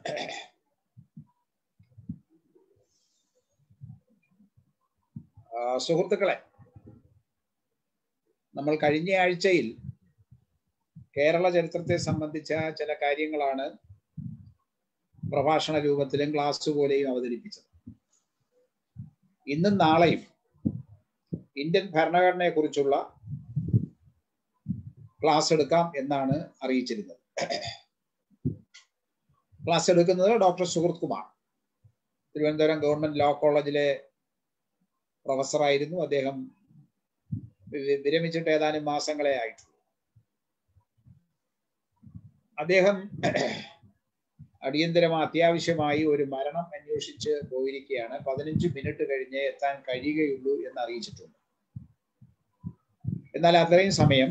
ആ, സുഹൃത്തുക്കളെ നമ്മൾ കഴിഞ്ഞ ആഴ്ചയിൽ കേരള ചരിത്രത്തെ സംബന്ധിച്ച ചില കാര്യങ്ങളാണ് പ്രഭാഷണ രൂപത്തിലും ക്ലാസ് പോലെയും അവതരിപ്പിച്ചത് ഇന്നും നാളെയും ഇന്ത്യൻ ഭരണഘടനയെ കുറിച്ചുള്ള ക്ലാസ് എടുക്കാം എന്നാണ് അറിയിച്ചിരുന്നത് ക്ലാസ് എടുക്കുന്നത് doctor Suhruth Kumar Thiruvananthapuram government law കോളേജിലെ പ്രൊഫസറായിരുന്നു അദ്ദേഹം വി- വിരമിച്ചിട്ട് ഏതാനും മാസങ്ങളെ ആയിട്ടുള്ളൂ അദ്ദേഹം അടിയന്തരമായി അത്യാവശ്യമായി ഒരു മരണം അന്വേഷിച്ച് പോയിരിക്കുകയാണ് പതിനഞ്ച് മിനിറ്റ് കഴിഞ്ഞ് എത്താൻ കഴിയുകയുള്ളൂ എന്ന് അറിയിച്ചിട്ടുണ്ട് എന്നാൽ അത്രയും സമയം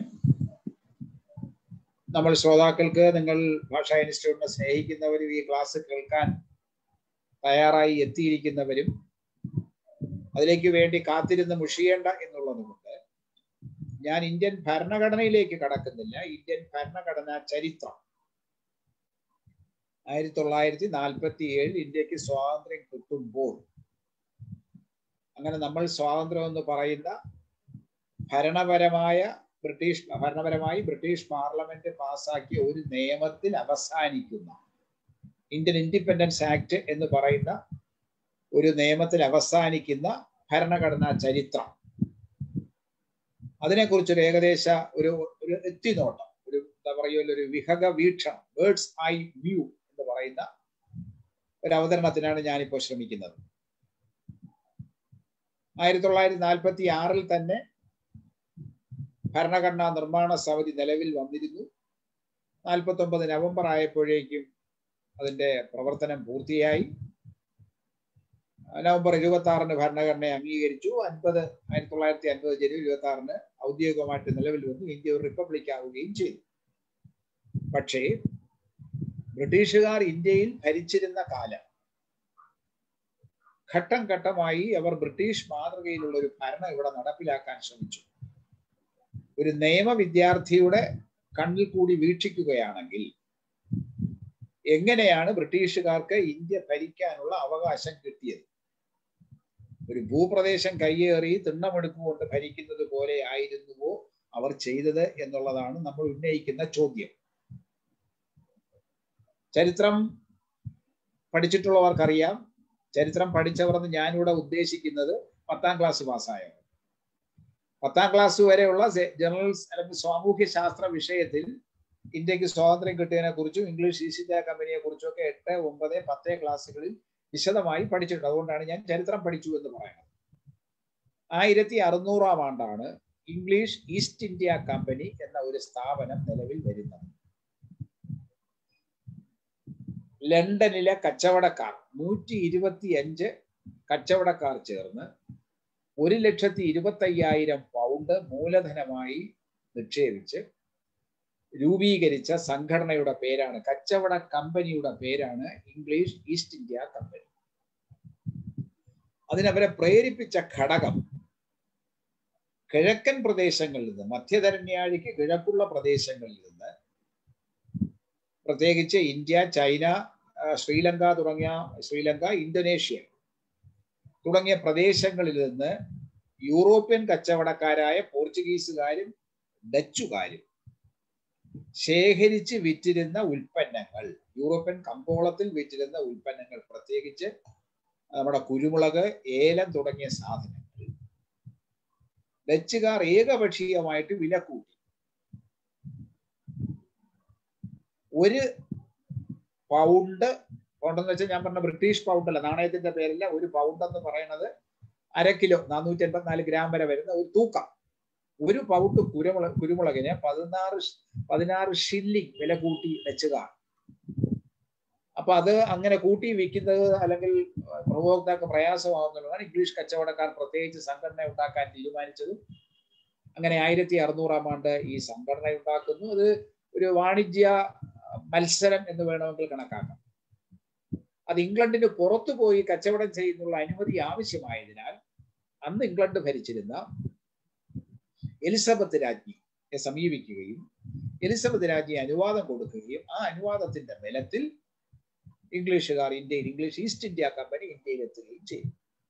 നമ്മൾ ശ്രോതാക്കൾക്ക് നിങ്ങൾ ഭാഷാ ഇൻസ്റ്റിറ്റ്യൂട്ടിനെ സ്നേഹിക്കുന്നവരും ഈ ക്ലാസ് കേൾക്കാൻ തയ്യാറായി എത്തിയിരിക്കുന്നവരും അതിലേക്ക് വേണ്ടി കാത്തിരുന്ന് മുഷിയേണ്ട എന്നുള്ളത് കൊണ്ട് ഞാൻ ഇന്ത്യൻ ഭരണഘടനയിലേക്ക് കടക്കുന്നില്ല ഇന്ത്യൻ ഭരണഘടനാ ചരിത്രം ആയിരത്തി തൊള്ളായിരത്തി നാൽപ്പത്തി ഏഴിൽ ഇന്ത്യക്ക് സ്വാതന്ത്ര്യം കിട്ടുമ്പോൾ അങ്ങനെ നമ്മൾ സ്വാതന്ത്ര്യം എന്ന് പറയുന്ന ഭരണപരമായ ബ്രിട്ടീഷ് ഭരണപരമായി ബ്രിട്ടീഷ് പാർലമെന്റ് പാസാക്കിയ ഒരു നിയമത്തിൽ അവസാനിക്കുന്ന ഇന്ത്യൻ ഇൻഡിപെൻഡൻസ് ആക്ട് എന്ന് പറയുന്ന ഒരു നിയമത്തിൽ അവസാനിക്കുന്ന ഭരണഘടനാ ചരിത്രം അതിനെക്കുറിച്ചൊരു ഏകദേശ ഒരു ഒരു എത്തിനോട്ടം ഒരു എന്താ പറയുക ഒരു വിഹക വീക്ഷണം ബേർഡ്സ് ഐ വ്യൂ എന്ന് പറയുന്ന ഒരു അവതരണത്തിനാണ് ഞാനിപ്പോൾ ശ്രമിക്കുന്നത് ആയിരത്തി തൊള്ളായിരത്തി നാൽപ്പത്തി ആറിൽ തന്നെ ഭരണഘടനാ നിർമ്മാണ സമിതി നിലവിൽ വന്നിരുന്നു നാൽപ്പത്തി ഒമ്പത് നവംബർ ആയപ്പോഴേക്കും അതിന്റെ പ്രവർത്തനം പൂർത്തിയായി നവംബർ ഇരുപത്തി ആറിന് ഭരണഘടനയെ അംഗീകരിച്ചു അൻപത് ആയിരത്തി തൊള്ളായിരത്തി അൻപത് ജനുവരി ഇരുപത്തി ആറിന് ഔദ്യോഗികമായിട്ട് നിലവിൽ വന്നു ഇന്ത്യ ഒരു റിപ്പബ്ലിക് ആവുകയും ചെയ്തു പക്ഷേ ബ്രിട്ടീഷുകാർ ഇന്ത്യയിൽ ഭരിച്ചിരുന്ന കാലം ഘട്ടം ഘട്ടമായി അവർ ബ്രിട്ടീഷ് മാതൃകയിലുള്ള ഒരു ഭരണം ഇവിടെ നടപ്പിലാക്കാൻ ശ്രമിച്ചു ഒരു നിയമ വിദ്യാർത്ഥിയുടെ കണ്ണിൽ കൂടി വീക്ഷിക്കുകയാണെങ്കിൽ എങ്ങനെയാണ് ബ്രിട്ടീഷുകാർക്ക് ഇന്ത്യ ഭരിക്കാനുള്ള അവകാശം കിട്ടിയത് ഒരു ഭൂപ്രദേശം കയ്യേറി തിണ്ണമെടുക്കുകൊണ്ട് ഭരിക്കുന്നത് പോലെ ആയിരുന്നുവോ അവർ ചെയ്തത് എന്നുള്ളതാണ് നമ്മൾ ഉന്നയിക്കുന്ന ചോദ്യം ചരിത്രം പഠിച്ചിട്ടുള്ളവർക്കറിയാം ചരിത്രം പഠിച്ചവർ എന്ന് ഞാനിവിടെ ഉദ്ദേശിക്കുന്നത് പത്താം ക്ലാസ് പാസ്സായവർ പത്താം ക്ലാസ് വരെയുള്ള ജനറൽ അല്ലെങ്കിൽ സാമൂഹ്യ ശാസ്ത്ര വിഷയത്തിൽ ഇന്ത്യക്ക് സ്വാതന്ത്ര്യം കിട്ടിയതിനെ കുറിച്ചും ഇംഗ്ലീഷ് ഈസ്റ്റ് ഇന്ത്യ കമ്പനിയെ കുറിച്ചും ഒക്കെ എട്ട് ഒമ്പത് പത്ത് ക്ലാസ്സുകളിൽ വിശദമായി പഠിച്ചിട്ടുണ്ട് അതുകൊണ്ടാണ് ഞാൻ ചരിത്രം പഠിച്ചു എന്ന് പറയുന്നത് ആയിരത്തി അറുന്നൂറാം ആണ്ടാണ് ഇംഗ്ലീഷ് ഈസ്റ്റ് ഇന്ത്യ കമ്പനി എന്ന ഒരു സ്ഥാപനം നിലവിൽ വരുന്നത് ലണ്ടനിലെ കച്ചവടക്കാർ നൂറ്റി ഇരുപത്തി അഞ്ച് കച്ചവടക്കാർ ചേർന്ന് ഒരു ലക്ഷത്തി ഇരുപത്തി അയ്യായിരം പൗണ്ട് മൂലധനമായി നിക്ഷേപിച്ച് രൂപീകരിച്ച സംഘടനയുടെ പേരാണ് കച്ചവട കമ്പനിയുടെ പേരാണ് ഇംഗ്ലീഷ് ഈസ്റ്റ് ഇന്ത്യ കമ്പനി അതിനവരെ പ്രേരിപ്പിച്ച ഘടകം കിഴക്കൻ പ്രദേശങ്ങളിൽ നിന്ന് മധ്യധരണ്യാഴിക്ക് കിഴക്കുള്ള പ്രദേശങ്ങളിൽ നിന്ന് പ്രത്യേകിച്ച് ഇന്ത്യ ചൈന ശ്രീലങ്ക തുടങ്ങിയ ശ്രീലങ്ക ഇന്തോനേഷ്യ തുടങ്ങിയ പ്രദേശങ്ങളിൽ നിന്ന് യൂറോപ്യൻ കച്ചവടക്കാരായ പോർച്ചുഗീസുകാരും ഡച്ചുകാരും ശേഖരിച്ച് വിറ്റിരുന്ന ഉൽപ്പന്നങ്ങൾ യൂറോപ്യൻ കമ്പോളത്തിൽ വിറ്റിരുന്ന ഉൽപ്പന്നങ്ങൾ പ്രത്യേകിച്ച് നമ്മുടെ കുരുമുളക് ഏലം തുടങ്ങിയ സാധനങ്ങൾ ഡച്ചുകാർ ഏകപക്ഷീയമായിട്ട് വില കൂട്ടി ഒരു പൗണ്ട് പൗണ്ട് എന്ന് വെച്ചാൽ ഞാൻ പറഞ്ഞ ബ്രിട്ടീഷ് പൗണ്ട് അല്ല നാണയത്തിന്റെ പേരില്ല ഒരു പൗണ്ട് എന്ന് പറയുന്നത് അര കിലോ നാനൂറ്റി എൺപത്തിനാല് ഗ്രാം വരെ വരുന്ന ഒരു തൂക്കം ഒരു പൗണ്ട് കുരുമുളക് കുരുമുളകിന് പതിനാറ് പതിനാറ് ഷില്ലിംഗ് വില കൂട്ടി ഡച്ചുകാർ അപ്പൊ അത് അങ്ങനെ കൂട്ടി വിൽക്കുന്നത് അല്ലെങ്കിൽ ഉപഭോക്താക്കൾ പ്രയാസമാകുന്നതാണ് ഇംഗ്ലീഷ് കച്ചവടക്കാർ പ്രത്യേകിച്ച് സംഘടന ഉണ്ടാക്കാൻ തീരുമാനിച്ചതും അങ്ങനെ ആയിരത്തി അറുന്നൂറാം ആണ്ട് ഈ സംഘടന ഉണ്ടാക്കുന്നു അത് ഒരു വാണിജ്യ മത്സരം എന്ന് വേണമെങ്കിൽ കണക്കാക്കാം അത് ഇംഗ്ലണ്ടിന് പുറത്തു പോയി കച്ചവടം ചെയ്യുന്നുള്ള അനുമതി ആവശ്യമായതിനാൽ അന്ന് ഇംഗ്ലണ്ട് ഭരിച്ചിരുന്ന എലിസബത്ത് രാജ്ഞിയെ സമീപിക്കുകയും എലിസബത്ത് രാജ്ഞി അനുവാദം കൊടുക്കുകയും ആ അനുവാദത്തിന്റെ ബലത്തിൽ ഇംഗ്ലീഷുകാർ ഇന്ത്യയിൽ ഇംഗ്ലീഷ് ഈസ്റ്റ് ഇന്ത്യ കമ്പനി ഇന്ത്യയിൽ എത്തുകയും ചെയ്തു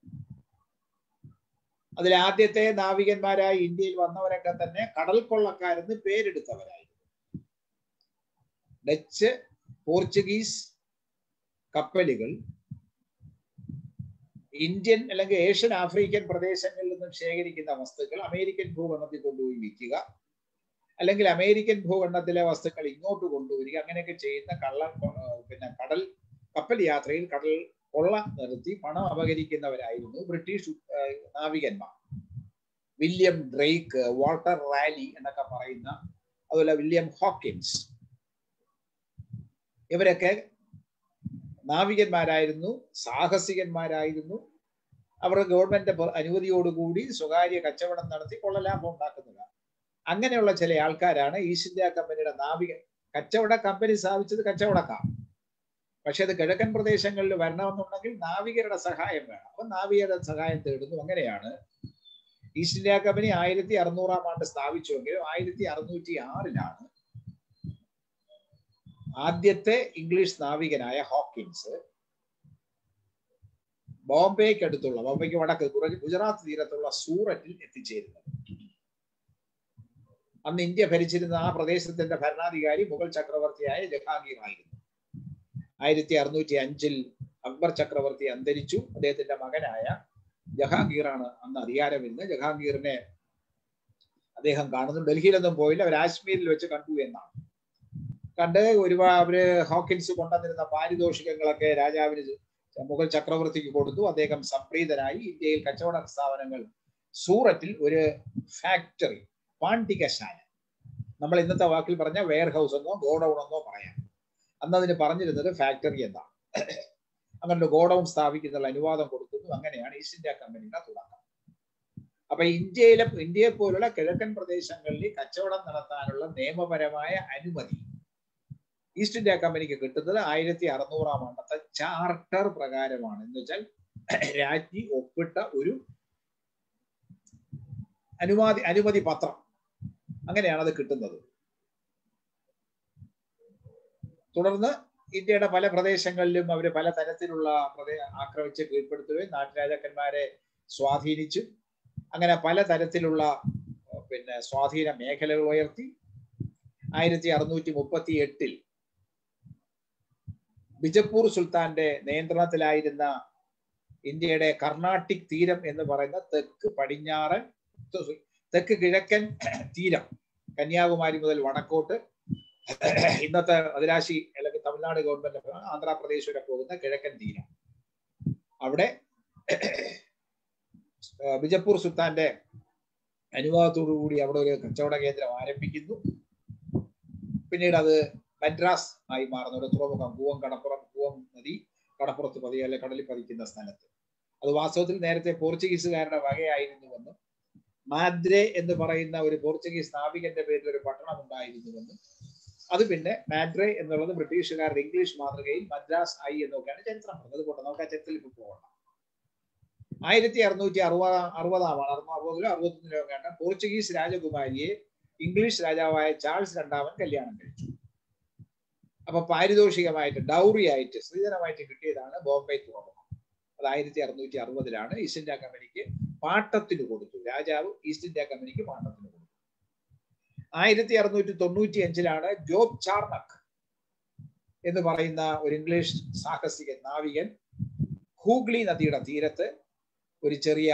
അതിൽ ആദ്യത്തെ നാവികന്മാരായി ഇന്ത്യയിൽ വന്നവരൊക്കെ തന്നെ കടൽ കൊള്ളക്കാരെന്ന് പേരെടുത്തവരായിരുന്നു ഡച്ച് പോർച്ചുഗീസ് കപ്പലുകൾ ഇന്ത്യൻ അല്ലെങ്കിൽ ഏഷ്യൻ ആഫ്രിക്കൻ പ്രദേശങ്ങളിൽ നിന്നും ശേഖരിക്കുന്ന വസ്തുക്കൾ അമേരിക്കൻ ഭൂഖണ്ഡത്തിൽ കൊണ്ടുപോയി വിൽക്കുക അല്ലെങ്കിൽ അമേരിക്കൻ ഭൂഖണ്ഡത്തിലെ വസ്തുക്കൾ ഇങ്ങോട്ട് കൊണ്ടുവരിക അങ്ങനെയൊക്കെ ചെയ്യുന്ന കള്ള പിന്നെ കടൽ കപ്പൽ യാത്രയിൽ കടൽ കൊള്ള നിർത്തി പണം അപകരിക്കുന്നവരായിരുന്നു ബ്രിട്ടീഷ് നാവികന്മാർ വില്യം ഡ്രേക്ക് വാൾട്ടർ റാലി എന്നൊക്കെ പറയുന്ന അതുപോലെ വില്യം ഹോക്കിൻസ് ഇവരൊക്കെ നാവികന്മാരായിരുന്നു സാഹസികന്മാരായിരുന്നു അവർ ഗവൺമെന്റ് അനുമതിയോടുകൂടി സ്വകാര്യ കച്ചവടം നടത്തി കൊള്ളലാഭം ഉണ്ടാക്കുന്നതാണ് അങ്ങനെയുള്ള ചില ആൾക്കാരാണ് ഈസ്റ്റ് ഇന്ത്യ കമ്പനിയുടെ നാവിക കച്ചവട കമ്പനി സ്ഥാപിച്ചത് കച്ചവടക്കാർ പക്ഷെ അത് കിഴക്കൻ പ്രദേശങ്ങളിൽ വരണമെന്നുണ്ടെങ്കിൽ നാവികരുടെ സഹായം വേണം അപ്പൊ നാവികരുടെ സഹായം തേടുന്നു അങ്ങനെയാണ് ഈസ്റ്റ് ഇന്ത്യ കമ്പനി ആയിരത്തി അറുന്നൂറാം ആണ്ട് സ്ഥാപിച്ചുവെങ്കിലും ആയിരത്തി അറുന്നൂറ്റി ആറിലാണ് ആദ്യത്തെ ഇംഗ്ലീഷ് നാവികനായ ഹോക്കിൻസ് ബോംബെക്ക് അടുത്തുള്ള ബോംബെക്ക് വടക്ക് ഗുജറാത്ത് തീരത്തുള്ള സൂററ്റിൽ എത്തിച്ചേരുന്നത് അന്ന് ഇന്ത്യ ഭരിച്ചിരുന്ന ആ പ്രദേശത്തിന്റെ ഭരണാധികാരി മുഗൾ ചക്രവർത്തിയായ ജഹാംഗീർ ആയിരുന്നു ആയിരത്തി അറുന്നൂറ്റി അഞ്ചിൽ അക്ബർ ചക്രവർത്തി അന്തരിച്ചു അദ്ദേഹത്തിന്റെ മകനായ ജഹാംഗീറാണ് അന്ന് അധികാരമിരുന്ന് ജഹാംഗീറിനെ അദ്ദേഹം കാണുന്നു ഡൽഹിയിലൊന്നും പോയില്ല അവർ കാശ്മീരിൽ വെച്ച് കണ്ടു എന്നാണ് കണ്ട് ഒരുപാട് അവര് ഹോക്കിൻസ് കൊണ്ടുവന്നിരുന്ന പാരിതോഷികങ്ങളൊക്കെ രാജാവിന് മുഗൾ ചക്രവർത്തിക്ക് കൊടുത്തു അദ്ദേഹം സംപ്രീതനായി ഇന്ത്യയിൽ കച്ചവട സ്ഥാപനങ്ങൾ സൂററ്റിൽ ഒരു ഫാക്ടറി പാണ്ഡികശാല നമ്മൾ ഇന്നത്തെ വാക്കിൽ പറഞ്ഞ വെയർ ഹൗസ് എന്നോ ഗോഡൌൺ എന്നോ പറയാം അന്ന് അതിന് പറഞ്ഞിരുന്നത് ഫാക്ടറി എന്നാണ് അങ്ങനെ ഗോഡൌൺ സ്ഥാപിക്കുന്നതിനുള്ള അനുവാദം കൊടുക്കുന്നു അങ്ങനെയാണ് ഈസ്റ്റ് ഇന്ത്യ കമ്പനിയുടെ തുടക്കം അപ്പൊ ഇന്ത്യയിലെ ഇന്ത്യയെ പോലുള്ള കിഴക്കൻ പ്രദേശങ്ങളിൽ കച്ചവടം നടത്താനുള്ള നിയമപരമായ അനുമതി ഈസ്റ്റ് ഇന്ത്യ കമ്പനിക്ക് കിട്ടുന്നത് ആയിരത്തി അറുന്നൂറാം ആണ്ടത്തെ ചാർട്ടർ പ്രകാരമാണ് എന്ന് വെച്ചാൽ രാജ്ഞി ഒപ്പിട്ട ഒരു അനുമതി അനുമതി പത്രം അങ്ങനെയാണ് അത് കിട്ടുന്നത് തുടർന്ന് ഇന്ത്യയുടെ പല പ്രദേശങ്ങളിലും അവർ പല തരത്തിലുള്ള പ്രദേ ആക്രമിച്ച് കീഴ്പ്പെടുത്തുകയും നാട്ടുരാജാക്കന്മാരെ സ്വാധീനിച്ചു അങ്ങനെ പല തരത്തിലുള്ള പിന്നെ സ്വാധീന മേഖലകൾ ഉയർത്തി ആയിരത്തി അറുന്നൂറ്റി മുപ്പത്തി എട്ടിൽ ബിജപ്പൂർ സുൽത്താന്റെ നിയന്ത്രണത്തിലായിരുന്ന ഇന്ത്യയുടെ കർണാട്ടിക് തീരം എന്ന് പറയുന്ന തെക്ക് പടിഞ്ഞാറ് തെക്ക് കിഴക്കൻ തീരം കന്യാകുമാരി മുതൽ വടക്കോട്ട് ഇന്നത്തെ മദിരാശി അല്ലെങ്കിൽ തമിഴ്നാട് ഗവൺമെന്റ് ആന്ധ്രാപ്രദേശ് വരെ പോകുന്ന കിഴക്കൻ തീരം അവിടെ ബിജപ്പൂർ സുൽത്താന്റെ അനുവാദത്തോടു കൂടി അവിടെ ഒരു കച്ചവട കേന്ദ്രം ആരംഭിക്കുന്നു പിന്നീട് അത് മദ്രാസ് ആയി മാറുന്ന ഒരു തുറമുഖം കൂവം കടപ്പുറം കൂവം നദി കടപ്പുറത്ത് പതിയ അല്ലെ കടലിൽ പതിക്കുന്ന സ്ഥലത്ത് അത് വാസ്തവത്തിൽ നേരത്തെ പോർച്ചുഗീസുകാരുടെ വകയായിരുന്നുവെന്നും മാദ്രെ എന്ന് പറയുന്ന ഒരു പോർച്ചുഗീസ് നാവികന്റെ പേരിൽ ഒരു പട്ടണം ഉണ്ടായിരുന്നുവെന്നും അത് പിന്നെ മാഡ്രെ എന്നുള്ളത് ബ്രിട്ടീഷുകാരുടെ ഇംഗ്ലീഷ് മാതൃകയിൽ മദ്രാസ് ആയി എന്നൊക്കെയാണ് ചരിത്രം പറഞ്ഞത് അതുകൊണ്ട് നമുക്ക് ആ ചരിത്രത്തിൽ ഇപ്പോൾ പോകണം ആയിരത്തി അറുന്നൂറ്റി അറുപത് അറുപതാമാണ് അറുപതിലോ അറുപത്തൊന്നിലോ കണ്ട പോർച്ചുഗീസ് രാജകുമാരിയെ ഇംഗ്ലീഷ് രാജാവായ ചാൾസ് രണ്ടാമൻ കല്യാണം കഴിച്ചു അപ്പൊ പാരിതോഷികമായിട്ട് ഡൗറി ആയിട്ട് സ്ത്രീധനമായിട്ട് കിട്ടിയതാണ് ബോംബെ തുറമുഖം അത് ആയിരത്തി അറുന്നൂറ്റി അറുപതിലാണ് ഈസ്റ്റ് ഇന്ത്യ കമ്പനിക്ക് പാട്ടത്തിന് കൊടുത്തു രാജാവ് ഈസ്റ്റ് ഇന്ത്യ കമ്പനിക്ക് പാട്ടത്തിന് കൊടുത്തു ആയിരത്തി അറുന്നൂറ്റി തൊണ്ണൂറ്റി അഞ്ചിലാണ് ജോബ് ചാർണക് എന്ന് പറയുന്ന ഒരു ഇംഗ്ലീഷ് സാഹസികൻ നാവികൻ ഹൂഗ്ലി നദിയുടെ തീരത്ത് ഒരു ചെറിയ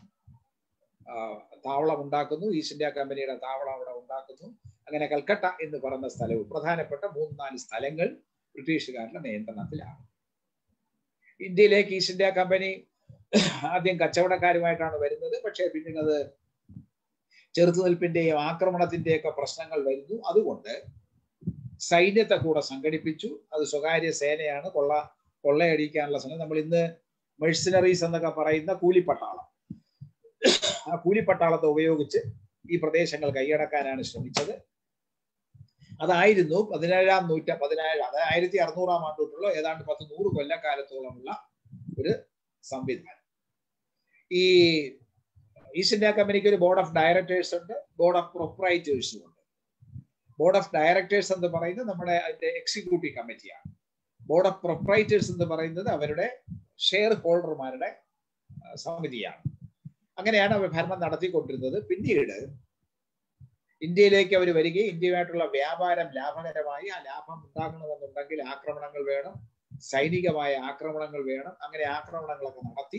താവളം ഉണ്ടാക്കുന്നു ഈസ്റ്റ് ഇന്ത്യ കമ്പനിയുടെ താവളം അവിടെ ഉണ്ടാക്കുന്നു അങ്ങനെ കൽക്കട്ട എന്ന് പറയുന്ന സ്ഥലവും പ്രധാനപ്പെട്ട മൂന്ന് നാല് സ്ഥലങ്ങൾ ബ്രിട്ടീഷുകാരുടെ നിയന്ത്രണത്തിലാണ് ഇന്ത്യയിലേക്ക് ഈസ്റ്റ് ഇന്ത്യ കമ്പനി ആദ്യം കച്ചവടക്കാരുമായിട്ടാണ് വരുന്നത് പക്ഷേ പിന്നീട് അത് ചെറുത്തുനിൽപ്പിന്റെയും ആക്രമണത്തിന്റെയും ഒക്കെ പ്രശ്നങ്ങൾ വരുന്നു അതുകൊണ്ട് സൈന്യത്തെ കൂടെ സംഘടിപ്പിച്ചു അത് സ്വകാര്യ സേനയാണ് കൊള്ള കൊള്ളയടിക്കാനുള്ള സമയം നമ്മൾ ഇന്ന് മെഴ്സിനറീസ് എന്നൊക്കെ പറയുന്ന കൂലിപ്പട്ടാളം ആ കൂലിപ്പട്ടാളത്തെ ഉപയോഗിച്ച് ഈ പ്രദേശങ്ങൾ കൈയടക്കാനാണ് ശ്രമിച്ചത് അതായിരുന്നു പതിനേഴാം നൂറ്റ പതിനേഴ് അതായത് ആയിരത്തി അറുന്നൂറാം ആണ്ട് തൊട്ടുള്ള ഏതാണ്ട് പത്ത് നൂറ് കൊല്ലക്കാലത്തോളമുള്ള ഒരു സംവിധാനം ഈ ഈസ്റ്റ് ഇന്ത്യ കമ്പനിക്ക് ഒരു ബോർഡ് ഓഫ് ഡയറക്ടേഴ്സ് ഉണ്ട് ബോർഡ് ഓഫ് പ്രൊപ്പറൈറ്റേഴ്സും ഉണ്ട് ബോർഡ് ഓഫ് ഡയറക്ടേഴ്സ് എന്ന് പറയുന്നത് നമ്മുടെ അതിന്റെ എക്സിക്യൂട്ടീവ് കമ്മിറ്റിയാണ് ബോർഡ് ഓഫ് പ്രൊപ്പറൈറ്റേഴ്സ് എന്ന് പറയുന്നത് അവരുടെ ഷെയർ ഹോൾഡർമാരുടെ സമിതിയാണ് അങ്ങനെയാണ് അവർ ഭരണം നടത്തിക്കൊണ്ടിരുന്നത് പിന്നീട് ഇന്ത്യയിലേക്ക് അവർ വരികയും ഇന്ത്യയുമായിട്ടുള്ള വ്യാപാരം ലാഭകരമായി ആ ലാഭം ഉണ്ടാകണമെന്നുണ്ടെങ്കിൽ ആക്രമണങ്ങൾ വേണം സൈനികമായ ആക്രമണങ്ങൾ വേണം അങ്ങനെ ആക്രമണങ്ങളൊക്കെ നടത്തി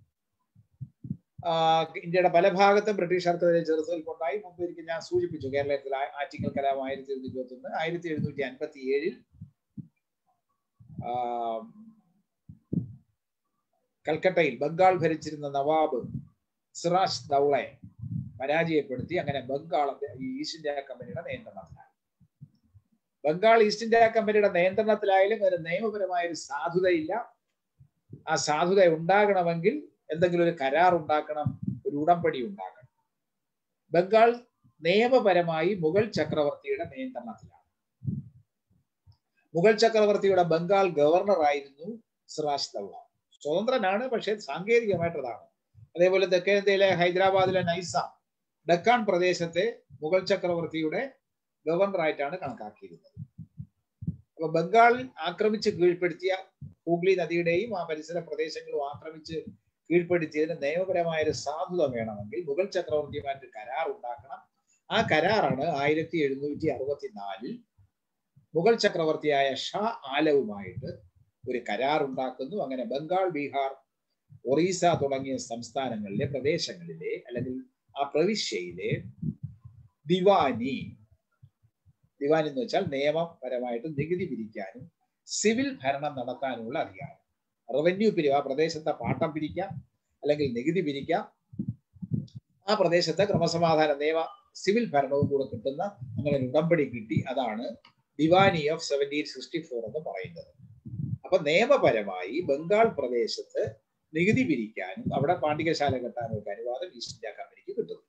ഇന്ത്യയുടെ പല ഭാഗത്തും ബ്രിട്ടീഷുകാർക്കെതിരെ ചെറുത്തുനിൽപ്പുണ്ടായി മുമ്പ് എനിക്ക് ഞാൻ സൂചിപ്പിച്ചു കേരളത്തിൽ ആറ്റിങ്ങൽ കലാം ആയിരത്തി എഴുന്നൂറ്റി ഇരുപത്തി ഒന്ന് ആയിരത്തി എഴുന്നൂറ്റി അൻപത്തി ഏഴിൽ കൽക്കട്ടയിൽ ബംഗാൾ ഭരിച്ചിരുന്ന നവാബ് സിറാജ് ദൗളെ പരാജയപ്പെടുത്തി അങ്ങനെ ബംഗാൾ ഈ ഈസ്റ്റ് ഇന്ത്യ കമ്പനിയുടെ നിയന്ത്രണത്തിലായി ബംഗാൾ ഈസ്റ്റ് ഇന്ത്യ കമ്പനിയുടെ നിയന്ത്രണത്തിലായാലും ഒരു നിയമപരമായ ഒരു സാധുതയില്ല ആ സാധുത ഉണ്ടാകണമെങ്കിൽ എന്തെങ്കിലും ഒരു കരാർ ഉണ്ടാക്കണം ഒരു ഉടമ്പടി ഉണ്ടാക്കണം ബംഗാൾ നിയമപരമായി മുഗൾ ചക്രവർത്തിയുടെ നിയന്ത്രണത്തിലാണ് മുഗൾ ചക്രവർത്തിയുടെ ബംഗാൾ ഗവർണർ ആയിരുന്നു സിറാജ് ദൗള സ്വതന്ത്രനാണ് പക്ഷേ സാങ്കേതികമായിട്ടതാണ് അതേപോലെ തെക്കേന്ത്യയിലെ ഹൈദരാബാദിലെ നൈസാം ഡക്കാൻ പ്രദേശത്തെ മുഗൾ ചക്രവർത്തിയുടെ ഗവർണറായിട്ടാണ് കണക്കാക്കിയിരുന്നത് അപ്പൊ ബംഗാൾ ആക്രമിച്ച് കീഴ്പ്പെടുത്തിയ ഹൂഗ്ലി നദിയുടെയും ആ പരിസര പ്രദേശങ്ങളും ആക്രമിച്ച് കീഴ്പ്പെടുത്തിയതിന് നിയമപരമായ ഒരു സാധുത വേണമെങ്കിൽ മുഗൾ ചക്രവർത്തിയുമായിട്ട് കരാർ ഉണ്ടാക്കണം ആ കരാറാണ് ആയിരത്തി എഴുന്നൂറ്റി അറുപത്തിനാലിൽ മുഗൾ ചക്രവർത്തിയായ ഷാ ആലവുമായിട്ട് ഒരു കരാർ ഉണ്ടാക്കുന്നു അങ്ങനെ ബംഗാൾ ബീഹാർ ഒറീസ തുടങ്ങിയ സംസ്ഥാനങ്ങളിലെ പ്രദേശങ്ങളിലെ അല്ലെങ്കിൽ ആ പ്രവിശ്യയിലെ ദിവാനി ദിവാൻ എന്ന് വെച്ചാൽ നിയമപരമായിട്ട് നികുതി പിരിക്കാനും സിവിൽ ഭരണം നടത്താനുമുള്ള അധികാരം റവന്യൂ പിരിവ് ആ പ്രദേശത്തെ പാട്ടം പിരിക്കാം അല്ലെങ്കിൽ നികുതി പിരിക്കാം ആ പ്രദേശത്തെ ക്രമസമാധാന നിയമ സിവിൽ ഭരണവും കൂടെ കിട്ടുന്ന അങ്ങനെ ഒരു ഉടമ്പടി കിട്ടി അതാണ് Diwani of seventeen sixty four എന്ന് പറയുന്നത് അപ്പൊ നിയമപരമായി ബംഗാൾ പ്രദേശത്ത് നികുതി പിരിക്കാനും അവിടെ പാണ്ഡികശാല കെട്ടാനും ഒക്കെ അനുവാദം ഈസ്റ്റ് ഇന്ത്യ കമ്പനിക്ക് കിട്ടുന്നു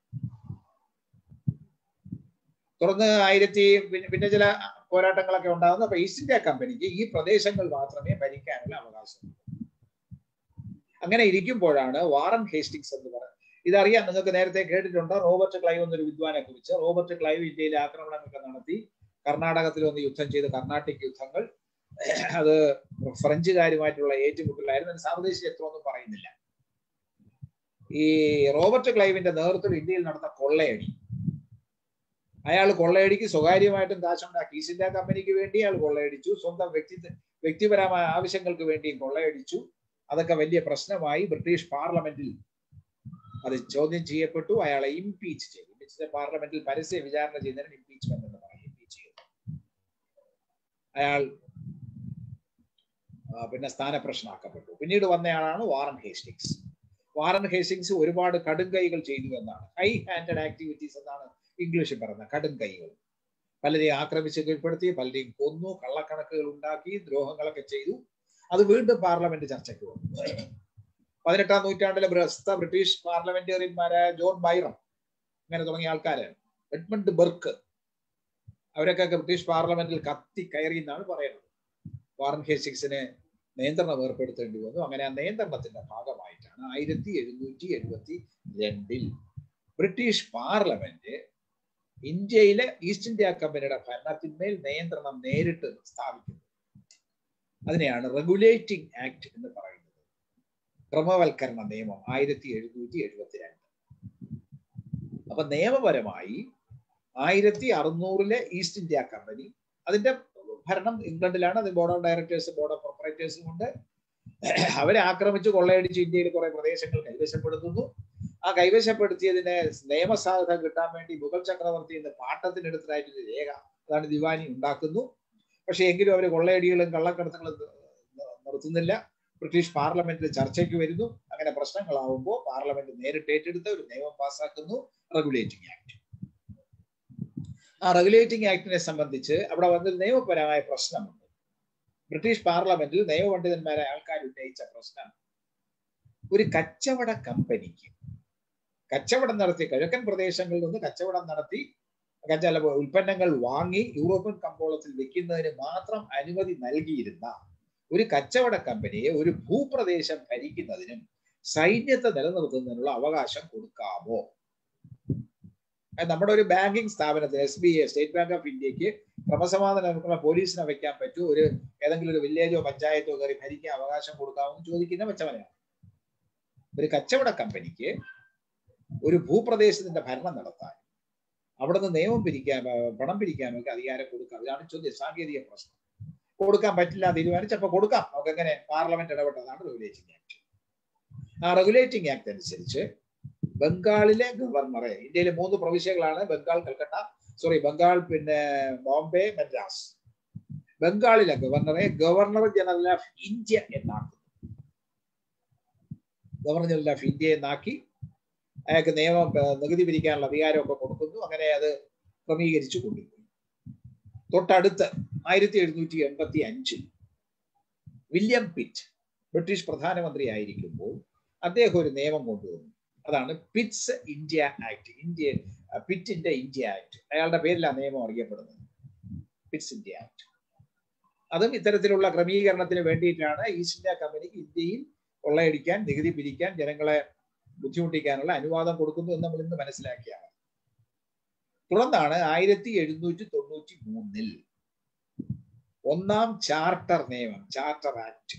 തുടർന്ന് ആയിരത്തി പിന്നെ ചില പോരാട്ടങ്ങളൊക്കെ ഉണ്ടാകുന്നു അപ്പൊ ഈസ്റ്റ് ഇന്ത്യ കമ്പനിക്ക് ഈ പ്രദേശങ്ങൾ മാത്രമേ ഭരിക്കാനുള്ള അവകാശമുള്ളൂ അങ്ങനെ ഇരിക്കുമ്പോഴാണ് വാറൻ ഹേസ്റ്റിങ്സ് എന്ന് പറയുന്നത് ഇതറിയാം നിങ്ങൾക്ക് നേരത്തെ കേട്ടിട്ടുണ്ട് റോബർട്ട് ക്ലൈവ് എന്നൊരു വിദ്വാനെ കുറിച്ച് റോബർട്ട് ക്ലൈവ് ഇന്ത്യയിലെ ആക്രമണങ്ങളൊക്കെ നടത്തി കർണാടകത്തിൽ വന്ന് യുദ്ധം ചെയ്ത് കർണാട്ടിക് യുദ്ധങ്ങൾ അത് ഫ്രഞ്ചുകാരുമായിട്ടുള്ള ഏറ്റുമുട്ടലായിരുന്നു സാവദേശ ചരിത്രമൊന്നും പറയുന്നില്ല ഈ റോബർട്ട് ക്ലൈവിന്റെ നേതൃത്വത്തിൽ ഇന്ത്യയിൽ നടന്ന കൊള്ളയടി അയാൾ കൊള്ളയടിക്ക് സ്വകാര്യമായിട്ടും കാശുണ്ടാക്കി ഈസ്റ്റ് ഇന്ത്യ കമ്പനിക്ക് വേണ്ടി അയാൾ കൊള്ളയടിച്ചു സ്വന്തം വ്യക്തി വ്യക്തിപരമായ ആവശ്യങ്ങൾക്ക് വേണ്ടിയും കൊള്ളയടിച്ചു അതൊക്കെ വലിയ പ്രശ്നമായി ബ്രിട്ടീഷ് പാർലമെന്റിൽ അത് ചോദ്യം ചെയ്യപ്പെട്ടു അയാളെ ഇംപീച്ച് ചെയ്തു ഇംപീച്ച് പാർലമെന്റിൽ പരസ്യ വിചാരണ ചെയ്യുന്നതിന് ഇംപീച്ച്മെന്റ് എന്ന് പറയും ഇംപീച്ച് ചെയ്തു അയാൾ പിന്നെ സ്ഥാനപ്രശ്നമാക്കപ്പെട്ടു പിന്നീട് വന്നയാളാണ് വാറൻ ഹേസ്റ്റിങ്സ് വാറൻ ഹേസ്റ്റിങ്സ് ഒരുപാട് കടുങ്കൈകൾ ചെയ്തു എന്നാണ് ഹൈ ഹാൻഡഡ് ആക്ടിവിറ്റീസ് എന്നാണ് ഇംഗ്ലീഷിൽ പറയുന്നത് കടുങ്കൈകൾ പലരെയും ആക്രമിച്ച് കീഴ്പ്പെടുത്തി പലരെയും കൊന്നു കള്ളക്കണക്കുകൾ ഉണ്ടാക്കി ദ്രോഹങ്ങളൊക്കെ ചെയ്തു അത് വീണ്ടും പാർലമെന്റ് ചർച്ചയ്ക്ക് വന്നു പതിനെട്ടാം നൂറ്റാണ്ടിലെ പ്രസ്ത ബ്രിട്ടീഷ് പാർലമെന്റേറിയന്മാരായ ജോൺ ബൈറം അങ്ങനെ തുടങ്ങിയ ആൾക്കാര് എഡ്മണ്ട് ബെർക്ക് അവരൊക്കെ ബ്രിട്ടീഷ് പാർലമെന്റിൽ കത്തി കയറി എന്നാണ് പറയുന്നത് വാറൻ ഹേസ്റ്റിക്സിന് നിയന്ത്രണം ഏർപ്പെടുത്തേണ്ടി വന്നു അങ്ങനെ ആ നിയന്ത്രണത്തിന്റെ ഭാഗമായിട്ടാണ് ആയിരത്തി എഴുന്നൂറ്റി എഴുപത്തി രണ്ടിൽ ബ്രിട്ടീഷ് പാർലമെന്റ് ഇന്ത്യയിലെ ഈസ്റ്റ് ഇന്ത്യ കമ്പനിയുടെ ഭരണത്തിന്മേൽ നിയന്ത്രണം നേരിട്ട് സ്ഥാപിക്കുന്നത് അതിനെയാണ് റെഗുലേറ്റിംഗ് ആക്ട് എന്ന് പറയുന്നത് ക്രമവൽക്കരണ നിയമം ആയിരത്തി എഴുന്നൂറ്റി എഴുപത്തിരണ്ട് അപ്പൊ നിയമപരമായി ആയിരത്തി അറുന്നൂറിലെ ഈസ്റ്റ് ഇന്ത്യ കമ്പനി അതിന്റെ ഭരണം ഇംഗ്ലണ്ടിലാണ് അത് board of directors board of പ്രൊപ്പറേറ്റേഴ്സും ഉണ്ട് അവരെ ആക്രമിച്ച് കൊള്ളയടിച്ച് ഇന്ത്യയിൽ കുറെ പ്രദേശങ്ങൾ കൈവശപ്പെടുത്തുന്നു ആ കൈവശപ്പെടുത്തിയതിന് നിയമസാധ്യത കിട്ടാൻ വേണ്ടി മുഗൾ ചക്രവർത്തി ഇന്ന് പാട്ടത്തിനെടുത്തതായിട്ടൊരു രേഖ അതാണ് ദിവാനി ഉണ്ടാക്കുന്നു പക്ഷെ എങ്കിലും അവർ കൊള്ളയടികളും കള്ളക്കടത്തുകളും നിർത്തുന്നില്ല ബ്രിട്ടീഷ് പാർലമെന്റിൽ ചർച്ചയ്ക്ക് വരുന്നു അങ്ങനെ പ്രശ്നങ്ങളാവുമ്പോൾ പാർലമെന്റ് നേരിട്ട് ഏറ്റെടുത്ത് ഒരു നിയമം പാസ്സാക്കുന്നു റെഗുലേറ്റിംഗ് ആക്ട് ആ റെഗുലേറ്റിംഗ് ആക്ടിനെ സംബന്ധിച്ച് അവിടെ വന്നൊരു നിയമപരമായ പ്രശ്നമുണ്ട് ബ്രിട്ടീഷ് പാർലമെന്റിൽ നിയമപണ്ഡിതന്മാരായ ആൾക്കാർ ഉന്നയിച്ച പ്രശ്നം ഒരു കച്ചവട കമ്പനിക്ക് കച്ചവടം നടത്തി കിഴക്കൻ പ്രദേശങ്ങളിൽ നിന്ന് കച്ചവടം നടത്തി ചില ഉൽപ്പന്നങ്ങൾ വാങ്ങി യൂറോപ്യൻ കമ്പോളത്തിൽ വിൽക്കുന്നതിന് മാത്രം അനുമതി നൽകിയിരുന്ന ഒരു കച്ചവട കമ്പനിയെ ഒരു ഭൂപ്രദേശം ഭരിക്കുന്നതിനും സൈന്യത്തെ നിലനിർത്തുന്നതിനുള്ള അവകാശം കൊടുക്കാമോ നമ്മുടെ ഒരു ബാങ്കിങ് സ്ഥാപനത്തിന് S B I state bank of ഇന്ത്യക്ക് ക്രമസമാധാനം പോലീസിനെ വെക്കാൻ പറ്റൂ ഒരു ഏതെങ്കിലും ഒരു വില്ലേജോ പഞ്ചായത്തോ കയറി ഭരിക്കാൻ അവകാശം കൊടുക്കാമെന്ന് ചോദിക്കുന്ന വെച്ചവനാണ് ഒരു കച്ചവട കമ്പനിക്ക് ഒരു ഭൂപ്രദേശത്തിന്റെ ഭരണം നടത്താൻ അവിടെ നിന്ന് നിയമം പിരിക്കാൻ പണം പിരിക്കാനും ഒക്കെ അധികാരം കൊടുക്കാം ഇതാണ് ചോദ്യം സാങ്കേതിക പ്രശ്നം കൊടുക്കാൻ പറ്റില്ല തീരുമാനിച്ചപ്പോ കൊടുക്കാം നമുക്ക് എങ്ങനെ പാർലമെന്റ് ഇടപെട്ടതാണ് റെഗുലേറ്റിംഗ് ആക്ട് ആ റെഗുലേറ്റിംഗ് ആക്ട് അനുസരിച്ച് ബംഗാളിലെ ഗവർണറെ ഇന്ത്യയിലെ മൂന്ന് പ്രവിശ്യകളാണ് ബംഗാൾ കൽക്കട്ട സോറി ബംഗാൾ പിന്നെ ബോംബെ മദ്രാസ് ബംഗാളിലെ ഗവർണറെ ഗവർണർ ജനറൽ ഓഫ് ഇന്ത്യ എന്നാക്കുന്നു ഗവർണർ ജനറൽ ഓഫ് ഇന്ത്യ എന്നാക്കി അയാൾക്ക് നിയമം നികുതി പിരിക്കാനുള്ള അധികാരമൊക്കെ കൊടുക്കുന്നു അങ്ങനെ അത് ക്രമീകരിച്ചു കൊണ്ടുപോയി തൊട്ടടുത്ത് ആയിരത്തി എഴുന്നൂറ്റി എൺപത്തി അഞ്ചിൽ വില്യം പിറ്റ് ബ്രിട്ടീഷ് പ്രധാനമന്ത്രി ആയിരിക്കുമ്പോൾ അദ്ദേഹം ഒരു നിയമം കൊണ്ടുവന്നു അതാണ് പിറ്റ്സ് ഇന്ത്യ ആക്ട് ഇന്ത്യ പിറ്റിന്റെ ഇന്ത്യ ആക്ട് അയാളുടെ പേരിലാണ് നിയമം അറിയപ്പെടുന്നത് പിറ്റ്സ് ഇന്ത്യ ആക്ട് അതും ഇത്തരത്തിലുള്ള ക്രമീകരണത്തിന് വേണ്ടിയിട്ടാണ് ഈസ്റ്റ് ഇന്ത്യ കമ്പനിക്ക് ഇന്ത്യയിൽ കൊള്ളയടിക്കാൻ നികുതി പിരിക്കാൻ ജനങ്ങളെ ബുദ്ധിമുട്ടിക്കാനുള്ള അനുവാദം കൊടുക്കുന്നു എന്ന് നമ്മൾ ഇന്ന് മനസ്സിലാക്കിയാണ് തുടർന്നാണ് ആയിരത്തി എഴുന്നൂറ്റി തൊണ്ണൂറ്റി മൂന്നിൽ ഒന്നാം ചാർട്ടർ നിയമം ചാർട്ടർ ആക്ട്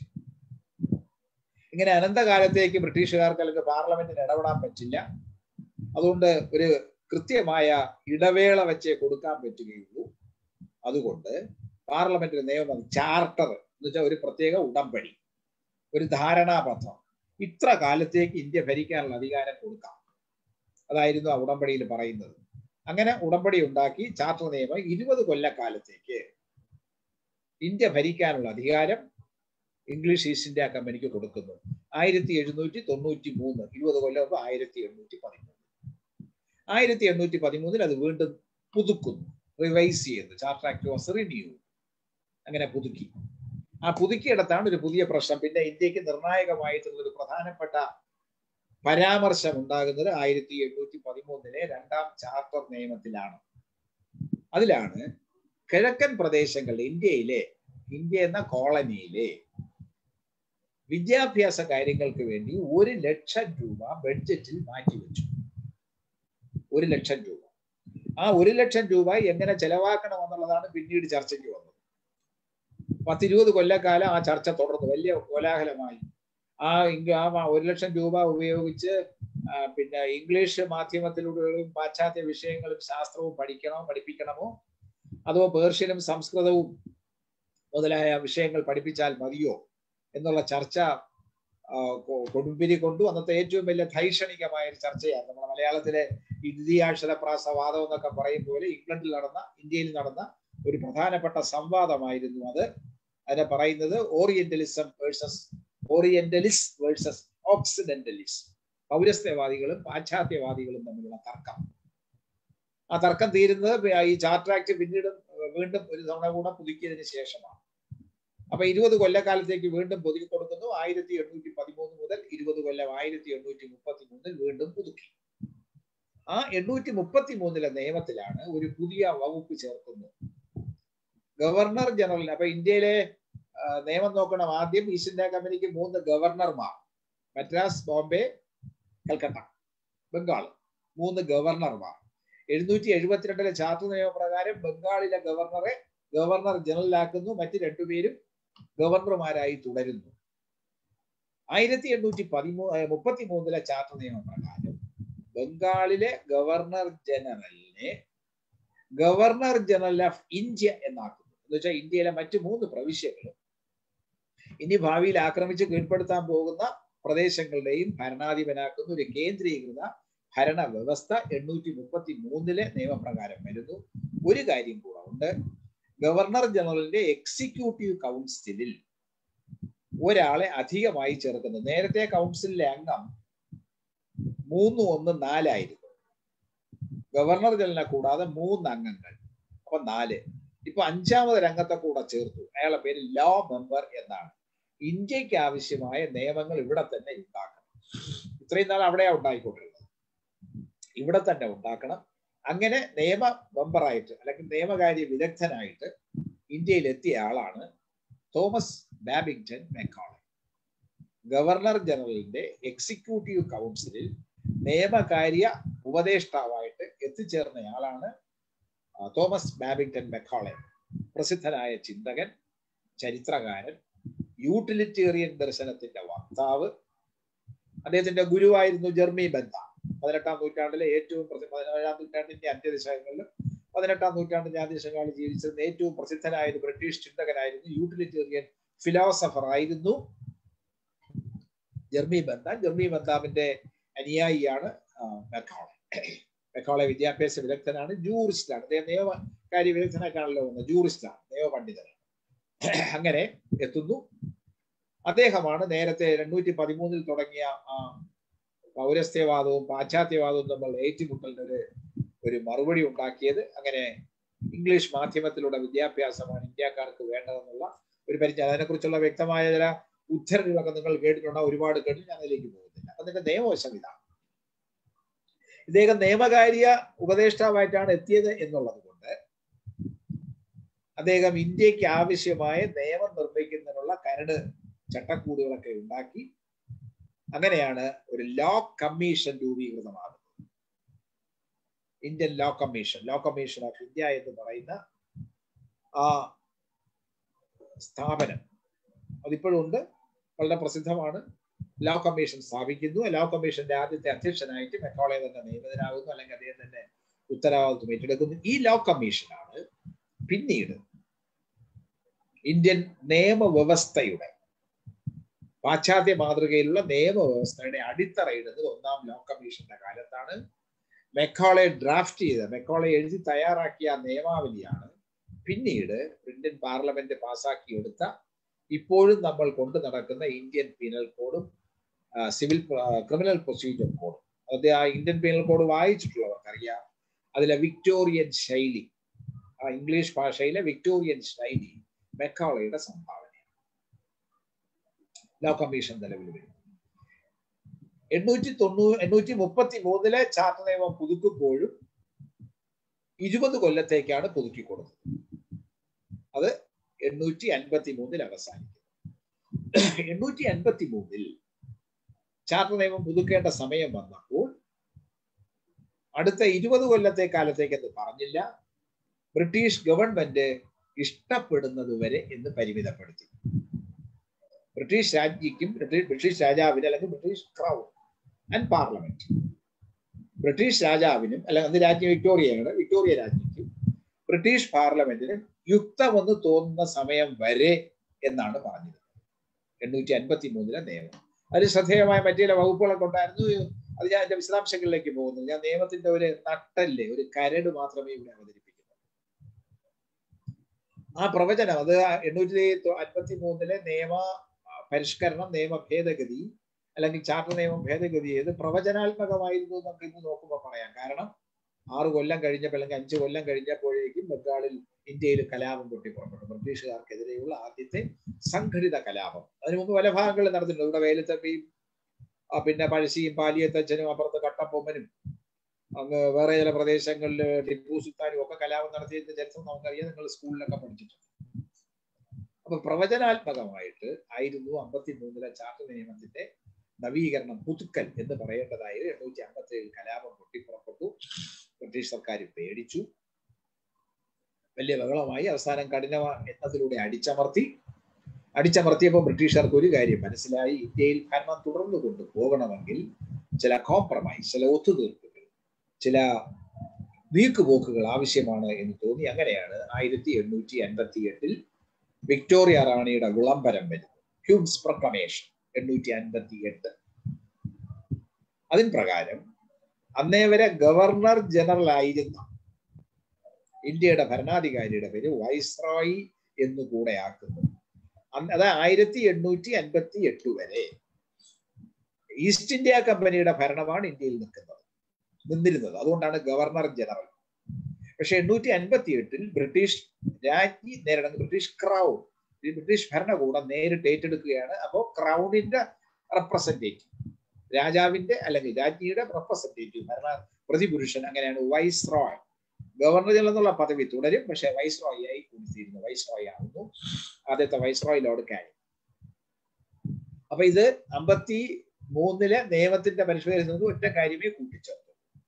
ഇങ്ങനെ അനന്തകാലത്തേക്ക് ബ്രിട്ടീഷുകാർക്ക് അല്ലെങ്കിൽ പാർലമെന്റിന് ഇടപെടാൻ പറ്റില്ല അതുകൊണ്ട് ഒരു കൃത്യമായ ഇടവേള വെച്ചേ കൊടുക്കാൻ പറ്റുകയുള്ളൂ അതുകൊണ്ട് പാർലമെന്റിന് നിയമം ചാർട്ടർ എന്ന് വെച്ചാൽ ഒരു പ്രത്യേക ഉടമ്പടി ഒരു ധാരണാപത്രം ഇത്ര കാലത്തേക്ക് ഇന്ത്യ ഭരിക്കാനുള്ള അധികാരം കൊടുക്കാം അതായിരുന്നു ആ ഉടമ്പടിയിൽ പറയുന്നത് അങ്ങനെ ഉടമ്പടി ഉണ്ടാക്കി ചാർട്ടർ നിയമം ഇരുപത് കൊല്ലക്കാലത്തേക്ക് ഇന്ത്യ ഭരിക്കാനുള്ള അധികാരം ഇംഗ്ലീഷ് ഈസ്റ്റ് ഇന്ത്യ കമ്പനിക്ക് കൊടുക്കുന്നു ആയിരത്തി എഴുന്നൂറ്റി തൊണ്ണൂറ്റി മൂന്ന് ഇരുപത് കൊല്ലം ആയിരത്തി എണ്ണൂറ്റി പതിമൂന്ന് ആയിരത്തി എണ്ണൂറ്റി പതിമൂന്നിൽ അത് വീണ്ടും പുതുക്കുന്നു റിവൈസ് ചെയ്തു ചാർട്ടർ ആക്ട് വാസ് റിന്യൂ അങ്ങനെ പുതുക്കി ആ പുതുക്കിയിടത്താണ് ഒരു പുതിയ പ്രശ്നം പിന്നെ ഇന്ത്യക്ക് നിർണായകമായിട്ടുള്ള ഒരു പ്രധാനപ്പെട്ട പരാമർശം ഉണ്ടാകുന്നത് ആയിരത്തി എണ്ണൂറ്റി പതിമൂന്നിലെ രണ്ടാം ചാർട്ടർ നിയമത്തിലാണ് അതിലാണ് കിഴക്കൻ പ്രദേശങ്ങളിൽ ഇന്ത്യയിലെ ഇന്ത്യ എന്ന കോളനിയിലെ വിദ്യാഭ്യാസ കാര്യങ്ങൾക്ക് വേണ്ടി ഒരു ലക്ഷം രൂപ ബഡ്ജറ്റിൽ മാറ്റിവെച്ചു ഒരു ലക്ഷം രൂപ ആ ഒരു ലക്ഷം രൂപ എങ്ങനെ ചെലവാക്കണം എന്നുള്ളതാണ് പിന്നീട് ചർച്ചയ്ക്ക് വന്നത് പത്തിരുപത് കൊല്ലക്കാലം ആ ചർച്ച തുടർന്നു വലിയ കോലാഹലമായി ആ ആ ഒരു ലക്ഷം രൂപ ഉപയോഗിച്ച് പിന്നെ ഇംഗ്ലീഷ് മാധ്യമത്തിലൂടെയും പാശ്ചാത്യ വിഷയങ്ങളും ശാസ്ത്രവും പഠിക്കണോ പഠിപ്പിക്കണമോ അതോ പേർഷ്യനും സംസ്കൃതവും മുതലായ വിഷയങ്ങൾ പഠിപ്പിച്ചാൽ മതിയോ എന്നുള്ള ചർച്ച കൊടുമ്പിരി കൊണ്ടു അന്നത്തെ ഏറ്റവും വലിയ ധൈഷണികമായ ഒരു ചർച്ചയാണ് നമ്മുടെ മലയാളത്തിലെ ഇന്ദ്രിയാക്ഷരപ്രാസവാദം എന്നൊക്കെ പറയും പോലെ ഇംഗ്ലണ്ടിൽ നടന്ന ഇന്ത്യയിൽ നടന്ന ഒരു പ്രധാനപ്പെട്ട സംവാദമായിരുന്നു അത് അതിനെ പറയുന്നത് orientalism versus orientalist versus occidentalist പൗരസ്ത്യവാദികളും പാശ്ചാത്യവാദികളും തമ്മിലുള്ള തർക്കം ആ തർക്കം തീരുന്നത് ഈ ചാർട്ടർ ആക്ട് പിന്നീട് വീണ്ടും ഒരു തവണ കൂടെ പുതുക്കിയതിന് ശേഷമാണ് അപ്പൊ ഇരുപത് കൊല്ലക്കാലത്തേക്ക് വീണ്ടും പുതുക്കി കൊടുക്കുന്നു ആയിരത്തി എണ്ണൂറ്റി പതിമൂന്ന് മുതൽ ഇരുപത് കൊല്ലം ആയിരത്തി എണ്ണൂറ്റി മുപ്പത്തി മൂന്നിൽ വീണ്ടും പുതുക്കി ആ എണ്ണൂറ്റി മുപ്പത്തി മൂന്നിലെ നിയമത്തിലാണ് ഒരു പുതിയ വകുപ്പ് ചേർക്കുന്നത് ഗവർണർ ജനറൽ അപ്പൊ ഇന്ത്യയിലെ നിയമം നോക്കണം ആദ്യം ഈസ്റ്റ് ഇന്ത്യ കമ്പനിക്ക് മൂന്ന് ഗവർണർമാർ മദ്രാസ് ബോംബെ കൽക്കട്ട ബംഗാൾ മൂന്ന് ഗവർണർമാർ എഴുന്നൂറ്റി എഴുപത്തിരണ്ടിലെ ചാർട്ടർ നിയമപ്രകാരം ബംഗാളിലെ ഗവർണറെ ഗവർണർ ജനറലാക്കുന്നു മറ്റ് രണ്ടുപേരും ഗവർണർമാരായി തുടരുന്നു ആയിരത്തി എണ്ണൂറ്റി പതിമൂ മുപ്പത്തി മൂന്നിലെ ചാർട്ടർ നിയമപ്രകാരം ബംഗാളിലെ ഗവർണർ ജനറലിനെ ഗവർണർ ജനറൽ ഓഫ് ഇന്ത്യ എന്നാക്കുന്നു എന്ന് വെച്ചാൽ ഇന്ത്യയിലെ മറ്റു മൂന്ന് പ്രവിശ്യകളും ഇനി ഭാവിയിൽ ആക്രമിച്ച് കീഴ്പ്പെടുത്താൻ പോകുന്ന പ്രദേശങ്ങളുടെയും ഭരണാധിപനാക്കുന്ന ഒരു കേന്ദ്രീകൃത ഭരണ വ്യവസ്ഥ എണ്ണൂറ്റി മുപ്പത്തി മൂന്നിലെ നിയമപ്രകാരം വരുന്നു ഒരു കാര്യം കൂടെ ഉണ്ട് ഗവർണർ ജനറലിന്റെ എക്സിക്യൂട്ടീവ് കൗൺസിലിൽ ഒരാളെ അധികമായി ചേർക്കുന്നു നേരത്തെ കൗൺസിലിലെ അംഗം മൂന്ന് ഒന്ന് നാലായിരുന്നു ഗവർണർ ജനറലിനെ കൂടാതെ മൂന്ന് അംഗങ്ങൾ അപ്പൊ നാല് ഇപ്പൊ അഞ്ചാമത് രംഗത്തെ കൂടെ ചേർത്തു അയാളുടെ പേര് ലോ മെമ്പർ എന്നാണ് ഇന്ത്യക്ക് ആവശ്യമായ നിയമങ്ങൾ ഇവിടെ തന്നെ ഉണ്ടാക്കണം ഇത്രയും നാൾ അവിടെയാ ഉണ്ടായിക്കൊണ്ടിരുന്നത് ഇവിടെ തന്നെ ഉണ്ടാക്കണം അങ്ങനെ നിയമ മെമ്പറായിട്ട് അല്ലെങ്കിൽ നിയമകാര്യ വിദഗ്ധനായിട്ട് ഇന്ത്യയിൽ എത്തിയ ആളാണ് തോമസ് ബാബിങ്ടൺ മെക്കോളെ ഗവർണർ ജനറലിന്റെ എക്സിക്യൂട്ടീവ് കൗൺസിലിൽ നിയമകാര്യ ഉപദേഷ്ടാവായിട്ട് എത്തിച്ചേർന്നയാളാണ് തോമസ് ബാബിങ്ടൺ മെക്കോളെ പ്രസിദ്ധനായ ചിന്തകൻ ചരിത്രകാരൻ യൂട്ടിലിറ്റേറിയൻ ദർശനത്തിന്റെ വക്താവ് അദ്ദേഹത്തിന്റെ ഗുരുവായിരുന്നു ജെർമി ബന്ത പതിനെട്ടാം നൂറ്റാണ്ടിലെ ഏറ്റവും പ്രസി- പതിനേഴാം നൂറ്റാണ്ടിന്റെ അന്ത്യദശകങ്ങളിലും പതിനെട്ടാം നൂറ്റാണ്ടിന്റെ ആദ്യദശകാലം ജീവിച്ചിരുന്ന ഏറ്റവും പ്രസിദ്ധനായ ഒരു ബ്രിട്ടീഷ് ചിന്തകനായിരുന്നു യൂട്ടിലിറ്റേറിയൻ ഫിലോസഫർ ആയിരുന്നു ജെർമി ബന്ത ജെർമി ബന്താവിന്റെ അനുയായിയാണ് ആ, മെക്കോളെ മെക്കോളെ വിദ്യാഭ്യാസ വിദഗ്ധനാണ് ജൂറിസ്റ്റാണ് അദ്ദേഹം നിയമകാര്യ വിദഗ്ധനായിട്ടാണല്ലോ വന്നത് ജൂറിസ്റ്റാണ് നിയമപണ്ഡിതനാണ് അങ്ങനെ എത്തുന്നു അദ്ദേഹമാണ് നേരത്തെ രണ്ടൂറ്റി പതിമൂന്നിൽ തുടങ്ങിയ ആ പൗരസ്ത്യവാദവും പാശ്ചാത്യവാദവും തമ്മിൽ ഏറ്റുമുട്ടലിന് ഒരു ഒരു മറുപടി ഉണ്ടാക്കിയത് അങ്ങനെ ഇംഗ്ലീഷ് മാധ്യമത്തിലൂടെ വിദ്യാഭ്യാസമാണ് ഇന്ത്യക്കാർക്ക് വേണ്ടതെന്നുള്ള ഒരു പരിചയം അതിനെക്കുറിച്ചുള്ള വ്യക്തമായ ചില ഉദ്ധരണികളൊക്കെ നിങ്ങൾ കേട്ടിട്ടുണ്ടാവും ഒരുപാട് കേട്ടു ഞാൻ അതിലേക്ക് പോകുന്നില്ല അതിന്റെ നിയമവശം ഇതാണ് ഇദ്ദേഹം നിയമകാര്യ ഉപദേഷ്ടാവായിട്ടാണ് എത്തിയത് എന്നുള്ളത് കൊണ്ട് അദ്ദേഹം ഇന്ത്യക്ക് ആവശ്യമായ നിയമം നിർമ്മിക്കുന്നതിനുള്ള കരട് ചട്ടക്കൂടുകളൊക്കെ ഉണ്ടാക്കി അങ്ങനെയാണ് ഒരു ലോ കമ്മീഷൻ രൂപീകൃതമാകുന്നത് Indian law commission law commission of India എന്ന് പറയുന്ന ആ സ്ഥാപനം അതിപ്പോഴും ഉണ്ട് വളരെ പ്രസിദ്ധമാണ് ലോ കമ്മീഷൻ സ്ഥാപിക്കുന്നു ലോ കമ്മീഷന്റെ ആദ്യത്തെ അധ്യക്ഷനായിട്ട് മെക്കോളെ തന്നെ നിയമിതനാകുന്നു അല്ലെങ്കിൽ അദ്ദേഹം തന്നെ ഉത്തരവാദിത്വം ഏറ്റെടുക്കുന്നു ഈ ലോ കമ്മീഷനാണ് പിന്നീട് ഇന്ത്യൻ നിയമവ്യവസ്ഥയുടെ പാശ്ചാത്യ മാതൃകയിലുള്ള നിയമവ്യവസ്ഥയുടെ അടിത്തറയിടുന്നത് ഒന്നാം ലോ കമ്മീഷന്റെ കാലത്താണ് മെക്കോളെ ഡ്രാഫ്റ്റ് ചെയ്ത മെക്കോളെ എഴുതി തയ്യാറാക്കിയ ആ നിയമാവലിയാണ് പിന്നീട് ഇന്ത്യൻ പാർലമെന്റ് പാസാക്കിയെടുത്ത ഇപ്പോഴും നമ്മൾ കൊണ്ടു നടക്കുന്ന ഇന്ത്യൻ പീനൽ കോഡും സിവിൽ ക്രിമിനൽ പ്രൊസീജിയർ കോഡും അത് ആ ഇന്ത്യൻ പീനൽ കോഡ് വായിച്ചിട്ടുള്ളവർക്ക് അറിയാം അതിലെ വിക്ടോറിയൻ ശൈലി ആ ഇംഗ്ലീഷ് ഭാഷയിലെ വിക്ടോറിയൻ ശൈലി മെക്കോളയുടെ സംഭാവനയാണ് ലോ കമ്മീഷൻ നിലവിൽ വരും എണ്ണൂറ്റി തൊണ്ണൂറ് എണ്ണൂറ്റി മുപ്പത്തി മൂന്നിലെ ചാർട്ടർ നിയമം പുതുക്കുമ്പോഴും ഇരുപത് കൊല്ലത്തേക്കാണ് പുതുക്കി കൊടുത്തത് അത് എണ്ണൂറ്റി അൻപത്തി മൂന്നിൽ അവസാനിക്കും എണ്ണൂറ്റി അൻപത്തി മൂന്നിൽ ചാർട്ടർ നിയമം പുതുക്കേണ്ട സമയം വന്നപ്പോൾ അടുത്ത ഇരുപത് കൊല്ലത്തെ കാലത്തേക്ക് എന്ന് പറഞ്ഞില്ല ബ്രിട്ടീഷ് ഗവൺമെന്റ് ഇഷ്ടപ്പെടുന്നത് വരെ എന്ന് പരിമിതപ്പെടുത്തി ബ്രിട്ടീഷ് രാജ്ഞിക്കും ബ്രിട്ടീഷ് രാജാവിന് അല്ലെങ്കിൽ British crown and parliament British രാജാവിനും അല്ലെങ്കിൽ അന്ന് രാജ്ഞി വിക്ടോറിയയാണ് വിക്ടോറിയ രാജ്ഞിക്കും ബ്രിട്ടീഷ് പാർലമെന്റിനും യുക്തമെന്ന് തോന്നുന്ന സമയം വരെ എന്നാണ് പറഞ്ഞത് എണ്ണൂറ്റി അൻപത്തി മൂന്നിലെ നിയമം അതിൽ ശ്രദ്ധേയമായ മറ്റു ചില വകുപ്പുകളൊക്കെ ഉണ്ടായിരുന്നു അത് ഞാൻ എന്റെ വിശദാംശങ്ങളിലേക്ക് പോകുന്നു ഞാൻ നിയമത്തിന്റെ ഒരു നട്ടല്ലേ ഒരു കരട് മാത്രമേ ഇവിടെ അവതരിപ്പിക്കുന്നു ആ പ്രവചനം അത് എണ്ണൂറ്റി അൻപത്തി മൂന്നിലെ നിയമ പരിഷ്കരണം നിയമ ഭേദഗതി അല്ലെങ്കിൽ ചാർട്ടർ നിയമം ഭേദഗതി ചെയ്ത് പ്രവചനാത്മകമായിരുന്നു നമുക്ക് ഇന്ന് നോക്കുമ്പോൾ പറയാം കാരണം ആറ് കൊല്ലം കഴിഞ്ഞപ്പോൾ അല്ലെങ്കിൽ അഞ്ച് കൊല്ലം കഴിഞ്ഞപ്പോഴേക്കും ബംഗാളിൽ ഇന്ത്യയിൽ കലാപം പൊട്ടി പുറപ്പെട്ടു ബ്രിട്ടീഷുകാർക്കെതിരെയുള്ള ആദ്യത്തെ സംഘടിത കലാപം അതിനു മുമ്പ് പല ഭാഗങ്ങളിൽ നടന്നിട്ടുണ്ട് ഇവിടെ വേലുത്തമ്പിയും പിന്നെ പഴശ്ശിയും പാലിയത്തച്ഛനും അപ്പുറത്ത് കട്ടപ്പൊമ്മനും അങ്ങ് വേറെ ചില പ്രദേശങ്ങളിൽ ടിപ്പു സുൽത്താനും ഒക്കെ കലാപം നടത്തിയതിന്റെ ചരിത്രം നമുക്കറിയാം നിങ്ങൾ സ്കൂളിലൊക്കെ പഠിച്ചിട്ടുണ്ട് അപ്പൊ പ്രവചനാത്മകമായിട്ട് ആയിരുന്നു അമ്പത്തി മൂന്നിലെ ചാർട്ടർ നിയമത്തിന്റെ നവീകരണം പുതുക്കൽ എന്ന് പറയേണ്ടതായി എണ്ണൂറ്റി അമ്പത്തി ഏഴിൽ കലാപം പൊട്ടിപ്പുറപ്പെട്ടു ബ്രിട്ടീഷ് സർക്കാർ പേടിച്ചു വലിയ ബഹളമായി അവസാനം കഠിന യത്നത്തിലൂടെ അടിച്ചമർത്തി അടിച്ചമർത്തിയപ്പോൾ ബ്രിട്ടീഷുകാർക്ക് ഒരു കാര്യം മനസ്സിലായി ഇന്ത്യയിൽ ഭരണം തുടർന്നു കൊണ്ട് പോകണമെങ്കിൽ ചില കോംപ്രമൈസ് ചില ഒത്തുതീർപ്പുകൾ ചില നീക്കുപോക്കുകൾ ആവശ്യമാണ് എന്ന് തോന്നി അങ്ങനെയാണ് ആയിരത്തി എണ്ണൂറ്റി അൻപത്തി എട്ടിൽ വിക്ടോറിയ റാണിയുടെ വിളംബരം വരുന്നത് ഹ്യൂംസ് പ്രൊക്ലമേഷൻ എണ്ണൂറ്റി അൻപത്തി എട്ട് അതിൻ പ്രകാരം അന്നേ വരെ ഗവർണർ ജനറൽ ആയിരുന്ന ഇന്ത്യയുടെ ഭരണാധികാരിയുടെ പേര് വൈസ്രോയി എന്ന് കൂടെ ആക്കുന്നു അത് ആയിരത്തി എണ്ണൂറ്റി അൻപത്തി എട്ട് വരെ ഈസ്റ്റ് ഇന്ത്യ കമ്പനിയുടെ ഭരണമാണ് ഇന്ത്യയിൽ നിൽക്കുന്നത് നിന്നിരുന്നത് അതുകൊണ്ടാണ് ഗവർണർ ജനറൽ പക്ഷെ എണ്ണൂറ്റി അൻപത്തി എട്ടിൽ ബ്രിട്ടീഷ് രാജ്ഞി നേരിടുന്ന ബ്രിട്ടീഷ് ക്രൗൺ ഈ ബ്രിട്ടീഷ് ഭരണകൂടം നേരിട്ട് ഏറ്റെടുക്കുകയാണ് അപ്പോൾ ക്രൗണിന്റെ റെപ്രസെന്റേറ്റീവ് രാജാവിന്റെ അല്ലെങ്കിൽ രാജ്ഞിയുടെ റെപ്രസെന്റേറ്റീവ് ഭരണ പ്രതിപുരുഷൻ അങ്ങനെയാണ് വൈസ് റോയ് ഗവർണർ ജനറൽ എന്നുള്ള പദവി തുടരും പക്ഷെ വൈസ് റോയ് ആയി കുടിച്ചിരുന്നു വൈസ് റോയ് ആകുന്നു ആദ്യത്തെ വൈസ് റോയ് ലോർഡ് കാനി അപ്പൊ ഇത് അമ്പത്തി മൂന്നിലെ നിയമത്തിന്റെ പരിഷ്കരിക്കുന്നത് ഒറ്റ കാര്യമേ കൂട്ടിച്ചേർത്തു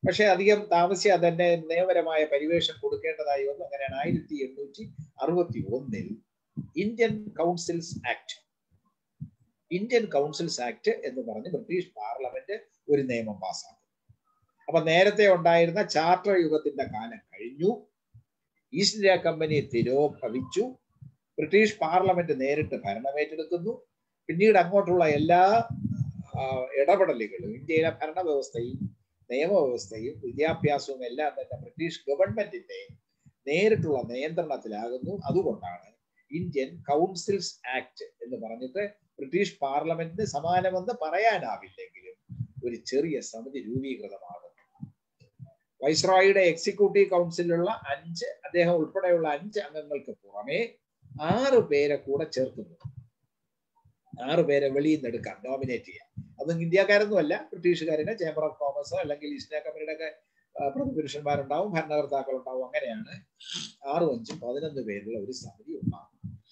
പക്ഷെ അധികം താമസിയാതെ തന്നെ നിയമപരമായ പരിവേഷം കൊടുക്കേണ്ടതായി വന്നു അങ്ങനെയാണ് ആയിരത്തി എണ്ണൂറ്റി അറുപത്തി ഒന്നിൽ Indian councils act Indian councils act എന്ന് പറഞ്ഞ് ബ്രിട്ടീഷ് പാർലമെന്റ് ഒരു നിയമം പാസ്സാക്കും അപ്പൊ നേരത്തെ ഉണ്ടായിരുന്ന ചാർട്ടർ യുഗത്തിന്റെ കാലം കഴിഞ്ഞു ഈസ്റ്റ് ഇന്ത്യ കമ്പനി തിരോഭവിച്ചു ബ്രിട്ടീഷ് പാർലമെന്റ് നേരിട്ട് ഭരണമേറ്റെടുക്കുന്നു പിന്നീട് അങ്ങോട്ടുള്ള എല്ലാ ഇടപെടലുകളും ഇന്ത്യയിലെ ഭരണ വ്യവസ്ഥയും നിയമവ്യവസ്ഥയും വിദ്യാഭ്യാസവും എല്ലാം തന്നെ ബ്രിട്ടീഷ് ഗവൺമെന്റിന്റെ നേരിട്ടുള്ള നിയന്ത്രണത്തിലാകുന്നു അതുകൊണ്ടാണ് ഇന്ത്യൻ കൗൺസിൽസ് ആക്ട് എന്ന് പറഞ്ഞിട്ട് ബ്രിട്ടീഷ് പാർലമെന്റിന് സമാനമെന്ന് പറയാനാവില്ലെങ്കിലും ഒരു ചെറിയ സമിതി രൂപീകൃതമാകുന്നു വൈസ്രോയുടെ എക്സിക്യൂട്ടീവ് കൗൺസിലുള്ള അഞ്ച് അദ്ദേഹം ഉൾപ്പെടെയുള്ള അഞ്ച് അംഗങ്ങൾക്ക് പുറമെ ആറ് പേരെ കൂടെ ചേർക്കുന്നു ആറ് പേരെ വെളിയിൽ നിന്ന് എടുക്കാം നോമിനേറ്റ് ചെയ്യാം അതും ഇന്ത്യക്കാരൊന്നുമല്ല ബ്രിട്ടീഷുകാരനെ ചേംബർ ഓഫ് കോമേഴ്സോ അല്ലെങ്കിൽ ഈസ്റ്റ് ഇന്ത്യ കമ്പനിയുടെ ഒക്കെ പ്രതിപുരുഷന്മാരുണ്ടാവും ഭരണകർത്താക്കൾ ഉണ്ടാവും അങ്ങനെയാണ് ആറും അഞ്ചും പതിനൊന്ന് പേരുള്ള ഒരു സമിതി ഉണ്ടാകും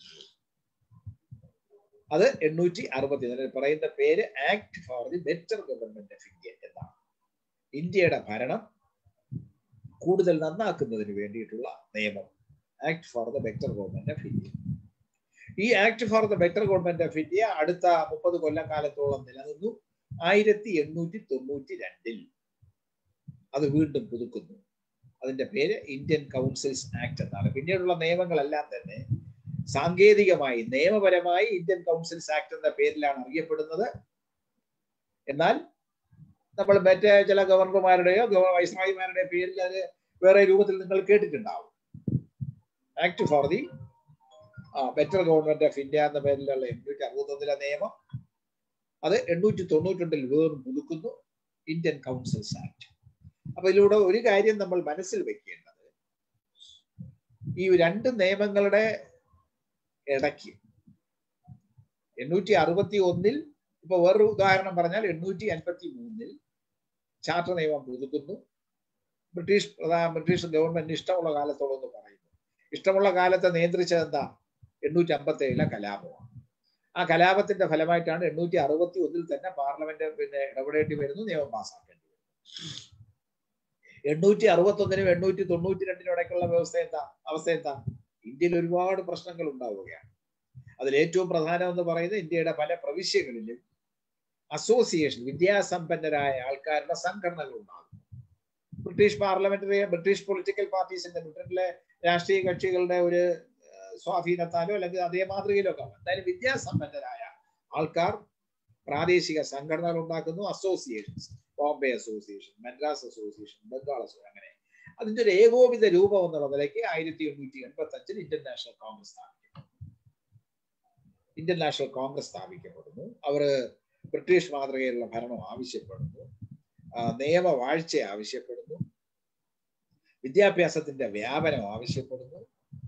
അത് എണ്ണൂറ്റി അറുപത്തി പറയുന്ന പേര് act for the better government of India എന്നാണ് ഇന്ത്യയുടെ ഭരണം കൂടുതൽ നന്നാക്കുന്നതിന് വേണ്ടിയിട്ടുള്ള നിയമം act for the better government of India ഈ act for the better government of India അടുത്ത മുപ്പത് കൊല്ലക്കാലത്തോളം നിലനിന്നു ആയിരത്തി എണ്ണൂറ്റി തൊണ്ണൂറ്റി രണ്ടിൽ അത് വീണ്ടും പുതുക്കുന്നു അതിന്റെ പേര് ഇന്ത്യൻ കൗൺസിൽസ് ആക്ട് എന്നാണ് പിന്നീടുള്ള നിയമങ്ങളെല്ലാം തന്നെ സാങ്കേതികമായി നിയമപരമായി ഇന്ത്യൻ കൗൺസിൽസ് ആക്ട് എന്ന പേരിലാണ് അറിയപ്പെടുന്നത് എന്നാൽ നമ്മൾ മറ്റേ ചില ഗവർണർമാരുടെയോ വൈസ്രോയിമാരുടെയോ പേരിൽ അത് വേറെ രൂപത്തിൽ നിങ്ങൾ കേട്ടിട്ടുണ്ടാവും act for the better government of India എന്ന പേരിലുള്ള എണ്ണൂറ്റി അറുപത്തൊന്നിലെ നിയമം അത് എണ്ണൂറ്റി തൊണ്ണൂറ്റി വീണ്ടും പുതുക്കുന്നു ഇന്ത്യൻ കൗൺസിൽസ് ആക്ട് അപ്പൊ ഇതിലൂടെ ഒരു കാര്യം നമ്മൾ മനസ്സിൽ വെക്കേണ്ടത് ഈ രണ്ട് നിയമങ്ങളുടെ ഇടയ്ക്ക് എണ്ണൂറ്റി അറുപത്തി ഒന്നിൽ ഇപ്പൊ വേറൊരു ഉദാഹരണം പറഞ്ഞാൽ എണ്ണൂറ്റി അൻപത്തി മൂന്നിൽ ചാർട്ടർ നിയമം പുതുക്കുന്നു ബ്രിട്ടീഷ് പ്രധാന ബ്രിട്ടീഷ് ഗവൺമെന്റ് ഇഷ്ടമുള്ള കാലത്തോളം എന്ന് പറയുന്നു ഇഷ്ടമുള്ള കാലത്തെ നിയന്ത്രിച്ചത് എന്താ എണ്ണൂറ്റി അമ്പത്തി ഏഴിലെ കലാപമാണ് ആ കലാപത്തിന്റെ ഫലമായിട്ടാണ് എണ്ണൂറ്റി അറുപത്തി ഒന്നിൽ തന്നെ പാർലമെന്റ് പിന്നെ ഇടപെടേണ്ടി വരുന്നു നിയമം പാസ്സാക്കേണ്ടി വരുന്നു എണ്ണൂറ്റി അറുപത്തി ഒന്നിനും എണ്ണൂറ്റി തൊണ്ണൂറ്റി രണ്ടിനും ഇടയ്ക്കുള്ള വ്യവസ്ഥ എന്താ അവസ്ഥ എന്താ ഇന്ത്യയിൽ ഒരുപാട് പ്രശ്നങ്ങൾ ഉണ്ടാവുകയാണ് അതിൽ ഏറ്റവും പ്രധാനം എന്ന് പറയുന്നത് ഇന്ത്യയുടെ പല പ്രവിശ്യകളിലും അസോസിയേഷൻ വിദ്യാസമ്പന്നരായ ആൾക്കാരുടെ സംഘടനകൾ ഉണ്ടാകും ബ്രിട്ടീഷ് പാർലമെന്ററി ബ്രിട്ടീഷ് പൊളിറ്റിക്കൽ പാർട്ടീസിന്റെ ബ്രിട്ടനിലെ രാഷ്ട്രീയ കക്ഷികളുടെ ഒരു സ്വാധീനത്താലോ അല്ലെങ്കിൽ അതേ മാതൃകയിലോ ഒക്കെ എന്തായാലും വിദ്യാസമ്പന്നരായ ആൾക്കാർ പ്രാദേശിക സംഘടനകൾ ഉണ്ടാക്കുന്നു associations Bombay association Madras association Bengal association അങ്ങനെ അതിന്റെ ഒരു ഏകോപിത രൂപം എന്നുള്ള നിലയ്ക്ക് ആയിരത്തി എണ്ണൂറ്റി എൺപത്തി അഞ്ചിൽ ഇന്ത്യൻ നാഷണൽ കോൺഗ്രസ് സ്ഥാപിക്കുന്നു ഇന്ത്യൻ നാഷണൽ കോൺഗ്രസ് സ്ഥാപിക്കപ്പെടുന്നു അവർ ബ്രിട്ടീഷ് മാതൃകയിലുള്ള ഭരണം ആവശ്യപ്പെടുന്നു നിയമവാഴ്ച ആവശ്യപ്പെടുന്നു വിദ്യാഭ്യാസത്തിന്റെ വ്യാപനം ആവശ്യപ്പെടുന്നു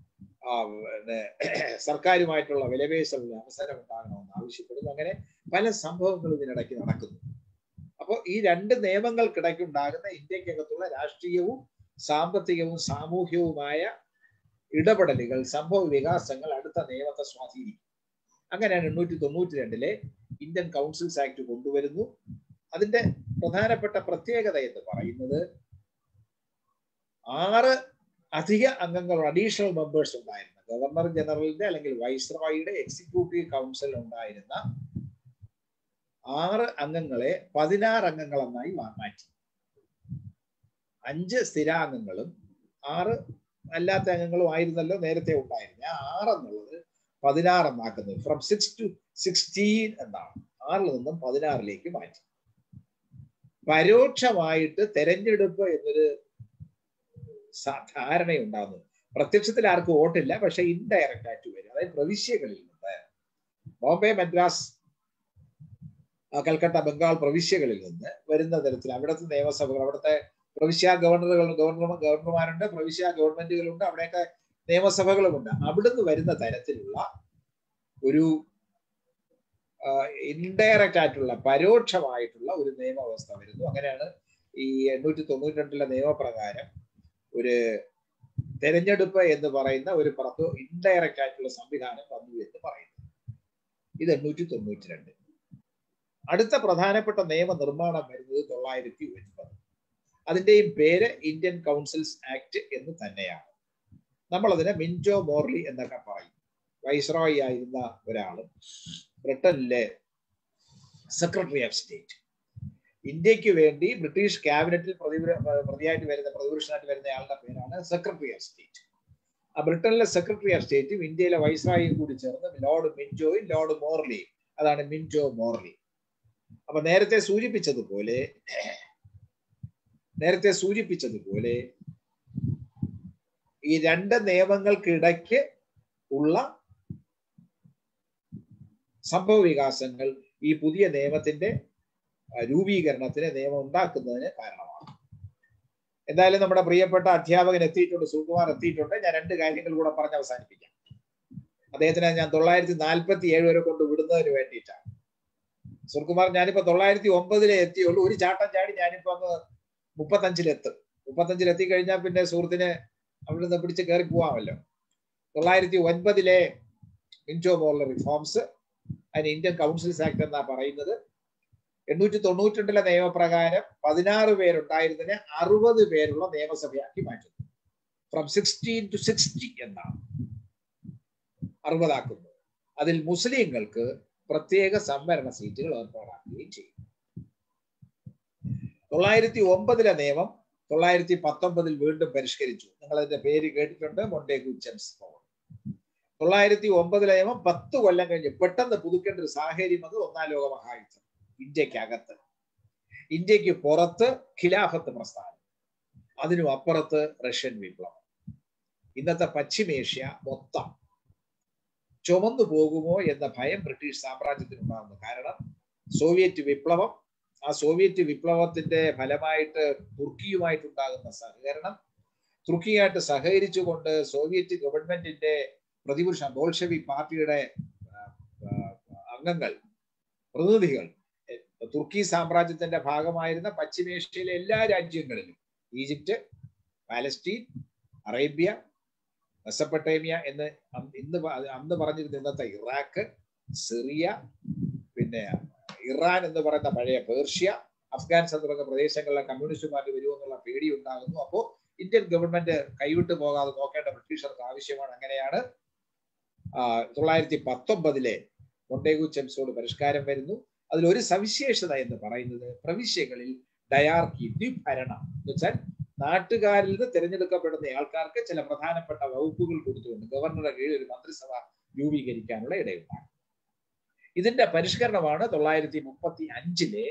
സർക്കാരുമായിട്ടുള്ള വിലപേശലിന് അവസരം ഉണ്ടാകണമെന്ന് ആവശ്യപ്പെടുന്നു അങ്ങനെ പല സംഭവങ്ങളും ഇതിനിടയ്ക്ക് നടക്കുന്നു അപ്പോൾ ഈ രണ്ട് നിയമങ്ങൾക്കിടയ്ക്കുണ്ടാകുന്ന ഇന്ത്യക്കകത്തുള്ള രാഷ്ട്രീയവും സാമ്പത്തികവും സാമൂഹ്യവുമായ ഇടപെടലുകൾ സംഭവ വികാസങ്ങൾ അടുത്ത നിയമത്തെ സ്വാധീനിക്കും അങ്ങനെയാണ് എണ്ണൂറ്റി തൊണ്ണൂറ്റി രണ്ടിലെ ഇന്ത്യൻ കൗൺസിൽസ് ആക്ട് കൊണ്ടുവരുന്നു അതിന്റെ പ്രധാനപ്പെട്ട പ്രത്യേകത എന്ന് പറയുന്നത് ആറ് അധിക അംഗങ്ങൾ അഡീഷണൽ മെമ്പേഴ്സ് ഉണ്ടായിരുന്ന ഗവർണർ ജനറലിന്റെ അല്ലെങ്കിൽ വൈസ്രോയുടെ എക്സിക്യൂട്ടീവ് കൗൺസിൽ ഉണ്ടായിരുന്ന ആറ് അംഗങ്ങളെ പതിനാറ് അംഗങ്ങളെന്നായി മാറ്റി അഞ്ച് സ്ഥിരാംഗങ്ങളും ആറ് അല്ലാത്ത അംഗങ്ങളും ആയിരുന്നല്ലോ നേരത്തെ ഉണ്ടായിരുന്നത് ആ ആറെന്നുള്ളത് പതിനാറെന്നാക്കുന്നത് ഫ്രം സിക്സ് ടു സിക്സ്റ്റീൻ എന്നാണ് ആറിൽ നിന്നും പതിനാറിലേക്ക് മാറ്റി പരോക്ഷമായിട്ട് തെരഞ്ഞെടുപ്പ് എന്നൊരു ധാരണയുണ്ടാകുന്നു പ്രത്യക്ഷത്തിൽ ആർക്കും വോട്ടില്ല പക്ഷെ ഇൻഡയറക്റ്റ് ആയിട്ട് വരും അതായത് പ്രവിശ്യകളിൽ നിന്ന് ബോംബെ മദ്രാസ് കൽക്കട്ട ബംഗാൾ പ്രവിശ്യകളിൽ നിന്ന് വരുന്ന തരത്തിൽ അവിടുത്തെ നിയമസഭകൾ അവിടുത്തെ പ്രവിശ്യ ഗവർണറുകൾ ഗവർണർ ഗവർണർമാരുണ്ട് പ്രവിശ്യ ഗവൺമെന്റുകളുണ്ട് അവിടെയൊക്കെ നിയമസഭകളുമുണ്ട് അവിടുന്ന് വരുന്ന തരത്തിലുള്ള ഒരു ഇൻഡയറക്റ്റ് ആയിട്ടുള്ള പരോക്ഷമായിട്ടുള്ള ഒരു നിയമവ്യവസ്ഥ വരുന്നു അങ്ങനെയാണ് ഈ എണ്ണൂറ്റി തൊണ്ണൂറ്റി രണ്ടിലെ നിയമപ്രകാരം ഒരു തെരഞ്ഞെടുപ്പ് എന്ന് പറയുന്ന ഒരു പുറത്ത് ഇൻഡയറക്റ്റ് ആയിട്ടുള്ള സംവിധാനം വന്നു എന്ന് പറയുന്നു ഇത് എണ്ണൂറ്റി തൊണ്ണൂറ്റി രണ്ട് അടുത്ത പ്രധാനപ്പെട്ട നിയമ നിർമ്മാണം വരുന്നത് തൊള്ളായിരത്തി ഒൻപത് അതിന്റെയും പേര് ഇന്ത്യൻ കൗൺസിൽസ് ആക്ട് എന്ന് തന്നെയാണ് നമ്മളതിനെ മിൻജോ മോർലി എന്നൊക്കെ പറയും വൈസ്രോയി ആയിരുന്ന ഒരാള് ബ്രിട്ടനിലെ സെക്രട്ടറി ഓഫ് സ്റ്റേറ്റ് ഇന്ത്യക്ക് വേണ്ടി ബ്രിട്ടീഷ് ക്യാബിനറ്റിൽ പ്രതിപുര പ്രതിയായിട്ട് വരുന്ന പ്രതിപുരുഷനായിട്ട് വരുന്ന ആളുടെ പേരാണ് സെക്രട്ടറി ഓഫ് സ്റ്റേറ്റ് ആ ബ്രിട്ടനിലെ സെക്രട്ടറി ഓഫ് സ്റ്റേറ്റും ഇന്ത്യയിലെ വൈസ്രായും കൂടി ചേർന്ന് ലോർഡ് മിൻജോയും ലോർഡ് മോർലിയും അതാണ് മിൻജോ മോർലി അപ്പൊ നേരത്തെ സൂചിപ്പിച്ചതുപോലെ നേരത്തെ സൂചിപ്പിച്ചതുപോലെ ഈ രണ്ട് നിയമങ്ങൾക്കിടയ്ക്ക് ഉള്ള സംഭവ വികാസങ്ങൾ ഈ പുതിയ നിയമത്തിന്റെ രൂപീകരണത്തിന് നിയമം ഉണ്ടാക്കുന്നതിന് കാരണമാണ് എന്തായാലും നമ്മുടെ പ്രിയപ്പെട്ട അധ്യാപകൻ എത്തിയിട്ടുണ്ട് സുകുമാർ എത്തിയിട്ടുണ്ട് ഞാൻ രണ്ട് കാര്യങ്ങൾ കൂടെ പറഞ്ഞ് അവസാനിപ്പിക്കാം അദ്ദേഹത്തിനെ ഞാൻ തൊള്ളായിരത്തി നാൽപ്പത്തി ഏഴ് വരെ കൊണ്ട് വിടുന്നതിന് വേണ്ടിയിട്ടാണ് സുർകുമാർ ഞാനിപ്പോ തൊള്ളായിരത്തി ഒമ്പതിലെ എത്തിയുള്ളൂ ഒരു ചാട്ടം ചാടി ഞാനിപ്പോ അങ്ങ് മുപ്പത്തഞ്ചിലെത്തും മുപ്പത്തഞ്ചിൽ എത്തിക്കഴിഞ്ഞാൽ പിന്നെ സുഹൃത്തിനെ അവിടെ നിന്ന് പിടിച്ച് കയറി പോവാമല്ലോ തൊള്ളായിരത്തി ഒൻപതിലെ ഇൻജോ മോറൽ റിഫോംസ് അതിന് ഇന്ത്യൻ കൗൺസിൽസ് ആക്ട് എന്നാ പറയുന്നത് എണ്ണൂറ്റി തൊണ്ണൂറ്റി രണ്ടിലെ നിയമപ്രകാരം പതിനാറ് പേരുണ്ടായിരുന്നതിനെ അറുപത് പേരുള്ള നിയമസഭയാക്കി മാറ്റുന്നു ഫ്രം സിക്സ്റ്റീൻ ടു സിക്സ്റ്റി എന്നാണ് അറുപതാക്കുന്നു അതിൽ മുസ്ലിങ്ങൾക്ക് പ്രത്യേക സംവരണ സീറ്റുകൾ ഏർപ്പാടാക്കുകയും ചെയ്യും തൊള്ളായിരത്തി ഒമ്പതിലെ നിയമം തൊള്ളായിരത്തി പത്തൊമ്പതിൽ വീണ്ടും പരിഷ്കരിച്ചു നിങ്ങൾ അതിന്റെ പേര് കേട്ടിട്ടുണ്ട് മൊണ്ടേഗു ജെംസ് തൊള്ളായിരത്തി ഒമ്പതിലെ നിയമം പത്ത് കൊല്ലം കഴിഞ്ഞ് പെട്ടെന്ന് പുതുക്കേണ്ട ഒരു സാഹചര്യം അത് ഒന്നാം ലോക മഹായുദ്ധം ഇന്ത്യക്കകത്ത് ഇന്ത്യക്ക് പുറത്ത് ഖിലാഫത്ത് പ്രസ്ഥാനം അതിനും അപ്പുറത്ത് റഷ്യൻ വിപ്ലവം ഇന്നത്തെ പശ്ചിമേഷ്യ മൊത്തം ചുമന്നു പോകുമോ എന്ന ഭയം ബ്രിട്ടീഷ് സാമ്രാജ്യത്തിനുണ്ടാകുന്നു കാരണം സോവിയറ്റ് വിപ്ലവം ആ സോവിയറ്റ് വിപ്ലവത്തിന്റെ ഫലമായിട്ട് തുർക്കിയുമായിട്ടുണ്ടാകുന്ന സഹകരണം തുർക്കിയായിട്ട് സഹകരിച്ചുകൊണ്ട് സോവിയറ്റ് ഗവൺമെന്റിന്റെ പ്രതിപുരുഷ ബോൾഷവി പാർട്ടിയുടെ അംഗങ്ങൾ പ്രതിനിധികൾ തുർക്കി സാമ്രാജ്യത്തിന്റെ ഭാഗമായിരുന്ന പശ്ചിമേഷ്യയിലെ എല്ലാ രാജ്യങ്ങളിലും ഈജിപ്റ്റ് പാലസ്റ്റീൻ അറേബ്യ മെസപ്പട്ടേമിയ എന്ന് ഇന്ന് അന്ന് പറഞ്ഞിരുന്ന ഇന്നത്തെ ഇറാഖ് സിറിയ പിന്നെ ഇറാൻ എന്ന് പറയുന്ന പഴയ പേർഷ്യ അഫ്ഗാനിസ്ഥാൻ തുടങ്ങിയ പ്രദേശങ്ങളിലെ കമ്മ്യൂണിസ്റ്റുമാർക്ക് വരുമെന്നുള്ള പേടി ഉണ്ടാകുന്നു അപ്പോൾ ഇന്ത്യൻ ഗവൺമെന്റ് കൈവിട്ടു പോകാതെ നോക്കേണ്ട ബ്രിട്ടീഷർക്ക് ആവശ്യമാണ് അങ്ങനെയാണ് തൊള്ളായിരത്തി പത്തൊമ്പതിലെ മൊണ്ടേഗു ചെംസോട് പരിഷ്കാരം വരുന്നു അതിലൊരു സവിശേഷത എന്ന് പറയുന്നത് പ്രവിശ്യകളിൽ ഡയാർക്കി ദ്വിഭരണം എന്ന് വെച്ചാൽ നാട്ടുകാരിൽ നിന്ന് തിരഞ്ഞെടുക്കപ്പെടുന്ന ആൾക്കാർക്ക് ചില പ്രധാനപ്പെട്ട വകുപ്പുകൾ കൊടുത്തുകൊണ്ട് ഗവർണറുടെ കീഴിൽ ഒരു മന്ത്രിസഭ രൂപീകരിക്കാനുള്ള ഇടയുണ്ടാകും ഇതിന്റെ പരിഷ്കരണമാണ് തൊള്ളായിരത്തി മുപ്പത്തി അഞ്ചിലെ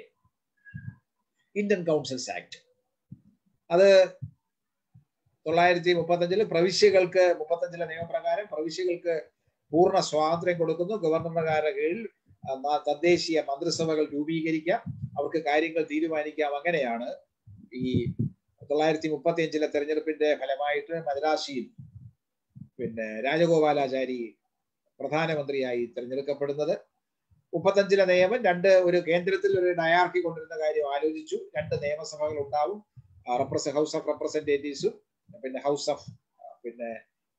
ഇന്ത്യൻ കൗൺസിൽസ് ആക്ട് അത് തൊള്ളായിരത്തി മുപ്പത്തഞ്ചില് പ്രവിശ്യകൾക്ക് മുപ്പത്തഞ്ചിലെ നിയമപ്രകാരം പ്രവിശ്യകൾക്ക് പൂർണ്ണ സ്വാതന്ത്ര്യം കൊടുക്കുന്നു ഗവർണറുടെ കീഴിൽ തദ്ദേശീയ മന്ത്രിസഭകൾ രൂപീകരിക്കാം അവർക്ക് കാര്യങ്ങൾ തീരുമാനിക്കാം അങ്ങനെയാണ് ഈ തൊള്ളായിരത്തി മുപ്പത്തി അഞ്ചിലെ തെരഞ്ഞെടുപ്പിന്റെ ഫലമായിട്ട് മദ്രാശിയിൽ പിന്നെ രാജഗോപാലാചാരി പ്രധാനമന്ത്രിയായി തിരഞ്ഞെടുക്കപ്പെടുന്നത് മുപ്പത്തഞ്ചിലെ നിയമം രണ്ട് ഒരു കേന്ദ്രത്തിൽ ഒരു ഡയാർക്കി കൊണ്ടിരുന്ന കാര്യം ആലോചിച്ചു രണ്ട് നിയമസഭകൾ ഉണ്ടാവും റെപ്രസ ഹൗസ് ഓഫ് റെപ്രസെന്റേറ്റീവ്സും പിന്നെ ഹൗസ് ഓഫ് പിന്നെ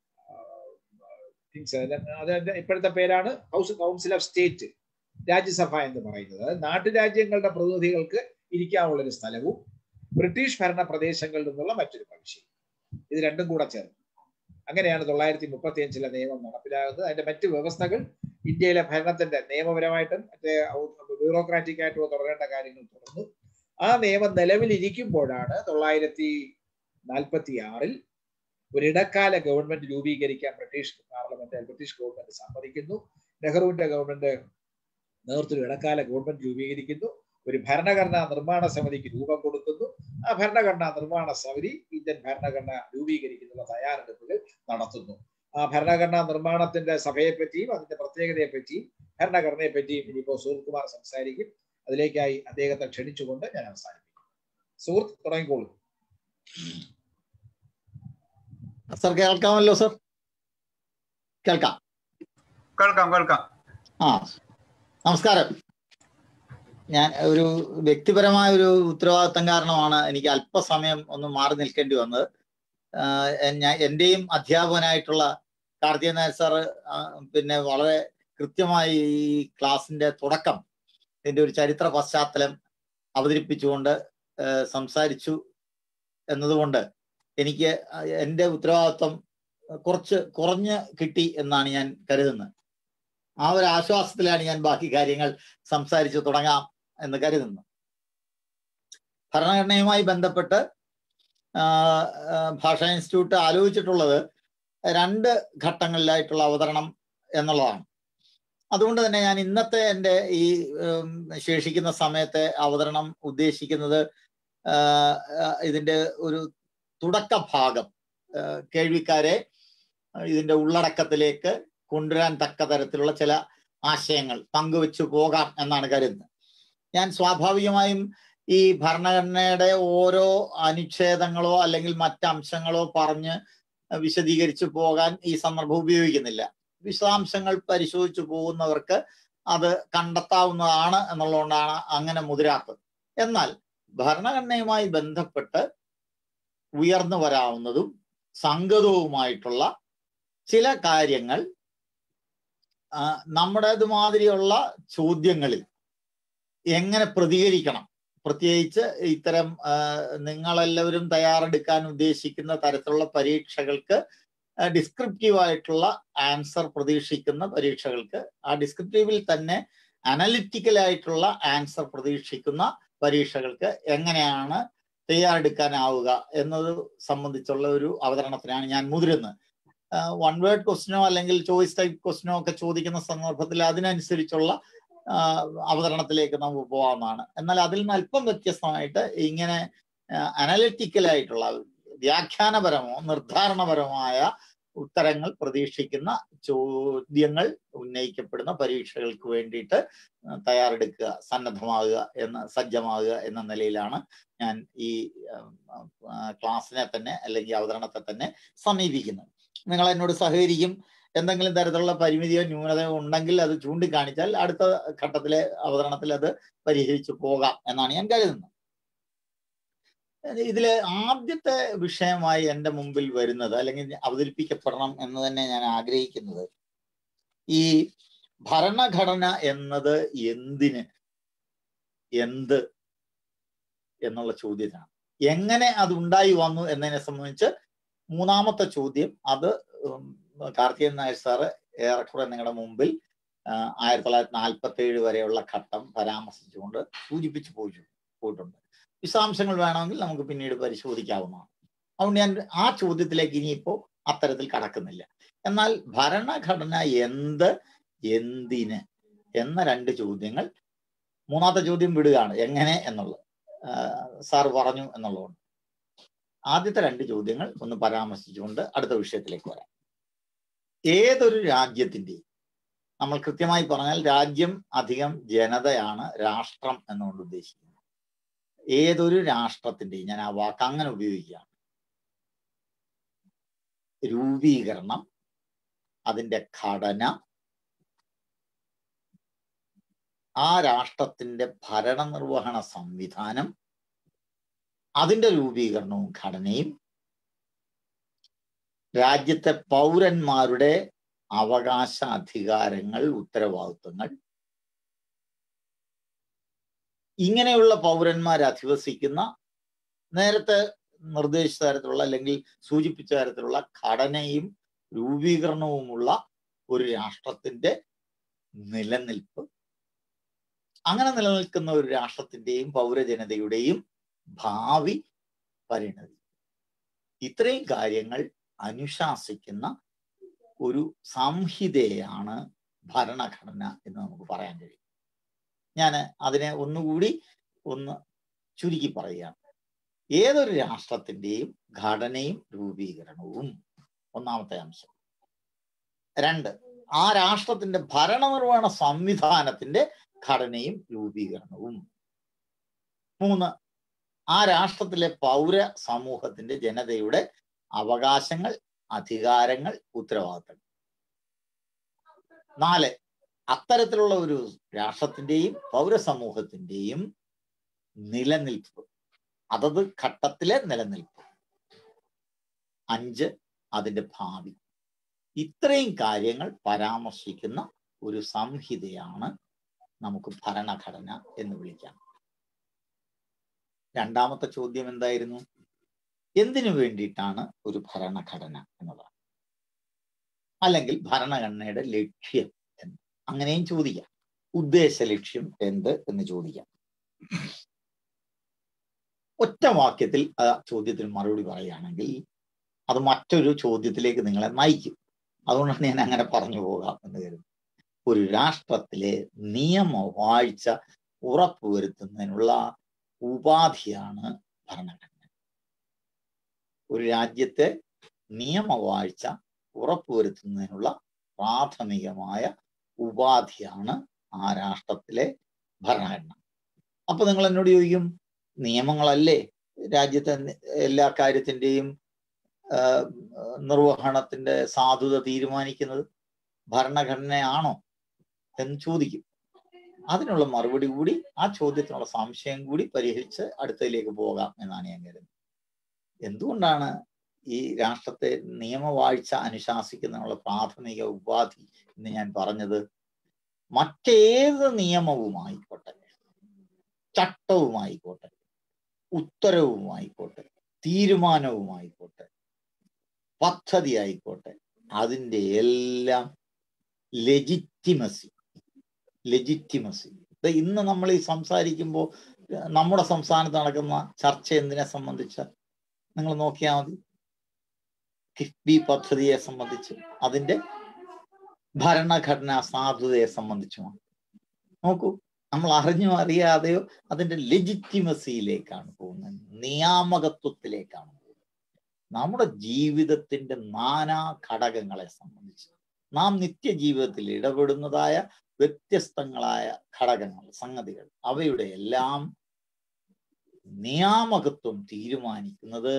അതിന്റെ ഇപ്പോഴത്തെ പേരാണ് house council of state Rajya Sabha എന്ന് പറയുന്നത് നാട്ടുരാജ്യങ്ങളുടെ പ്രതിനിധികൾക്ക് ഇരിക്കാനുള്ള ഒരു സ്ഥലവും ബ്രിട്ടീഷ് ഭരണ പ്രദേശങ്ങളിൽ നിന്നുള്ള മറ്റൊരു പ്രവിശ്യയും ഇത് രണ്ടും കൂടെ ചേർന്നു അങ്ങനെയാണ് തൊള്ളായിരത്തി മുപ്പത്തി അഞ്ചിലെ നിയമം നടപ്പിലാകുന്നത് അതിന്റെ മറ്റ് വ്യവസ്ഥകൾ ഇന്ത്യയിലെ ഭരണത്തിന്റെ നിയമപരമായിട്ടും മറ്റേ ബ്യൂറോക്രാറ്റിക് ആയിട്ടും തുടരേണ്ട കാര്യങ്ങൾ തുടർന്നു ആ നിയമം നിലവിലിരിക്കുമ്പോഴാണ് തൊള്ളായിരത്തി നാൽപ്പത്തി ആറിൽ ഒരു ഇടക്കാല ഗവൺമെന്റ് രൂപീകരിക്കാൻ ബ്രിട്ടീഷ് പാർലമെന്റ് ബ്രിട്ടീഷ് ഗവൺമെന്റ് സമ്മതിക്കുന്നു നെഹ്റുവിന്റെ ഗവൺമെന്റ് നേതൃത്വത്തിൽ ഇടക്കാല ഗവൺമെന്റ് രൂപീകരിക്കുന്നു ഒരു ഭരണഘടനാ നിർമ്മാണ സമിതിക്ക് രൂപം കൊടുക്കുന്നു ആ ഭരണഘടനാ നിർമ്മാണ സമിതി ഇന്ത്യൻ ഭരണഘടന രൂപീകരിക്കുന്നതിനുള്ള തയ്യാറെടുപ്പുകൾ നടത്തുന്നു ആ ഭരണഘടനാ നിർമ്മാണത്തിന്റെ സഭയെ പറ്റിയും അതിന്റെ പ്രത്യേകതയെ പറ്റിയും ഭരണഘടനയെ പറ്റിയും ഇനിയിപ്പോ സുഹൃത്കുമാർ സംസാരിക്കും അതിലേക്കായി അദ്ദേഹത്തെ ക്ഷണിച്ചുകൊണ്ട് ഞാൻ അവസാനിപ്പിക്കും സുഹൃത്ത് തുടങ്ങിക്കോളൂ സർ കേൾക്കാമല്ലോ സർ കേൾക്കാം കേൾക്കാം കേൾക്കാം ആ നമസ്കാരം ഞാൻ ഒരു വ്യക്തിപരമായ ഒരു ഉത്തരവാദിത്തം കാരണമാണ് എനിക്ക് അല്പസമയം ഒന്ന് മാറി നിൽക്കേണ്ടി വന്നത് ഞാൻ എൻ്റെയും അധ്യാപകനായിട്ടുള്ള കാർത്തിക നായർ സാർ പിന്നെ വളരെ കൃത്യമായി ഈ ക്ലാസിന്റെ തുടക്കം ഇതിന്റെ ഒരു ചരിത്ര പശ്ചാത്തലം അവതരിപ്പിച്ചുകൊണ്ട് സംസാരിച്ചു എന്നതുകൊണ്ട് എനിക്ക് എൻ്റെ ഉത്തരവാദിത്വം കുറച്ച് കുറഞ്ഞ് കിട്ടി എന്നാണ് ഞാൻ കരുതുന്നത് ആ ഒരു ആശ്വാസത്തിലാണ് ഞാൻ ബാക്കി കാര്യങ്ങൾ സംസാരിച്ചു തുടങ്ങാം എന്ന് കരുതുന്നു ഭരണഘടനയുമായി ബന്ധപ്പെട്ട് ഭാഷാ ഇൻസ്റ്റിറ്റ്യൂട്ട് ആലോചിച്ചിട്ടുള്ളത് രണ്ട് ഘട്ടങ്ങളിലായിട്ടുള്ള അവതരണം എന്നുള്ളതാണ് അതുകൊണ്ട് തന്നെ ഞാൻ ഇന്നത്തെ എൻ്റെ ഈ ശേഷിക്കുന്ന സമയത്തെ അവതരണം ഉദ്ദേശിക്കുന്നത് ഇതിൻ്റെ ഒരു തുടക്ക ഭാഗം കേൾവിക്കാരെ ഇതിൻ്റെ ഉള്ളടക്കത്തിലേക്ക് കൊണ്ടുവരാൻ തക്ക തരത്തിലുള്ള ചില ആശയങ്ങൾ പങ്കുവെച്ചു പോകാം എന്നാണ് കരുതുന്നത് ഞാൻ സ്വാഭാവികമായും ഈ ഭരണഘടനയുടെ ഓരോ അനുച്ഛേദങ്ങളോ അല്ലെങ്കിൽ മറ്റംശങ്ങളോ പറഞ്ഞ് വിശദീകരിച്ചു പോകാൻ ഈ സന്ദർഭം ഉപയോഗിക്കുന്നില്ല വിശദാംശങ്ങൾ പരിശോധിച്ചു പോകുന്നവർക്ക് അത് കണ്ടെത്താവുന്നതാണ് എന്നുള്ളതുകൊണ്ടാണ് അങ്ങനെ മുതിരാത്തത് എന്നാൽ ഭരണഘടനയുമായി ബന്ധപ്പെട്ട് ഉയർന്നു വരാവുന്നതും സംഗതവുമായിട്ടുള്ള ചില കാര്യങ്ങൾ നമ്മുടേതുമാതിരിയുള്ള ചോദ്യങ്ങളിൽ എങ്ങനെ പ്രതികരിക്കണം പ്രത്യേകിച്ച് ഇത്തരം നിങ്ങളെല്ലാവരും തയ്യാറെടുക്കാൻ ഉദ്ദേശിക്കുന്ന തരത്തിലുള്ള പരീക്ഷകൾക്ക് ഡിസ്ക്രിപ്റ്റീവ് ആയിട്ടുള്ള ആൻസർ പ്രതീക്ഷിക്കുന്ന പരീക്ഷകൾക്ക് ആ ഡിസ്ക്രിപ്റ്റീവിൽ തന്നെ അനലിറ്റിക്കൽ ആയിട്ടുള്ള ആൻസർ പ്രതീക്ഷിക്കുന്ന പരീക്ഷകൾക്ക് എങ്ങനെയാണ് തയ്യാറെടുക്കാനാവുക എന്നത് സംബന്ധിച്ചുള്ള ഒരു അവതരണത്തിനാണ് ഞാൻ മുതിരുന്നത് വൺ വേർഡ് ക്വസ്റ്റിനോ അല്ലെങ്കിൽ ചോയ്സ് ടൈപ്പ് ക്വസ്റ്റിനോ ഒക്കെ ചോദിക്കുന്ന സന്ദർഭത്തിൽ അതിനനുസരിച്ചുള്ള അവതരണത്തിലേക്ക് നമുക്ക് പോകാവുന്നതാണ് എന്നാൽ അതിൽ നിന്ന് അല്പം വ്യത്യസ്തമായിട്ട് ഇങ്ങനെ അനലിറ്റിക്കലായിട്ടുള്ള വ്യാഖ്യാനപരമോ നിർദ്ധാരണപരമായ ഉത്തരങ്ങൾ പ്രതീക്ഷിക്കുന്ന ചോദ്യങ്ങൾ ഉന്നയിക്കപ്പെടുന്ന പരീക്ഷകൾക്ക് വേണ്ടിയിട്ട് തയ്യാറെടുക്കുക സന്നദ്ധമാകുക എന്ന സജ്ജമാകുക എന്ന നിലയിലാണ് ഞാൻ ഈ ക്ലാസ്സിനെ തന്നെ അല്ലെങ്കിൽ അവതരണത്തെ തന്നെ സമീപിക്കുന്നത് നിങ്ങൾ എന്നോട് സഹകരിക്കും എന്തെങ്കിലും തരത്തിലുള്ള പരിമിതിയോ ന്യൂനതയോ ഉണ്ടെങ്കിൽ അത് ചൂണ്ടിക്കാണിച്ചാൽ അടുത്ത ഘട്ടത്തിലെ അവതരണത്തിൽ അത് പരിഹരിച്ചു പോകാം എന്നാണ് ഞാൻ കരുതുന്നത് ഇതില് ആദ്യത്തെ വിഷയമായി എൻ്റെ മുമ്പിൽ വരുന്നത് അല്ലെങ്കിൽ അവതരിപ്പിക്കപ്പെടണം എന്ന് തന്നെ ഞാൻ ആഗ്രഹിക്കുന്നത് ഈ ഭരണഘടന എന്നത് എന്തിന് എന്ത് എന്നുള്ള ചോദ്യത്തിനാണ് എങ്ങനെ അത് ഉണ്ടായി വന്നു എന്നതിനെ സംബന്ധിച്ച് മൂന്നാമത്തെ ചോദ്യം അത് കാർത്തികൻ നായർ സാറ് ഏറെക്കുറെ നിങ്ങളുടെ മുമ്പിൽ ആയിരത്തി തൊള്ളായിരത്തി നാൽപ്പത്തി ഏഴ് വരെയുള്ള ഘട്ടം പരാമർശിച്ചുകൊണ്ട് സൂചിപ്പിച്ചു പോയി പോയിട്ടുണ്ട് വിശദാംശങ്ങൾ വേണമെങ്കിൽ നമുക്ക് പിന്നീട് പരിശോധിക്കാവുന്നതാണ് അതുകൊണ്ട് ഞാൻ ആ ചോദ്യത്തിലേക്ക് ഇനിയിപ്പോ അത്തരത്തിൽ കടക്കുന്നില്ല എന്നാൽ ഭരണഘടന എന്ത് എന്തിന് എന്ന രണ്ട് ചോദ്യങ്ങൾ മൂന്നാമത്തെ ചോദ്യം വിടുകയാണ് എങ്ങനെ എന്നുള്ളത് സാർ പറഞ്ഞു എന്നുള്ളതുകൊണ്ട് ആദ്യത്തെ രണ്ട് ചോദ്യങ്ങൾ ഒന്ന് പരാമർശിച്ചുകൊണ്ട് അടുത്ത വിഷയത്തിലേക്ക് വരാം ഏതൊരു രാജ്യത്തിന്റെയും നമ്മൾ കൃത്യമായി പറഞ്ഞാൽ രാജ്യം അധികം ജനതയാണ് രാഷ്ട്രം എന്നുകൊണ്ട് ഉദ്ദേശിക്കുന്നത് ഏതൊരു രാഷ്ട്രത്തിന്റെയും ഞാൻ ആ വാക്ക് അങ്ങനെ ഉപയോഗിക്കുകയാണ് രൂപീകരണം അതിന്റെ ഘടന ആ രാഷ്ട്രത്തിന്റെ ഭരണനിർവഹണ സംവിധാനം അതിന്റെ രൂപീകരണവും ഘടനയും രാജ്യത്തെ പൗരന്മാരുടെ അവകാശ അധികാരങ്ങൾ ഉത്തരവാദിത്വങ്ങൾ ഇങ്ങനെയുള്ള പൗരന്മാർ അധിവസിക്കുന്ന നേരത്തെ നിർദ്ദേശിച്ച തരത്തിലുള്ള അല്ലെങ്കിൽ സൂചിപ്പിച്ച തരത്തിലുള്ള ഘടനയും രൂപീകരണവുമുള്ള ഒരു രാഷ്ട്രത്തിന്റെ നിലനിൽപ്പ് അങ്ങനെ നിലനിൽക്കുന്ന ഒരു രാഷ്ട്രത്തിന്റെയും പൗരജനതയുടെയും ഭാവി പരിണതി ഇത്രയും കാര്യങ്ങൾ അനുശാസിക്കുന്ന ഒരു സംഹിതയാണ് ഭരണഘടന എന്ന് നമുക്ക് പറയാൻ കഴിയും ഞാൻ അതിനെ ഒന്നുകൂടി ഒന്ന് ചുരുക്കി പറയുകയാണ് ഏതൊരു രാഷ്ട്രത്തിന്റെയും ഘടനയും രൂപീകരണവും ഒന്നാമത്തെ അംശം രണ്ട് ആ രാഷ്ട്രത്തിന്റെ ഭരണനിർവഹണ സംവിധാനത്തിന്റെ ഘടനയും രൂപീകരണവും മൂന്ന് ആ രാഷ്ട്രത്തിലെ പൗര സമൂഹത്തിന്റെ ജനതയുടെ അവകാശങ്ങൾ അധികാരങ്ങൾ ഉത്തരവാദിത്തങ്ങൾ നാല് അത്തരത്തിലുള്ള ഒരു രാഷ്ട്രത്തിന്റെയും പൗരസമൂഹത്തിന്റെയും നിലനിൽപ്പ് അതത് ഘട്ടത്തിലെ നിലനിൽപ്പ് അഞ്ച് അതിന്റെ ഭാവി ഇത്രയും കാര്യങ്ങൾ പരാമർശിക്കുന്ന ഒരു സംഹിതയാണ് നമുക്ക് ഭരണഘടന എന്ന് വിളിക്കാം രണ്ടാമത്തെ ചോദ്യം എന്തായിരുന്നു എന്തിനു വേണ്ടിയിട്ടാണ് ഒരു ഭരണഘടന എന്നതാണ് അല്ലെങ്കിൽ ഭരണഘടനയുടെ ലക്ഷ്യം എന്ന് അങ്ങനെയും ചോദിക്കാം ഉദ്ദേശ ലക്ഷ്യം എന്ത് എന്ന് ചോദിക്കാം ഒറ്റ വാക്യത്തിൽ ആ ചോദ്യത്തിന് മറുപടി പറയുകയാണെങ്കിൽ അത് മറ്റൊരു ചോദ്യത്തിലേക്ക് നിങ്ങളെ നയിക്കും അതുകൊണ്ടാണ് ഞാൻ അങ്ങനെ പറഞ്ഞു പോകാം എന്ന് കരുതുന്നു ഒരു രാഷ്ട്രത്തിലെ നിയമവാഴ്ച ഉറപ്പുവരുത്തുന്നതിനുള്ള ഉപാധിയാണ് ഭരണഘടന ഒരു രാജ്യത്തെ നിയമവാഴ്ച ഉറപ്പുവരുത്തുന്നതിനുള്ള പ്രാഥമികമായ ഉപാധിയാണ് ആ രാഷ്ട്രത്തിലെ ഭരണഘടന അപ്പൊ നിങ്ങൾ എന്നോട് ചോദിക്കും നിയമങ്ങളല്ലേ രാജ്യത്തെ എല്ലാ കാര്യത്തിന്റെയും നിർവഹണത്തിന്റെ സാധുത തീരുമാനിക്കുന്നത് ഭരണഘടനയാണോ എന്ന് ചോദിക്കും അതിനുള്ള മറുപടി കൂടി ആ ചോദ്യത്തിനുള്ള സംശയം കൂടി പരിഹരിച്ച് അടുത്തതിലേക്ക് പോകാം എന്നാണ് ഞാൻ കരുതുന്നത് എന്തുകൊണ്ടാണ് ഈ രാഷ്ട്രത്തെ നിയമവാഴ്ച അനുശാസിക്കുന്നതിനുള്ള പ്രാഥമിക ഉപാധി എന്ന് ഞാൻ പറഞ്ഞത് മറ്റേത് നിയമവുമായിക്കോട്ടെ ചട്ടവുമായിക്കോട്ടെ ഉത്തരവുമായിക്കോട്ടെ തീരുമാനവുമായിക്കോട്ടെ പദ്ധതി ആയിക്കോട്ടെ അതിൻ്റെ എല്ലാം ലെജിറ്റിമസി ലെജിറ്റിമസി ഇന്ന് നമ്മൾ ഈ സംസാരിക്കുമ്പോൾ നമ്മുടെ സംസ്ഥാനത്ത് നടക്കുന്ന ചർച്ച എന്തിനെ സംബന്ധിച്ച നിങ്ങൾ നോക്കിയാൽ മതി കിഫ്ബി പദ്ധതിയെ സംബന്ധിച്ച് അതിന്റെ ഭരണഘടനാ സാധുതയെ സംബന്ധിച്ചുമാണ് നോക്കൂ നമ്മൾ അറിഞ്ഞോ അറിയാതെയോ അതിന്റെ ലെജിറ്റിമസിയിലേക്കാണ് പോകുന്നത് നിയാമകത്വത്തിലേക്കാണ് പോകുന്നത് നമ്മുടെ ജീവിതത്തിന്റെ നാനാ ഘടകങ്ങളെ സംബന്ധിച്ച് നാം നിത്യജീവിതത്തിൽ ഇടപെടുന്നതായ വ്യത്യസ്തങ്ങളായ ഘടകങ്ങൾ സംഗതികൾ അവയുടെ എല്ലാം നിയാമകത്വം തീരുമാനിക്കുന്നത്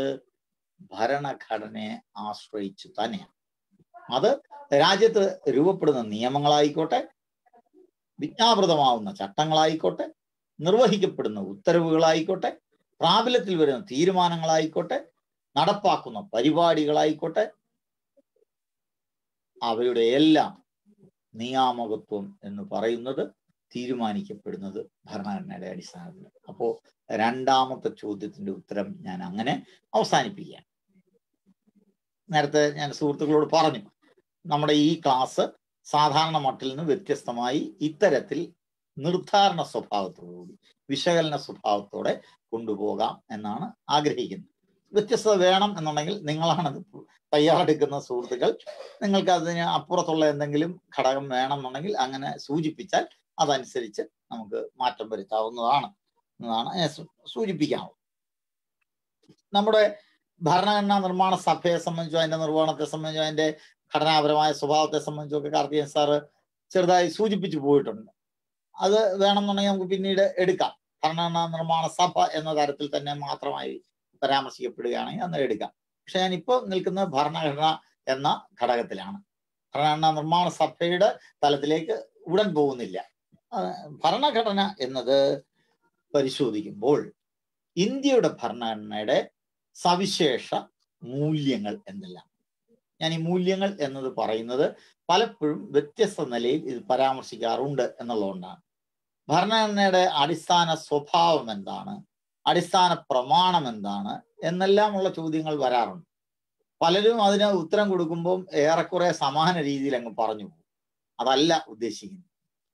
ഭരണഘടനയെ ആശ്രയിച്ചു തന്നെയാണ് അത് രാജ്യത്ത് രൂപപ്പെടുന്ന നിയമങ്ങളായിക്കോട്ടെ വിജ്ഞാപൃതമാവുന്ന ചട്ടങ്ങളായിക്കോട്ടെ നിർവഹിക്കപ്പെടുന്ന ഉത്തരവുകളായിക്കോട്ടെ പ്രാബല്യത്തിൽ വരുന്ന തീരുമാനങ്ങളായിക്കോട്ടെ നടപ്പാക്കുന്ന പരിപാടികളായിക്കോട്ടെ അവയുടെ എല്ലാം നിയാമകത്വം എന്ന് പറയുന്നത് തീരുമാനിക്കപ്പെടുന്നത് ഭരണഘടനയുടെ അടിസ്ഥാനത്തിൽ അപ്പോ രണ്ടാമത്തെ ചോദ്യത്തിന്റെ ഉത്തരം ഞാൻ അങ്ങനെ അവസാനിപ്പിക്കുകയാണ് നേരത്തെ ഞാൻ സുഹൃത്തുക്കളോട് പറഞ്ഞു നമ്മുടെ ഈ ക്ലാസ് സാധാരണ മട്ടിൽ നിന്ന് വ്യത്യസ്തമായി ഇത്തരത്തിൽ നിർദ്ധാരണ സ്വഭാവത്തോടുകൂടി വിശകലന സ്വഭാവത്തോടെ കൊണ്ടുപോകാം എന്നാണ് ആഗ്രഹിക്കുന്നത് വ്യത്യസ്തത വേണം എന്നുണ്ടെങ്കിൽ നിങ്ങളാണ് തയ്യാറെടുക്കുന്ന സുഹൃത്തുക്കൾ നിങ്ങൾക്ക് അതിന് അപ്പുറത്തുള്ള എന്തെങ്കിലും ഘടകം വേണമെന്നുണ്ടെങ്കിൽ അങ്ങനെ സൂചിപ്പിച്ചാൽ അതനുസരിച്ച് നമുക്ക് മാറ്റം വരുത്താവുന്നതാണ് എന്നതാണ് ഞാൻ സൂചിപ്പിക്കാവുന്നത് നമ്മുടെ ഭരണഘടനാ നിർമ്മാണ സഭയെ സംബന്ധിച്ചോ അതിന്റെ നിർവഹണത്തെ സംബന്ധിച്ചോ അതിന്റെ ഘടനാപരമായ സ്വഭാവത്തെ സംബന്ധിച്ചോ ഒക്കെ കാർത്തികൻ സാറ് ചെറുതായി സൂചിപ്പിച്ചു പോയിട്ടുണ്ട് അത് വേണമെന്നുണ്ടെങ്കിൽ നമുക്ക് പിന്നീട് എടുക്കാം ഭരണഘടനാ നിർമ്മാണ സഭ എന്ന തരത്തിൽ തന്നെ മാത്രമായി പരാമർശിക്കപ്പെടുകയാണെങ്കിൽ അന്ന് എടുക്കാം പക്ഷെ ഞാൻ ഇപ്പോൾ നിൽക്കുന്ന ഭരണഘടന എന്ന ഘടകത്തിലാണ് ഭരണഘടനാ നിർമ്മാണ സഭയുടെ തലത്തിലേക്ക് ഉടൻ പോകുന്നില്ല ഭരണഘടന എന്നത് പരിശോധിക്കുമ്പോൾ ഇന്ത്യയുടെ ഭരണഘടനയുടെ സവിശേഷ മൂല്യങ്ങൾ എന്തെല്ലാം ഞാൻ ഈ മൂല്യങ്ങൾ എന്നത് പറയുന്നത് പലപ്പോഴും വ്യത്യസ്ത നിലയിൽ ഇത് പരാമർശിക്കാറുണ്ട് എന്നുള്ളതുകൊണ്ടാണ് ഭരണഘടനയുടെ അടിസ്ഥാന സ്വഭാവം എന്താണ് അടിസ്ഥാന പ്രമാണം എന്താണ് എന്നെല്ലാമുള്ള ചോദ്യങ്ങൾ വരാറുണ്ട് പലരും അതിന് ഉത്തരം കൊടുക്കുമ്പോൾ ഏറെക്കുറെ സമാന രീതിയിൽ അങ്ങ് പറഞ്ഞു പോകും അതല്ല ഉദ്ദേശിക്കുന്നത്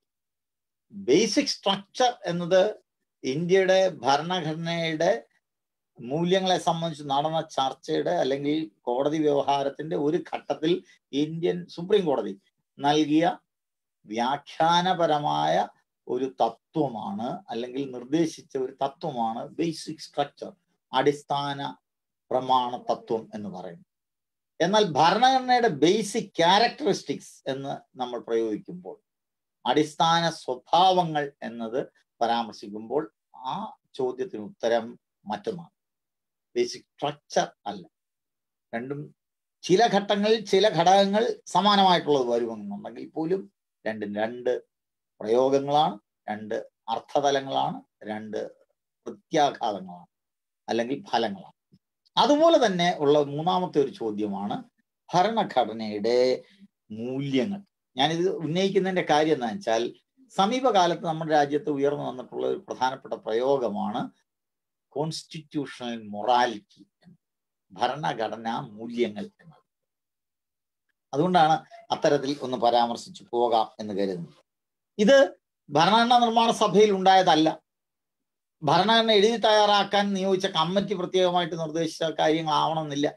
ബേസിക് സ്ട്രക്ചർ എന്നത് ഇന്ത്യയുടെ ഭരണഘടനയുടെ മൂല്യങ്ങളെ സംബന്ധിച്ച് നടന്ന ചർച്ചയുടെ അല്ലെങ്കിൽ കോടതി വ്യവഹാരത്തിന്റെ ഒരു ഘട്ടത്തിൽ ഇന്ത്യൻ സുപ്രീം കോടതി നൽകിയ വ്യാഖ്യാനപരമായ ഒരു തത്വമാണ് അല്ലെങ്കിൽ നിർദ്ദേശിച്ച ഒരു തത്വമാണ് ബേസിക് സ്ട്രക്ചർ അടിസ്ഥാന പ്രമാണ തത്വം എന്ന് പറയുന്നത് എന്നാൽ ഭരണഘടനയുടെ ബേസിക് ക്യാരക്ടറിസ്റ്റിക്സ് എന്ന് നമ്മൾ പ്രയോഗിക്കുമ്പോൾ അടിസ്ഥാന സ്വഭാവങ്ങൾ എന്നത് പരാമർശിക്കുമ്പോൾ ആ ചോദ്യത്തിന് ഉത്തരം മറ്റൊന്നാണ് ബേസിക് സ്ട്രക്ചർ അല്ല രണ്ടും ചില ഘട്ടങ്ങളിൽ ചില ഘടകങ്ങൾ സമാനമായിട്ടുള്ളത് വരുമെന്നുണ്ടെങ്കിൽ പോലും രണ്ടും രണ്ട് പ്രയോഗങ്ങളാണ് രണ്ട് അർത്ഥതലങ്ങളാണ് രണ്ട് പ്രത്യാഘാതങ്ങളാണ് അല്ലെങ്കിൽ ഫലങ്ങളാണ് അതുപോലെ തന്നെ ഉള്ള മൂന്നാമത്തെ ഒരു ചോദ്യമാണ് ഭരണഘടനയുടെ മൂല്യങ്ങൾ ഞാനിത് ഉന്നയിക്കുന്നതിന്റെ കാര്യം എന്താ വെച്ചാൽ സമീപകാലത്ത് നമ്മുടെ രാജ്യത്ത് ഉയർന്നു വന്നിട്ടുള്ള ഒരു പ്രധാനപ്പെട്ട പ്രയോഗമാണ് കോൺസ്റ്റിറ്റ്യൂഷണൽ മൊറാലിറ്റി ഭരണഘടനാ മൂല്യങ്ങൾ എന്നത് അതുകൊണ്ടാണ് അത്തരത്തിൽ ഒന്ന് പരാമർശിച്ചു പോകാം എന്ന് കരുതുന്നത് ഇത് ഭരണഘടനാ നിർമ്മാണ സഭയിൽ ഉണ്ടായതല്ല ഭരണഘടന എഴുതി തയ്യാറാക്കാൻ നിയോഗിച്ച കമ്മിറ്റി പ്രത്യേകമായിട്ട് നിർദ്ദേശിച്ച കാര്യങ്ങളാവണമെന്നില്ല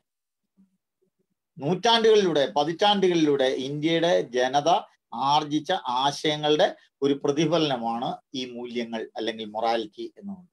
നൂറ്റാണ്ടുകളിലൂടെ പതിറ്റാണ്ടുകളിലൂടെ ഇന്ത്യയുടെ ജനത ആർജിച്ച ആശയങ്ങളുടെ ഒരു പ്രതിഫലനമാണ് ഈ മൂല്യങ്ങൾ അല്ലെങ്കിൽ മൊറാലിറ്റി എന്നുള്ളത്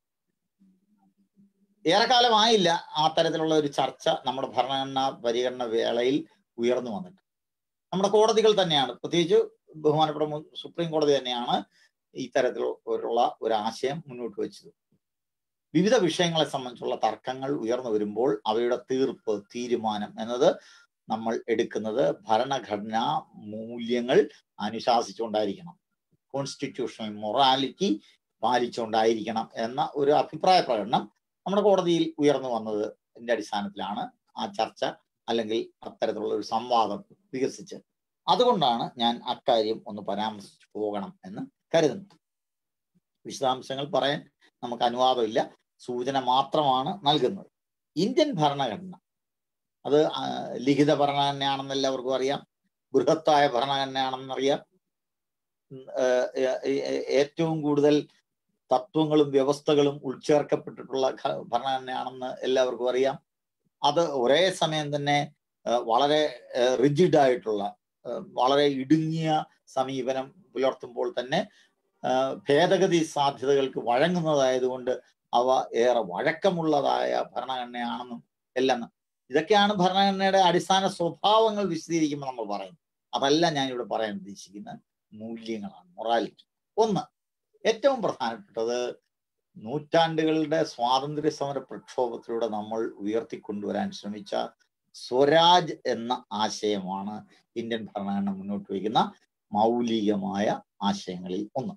ഏറെക്കാലമായില്ല ആ തരത്തിലുള്ള ഒരു ചർച്ച നമ്മുടെ ഭരണഘടനാ പരിഗണന വേളയിൽ ഉയർന്നു വന്നിട്ട് നമ്മുടെ കോടതികൾ തന്നെയാണ് പ്രത്യേകിച്ച് ബഹുമാനപ്പെട്ട മു- സുപ്രീം കോടതി തന്നെയാണ് ഇത്തരത്തിലുള്ള ഒരു ആശയം മുന്നോട്ട് വെച്ചത് വിവിധ വിഷയങ്ങളെ സംബന്ധിച്ചുള്ള തർക്കങ്ങൾ ഉയർന്നു വരുമ്പോൾ അവയുടെ തീർപ്പ് തീരുമാനം എന്നത് നമ്മൾ എടുക്കുന്നത് ഭരണഘടനാ മൂല്യങ്ങൾ അനുശാസിച്ചുകൊണ്ടായിരിക്കണം കോൺസ്റ്റിറ്റ്യൂഷണൽ മൊറാലിറ്റി പാലിച്ചുകൊണ്ടായിരിക്കണം എന്ന ഒരു അഭിപ്രായ പ്രകടനം നമ്മുടെ കോടതിയിൽ ഉയർന്നു വന്നതിന്റെ അടിസ്ഥാനത്തിലാണ് ആ ചർച്ച അല്ലെങ്കിൽ അത്തരത്തിലുള്ള ഒരു സംവാദം വികസിച്ചത് അതുകൊണ്ടാണ് ഞാൻ അക്കാര്യം ഒന്ന് പരാമർശിച്ചു പോകണം എന്ന് കരുതുന്നത് വിശദാംശങ്ങൾ പറയാൻ നമുക്ക് അനുവാദമില്ല സൂചന മാത്രമാണ് നൽകുന്നത് ഇന്ത്യൻ ഭരണഘടന അത് ആ, ലിഖിത ഭരണഘടനയാണെന്ന് എല്ലാവർക്കും അറിയാം ബൃഹത്തായ ഭരണഘടനയാണെന്നറിയാം ഉം, ഏർ, ഏ- ഏ- ഏറ്റവും കൂടുതൽ തത്വങ്ങളും വ്യവസ്ഥകളും ഉൾച്ചേർക്കപ്പെട്ടിട്ടുള്ള ഘ- ഭരണഘടനയാണെന്ന് എല്ലാവർക്കും അറിയാം അത് ഒരേ സമയം തന്നെ ഏർ, വളരെ റിജിഡ് ആയിട്ടുള്ള ഏർ, വളരെ ഇടുങ്ങിയ സമീപനം പുലർത്തുമ്പോൾ തന്നെ ഏർ, ഭേദഗതി സാധ്യതകൾക്ക് വഴങ്ങുന്നതായതുകൊണ്ട് അവ ഏറെ വഴക്കമുള്ളതായ ഭരണഘടനയാണെന്നും എല്ലാം ഇതൊക്കെയാണ് ഭരണഘടനയുടെ അടിസ്ഥാന സ്വഭാവങ്ങൾ വിശദീകരിക്കുമ്പോൾ നമ്മൾ പറയുന്നത് അതല്ല ഞാൻ ഇവിടെ പറയാൻ ഉദ്ദേശിക്കുന്ന മൂല്യങ്ങളാണ് മൊറാലിറ്റി ഒന്ന് ഏറ്റവും പ്രധാനപ്പെട്ടത് നൂറ്റാണ്ടുകളുടെ സ്വാതന്ത്ര്യ സമര പ്രക്ഷോഭത്തിലൂടെ നമ്മൾ ഉയർത്തിക്കൊണ്ടുവരാൻ ശ്രമിച്ച സ്വരാജ് എന്ന ആശയമാണ് ഇന്ത്യൻ ഭരണഘടന മുന്നോട്ട് വയ്ക്കുന്ന മൗലികമായ ആശയങ്ങളിൽ ഒന്ന്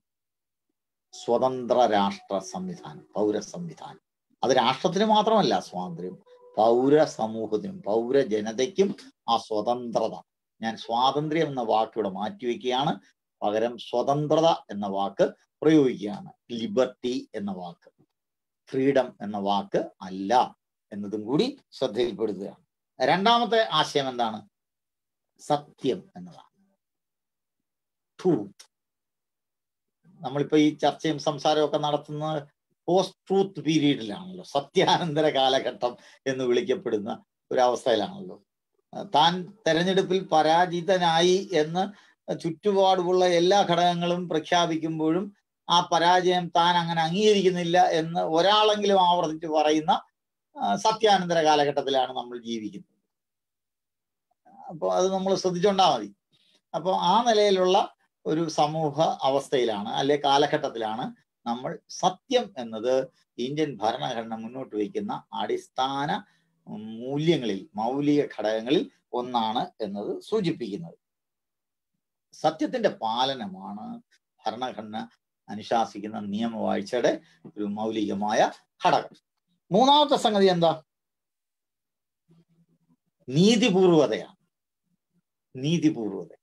സ്വതന്ത്ര രാഷ്ട്ര സംവിധാനം പൗര സംവിധാനം അത് രാഷ്ട്രത്തിന് മാത്രമല്ല സ്വാതന്ത്ര്യം പൗര സമൂഹത്തിനും പൗര ജനതയ്ക്കും ആ സ്വതന്ത്രത ഞാൻ സ്വാതന്ത്ര്യം എന്ന വാക്ക് ഇവിടെ മാറ്റിവെക്കുകയാണ് പകരം സ്വതന്ത്രത എന്ന വാക്ക് പ്രയോഗിക്കുകയാണ് ലിബർട്ടി എന്ന വാക്ക് ഫ്രീഡം എന്ന വാക്ക് അല്ല എന്നതും കൂടി ശ്രദ്ധയിൽപ്പെടുത്തുകയാണ് രണ്ടാമത്തെ ആശയം എന്താണ് സത്യം എന്നതാണ് ട്രൂത്ത് നമ്മളിപ്പോ ഈ ചർച്ചയും സംസാരവും ഒക്കെ നടത്തുന്നത് പോസ്റ്റ് ട്രൂത്ത് പീരീഡിലാണല്ലോ സത്യാനന്തര കാലഘട്ടം എന്ന് വിളിക്കപ്പെടുന്ന ഒരവസ്ഥയിലാണല്ലോ താൻ തെരഞ്ഞെടുപ്പിൽ പരാജിതനായി എന്ന് ചുറ്റുപാടുമുള്ള എല്ലാ ഘടകങ്ങളും പ്രഖ്യാപിക്കുമ്പോഴും ആ പരാജയം താൻ അങ്ങനെ അംഗീകരിക്കുന്നില്ല എന്ന് ഒരാളെങ്കിലും ആവർത്തിച്ച് പറയുന്ന ആ, സത്യാനന്തര കാലഘട്ടത്തിലാണ് നമ്മൾ ജീവിക്കുന്നത് അപ്പോൾ അത് നമ്മൾ ശ്രദ്ധിച്ചോണ്ടാ മതി അപ്പോൾ ആ നിലയിലുള്ള ഒരു സമൂഹ അവസ്ഥയിലാണ് അല്ലെ കാലഘട്ടത്തിലാണ് നമ്മൾ സത്യം എന്നത് ഇന്ത്യൻ ഭരണഘടന മുന്നോട്ട് വയ്ക്കുന്ന അടിസ്ഥാന മൂല്യങ്ങളിൽ മൗലിക ഘടകങ്ങളിൽ ഒന്നാണ് എന്നത് സൂചിപ്പിക്കുന്നത് സത്യത്തിന്റെ പാലനമാണ് ഭരണഘടന അനുശാസിക്കുന്ന നിയമവാഴ്ചയുടെ ഒരു മൗലികമായ ഘടകം മൂന്നാമത്തെ സംഗതി എന്താ നീതിപൂർവതയാണ് നീതിപൂർവത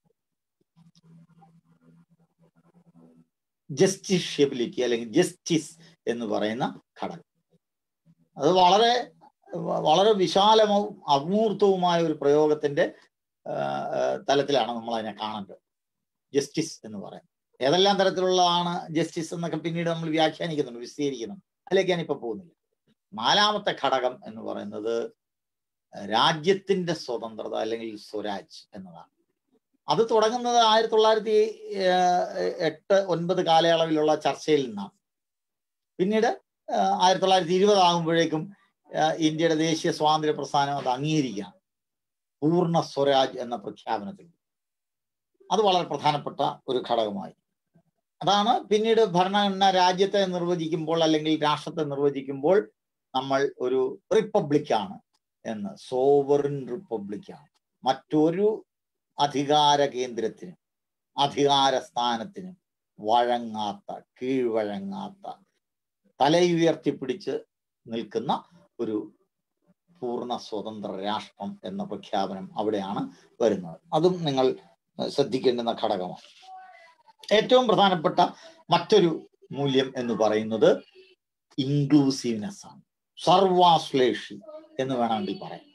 ജസ്റ്റിഷ്യബിലിറ്റി അല്ലെങ്കിൽ ജസ്റ്റിസ് എന്ന് പറയുന്ന ഘടകം അത് വളരെ വ- വളരെ വിശാലവും അമൂർത്തവുമായ ഒരു പ്രയോഗത്തിന്റെ ആ, ആ, തലത്തിലാണ് നമ്മൾ അതിനെ കാണേണ്ടത് ജസ്റ്റിസ് എന്ന് പറയുന്നത് ഏതെല്ലാം തരത്തിലുള്ളതാണ് ജസ്റ്റിസ് എന്നൊക്കെ പിന്നീട് നമ്മൾ വ്യാഖ്യാനിക്കുന്നുണ്ട് വിശദീകരിക്കുന്നുണ്ട് അതിലേക്ക് ഞാൻ ഇപ്പൊ പോകുന്നില്ല നാലാമത്തെ ഘടകം എന്ന് പറയുന്നത് രാജ്യത്തിന്റെ സ്വതന്ത്രത അല്ലെങ്കിൽ സ്വരാജ് എന്നതാണ് അത് തുടങ്ങുന്നത് ആയിരത്തി തൊള്ളായിരത്തി എട്ട് ഒൻപത് കാലയളവിലുള്ള ചർച്ചയിൽ നിന്നാണ് പിന്നീട് ആഹ് ആയിരത്തി തൊള്ളായിരത്തി ഇരുപത് ആകുമ്പോഴേക്കും ആഹ് ഇന്ത്യയുടെ ദേശീയ സ്വാതന്ത്ര്യ പ്രസ്ഥാനം അത് അംഗീകരിക്കുകയാണ് പൂർണ്ണ സ്വരാജ് എന്ന പ്രഖ്യാപനത്തിൽ അത് വളരെ പ്രധാനപ്പെട്ട ഒരു ഘടകമായി അതാണ് പിന്നീട് ഭരണഘടന രാജ്യത്തെ നിർവചിക്കുമ്പോൾ അല്ലെങ്കിൽ രാഷ്ട്രത്തെ നിർവചിക്കുമ്പോൾ നമ്മൾ ഒരു റിപ്പബ്ലിക്കാണ് എന്ന് സോവറിൻ റിപ്പബ്ലിക്കാണ് മറ്റൊരു അധികാര കേന്ദ്രത്തിനും അധികാര സ്ഥാനത്തിനും വഴങ്ങാത്ത കീഴ്വഴങ്ങാത്ത തലയുയർത്തിപ്പിടിച്ച് നിൽക്കുന്ന ഒരു പൂർണ്ണ സ്വതന്ത്ര രാഷ്ട്രം എന്ന പ്രഖ്യാപനം അവിടെയാണ് വരുന്നത് അതും നിങ്ങൾ ഏഹ്, ശ്രദ്ധിക്കേണ്ടുന്ന ഘടകമാണ് ഏറ്റവും പ്രധാനപ്പെട്ട മറ്റൊരു മൂല്യം എന്ന് പറയുന്നത് ഇൻക്ലൂസീവ്നെസ് ആണ് സർവാശ്ലേഷി എന്ന് വേണമെങ്കിൽ പറയാം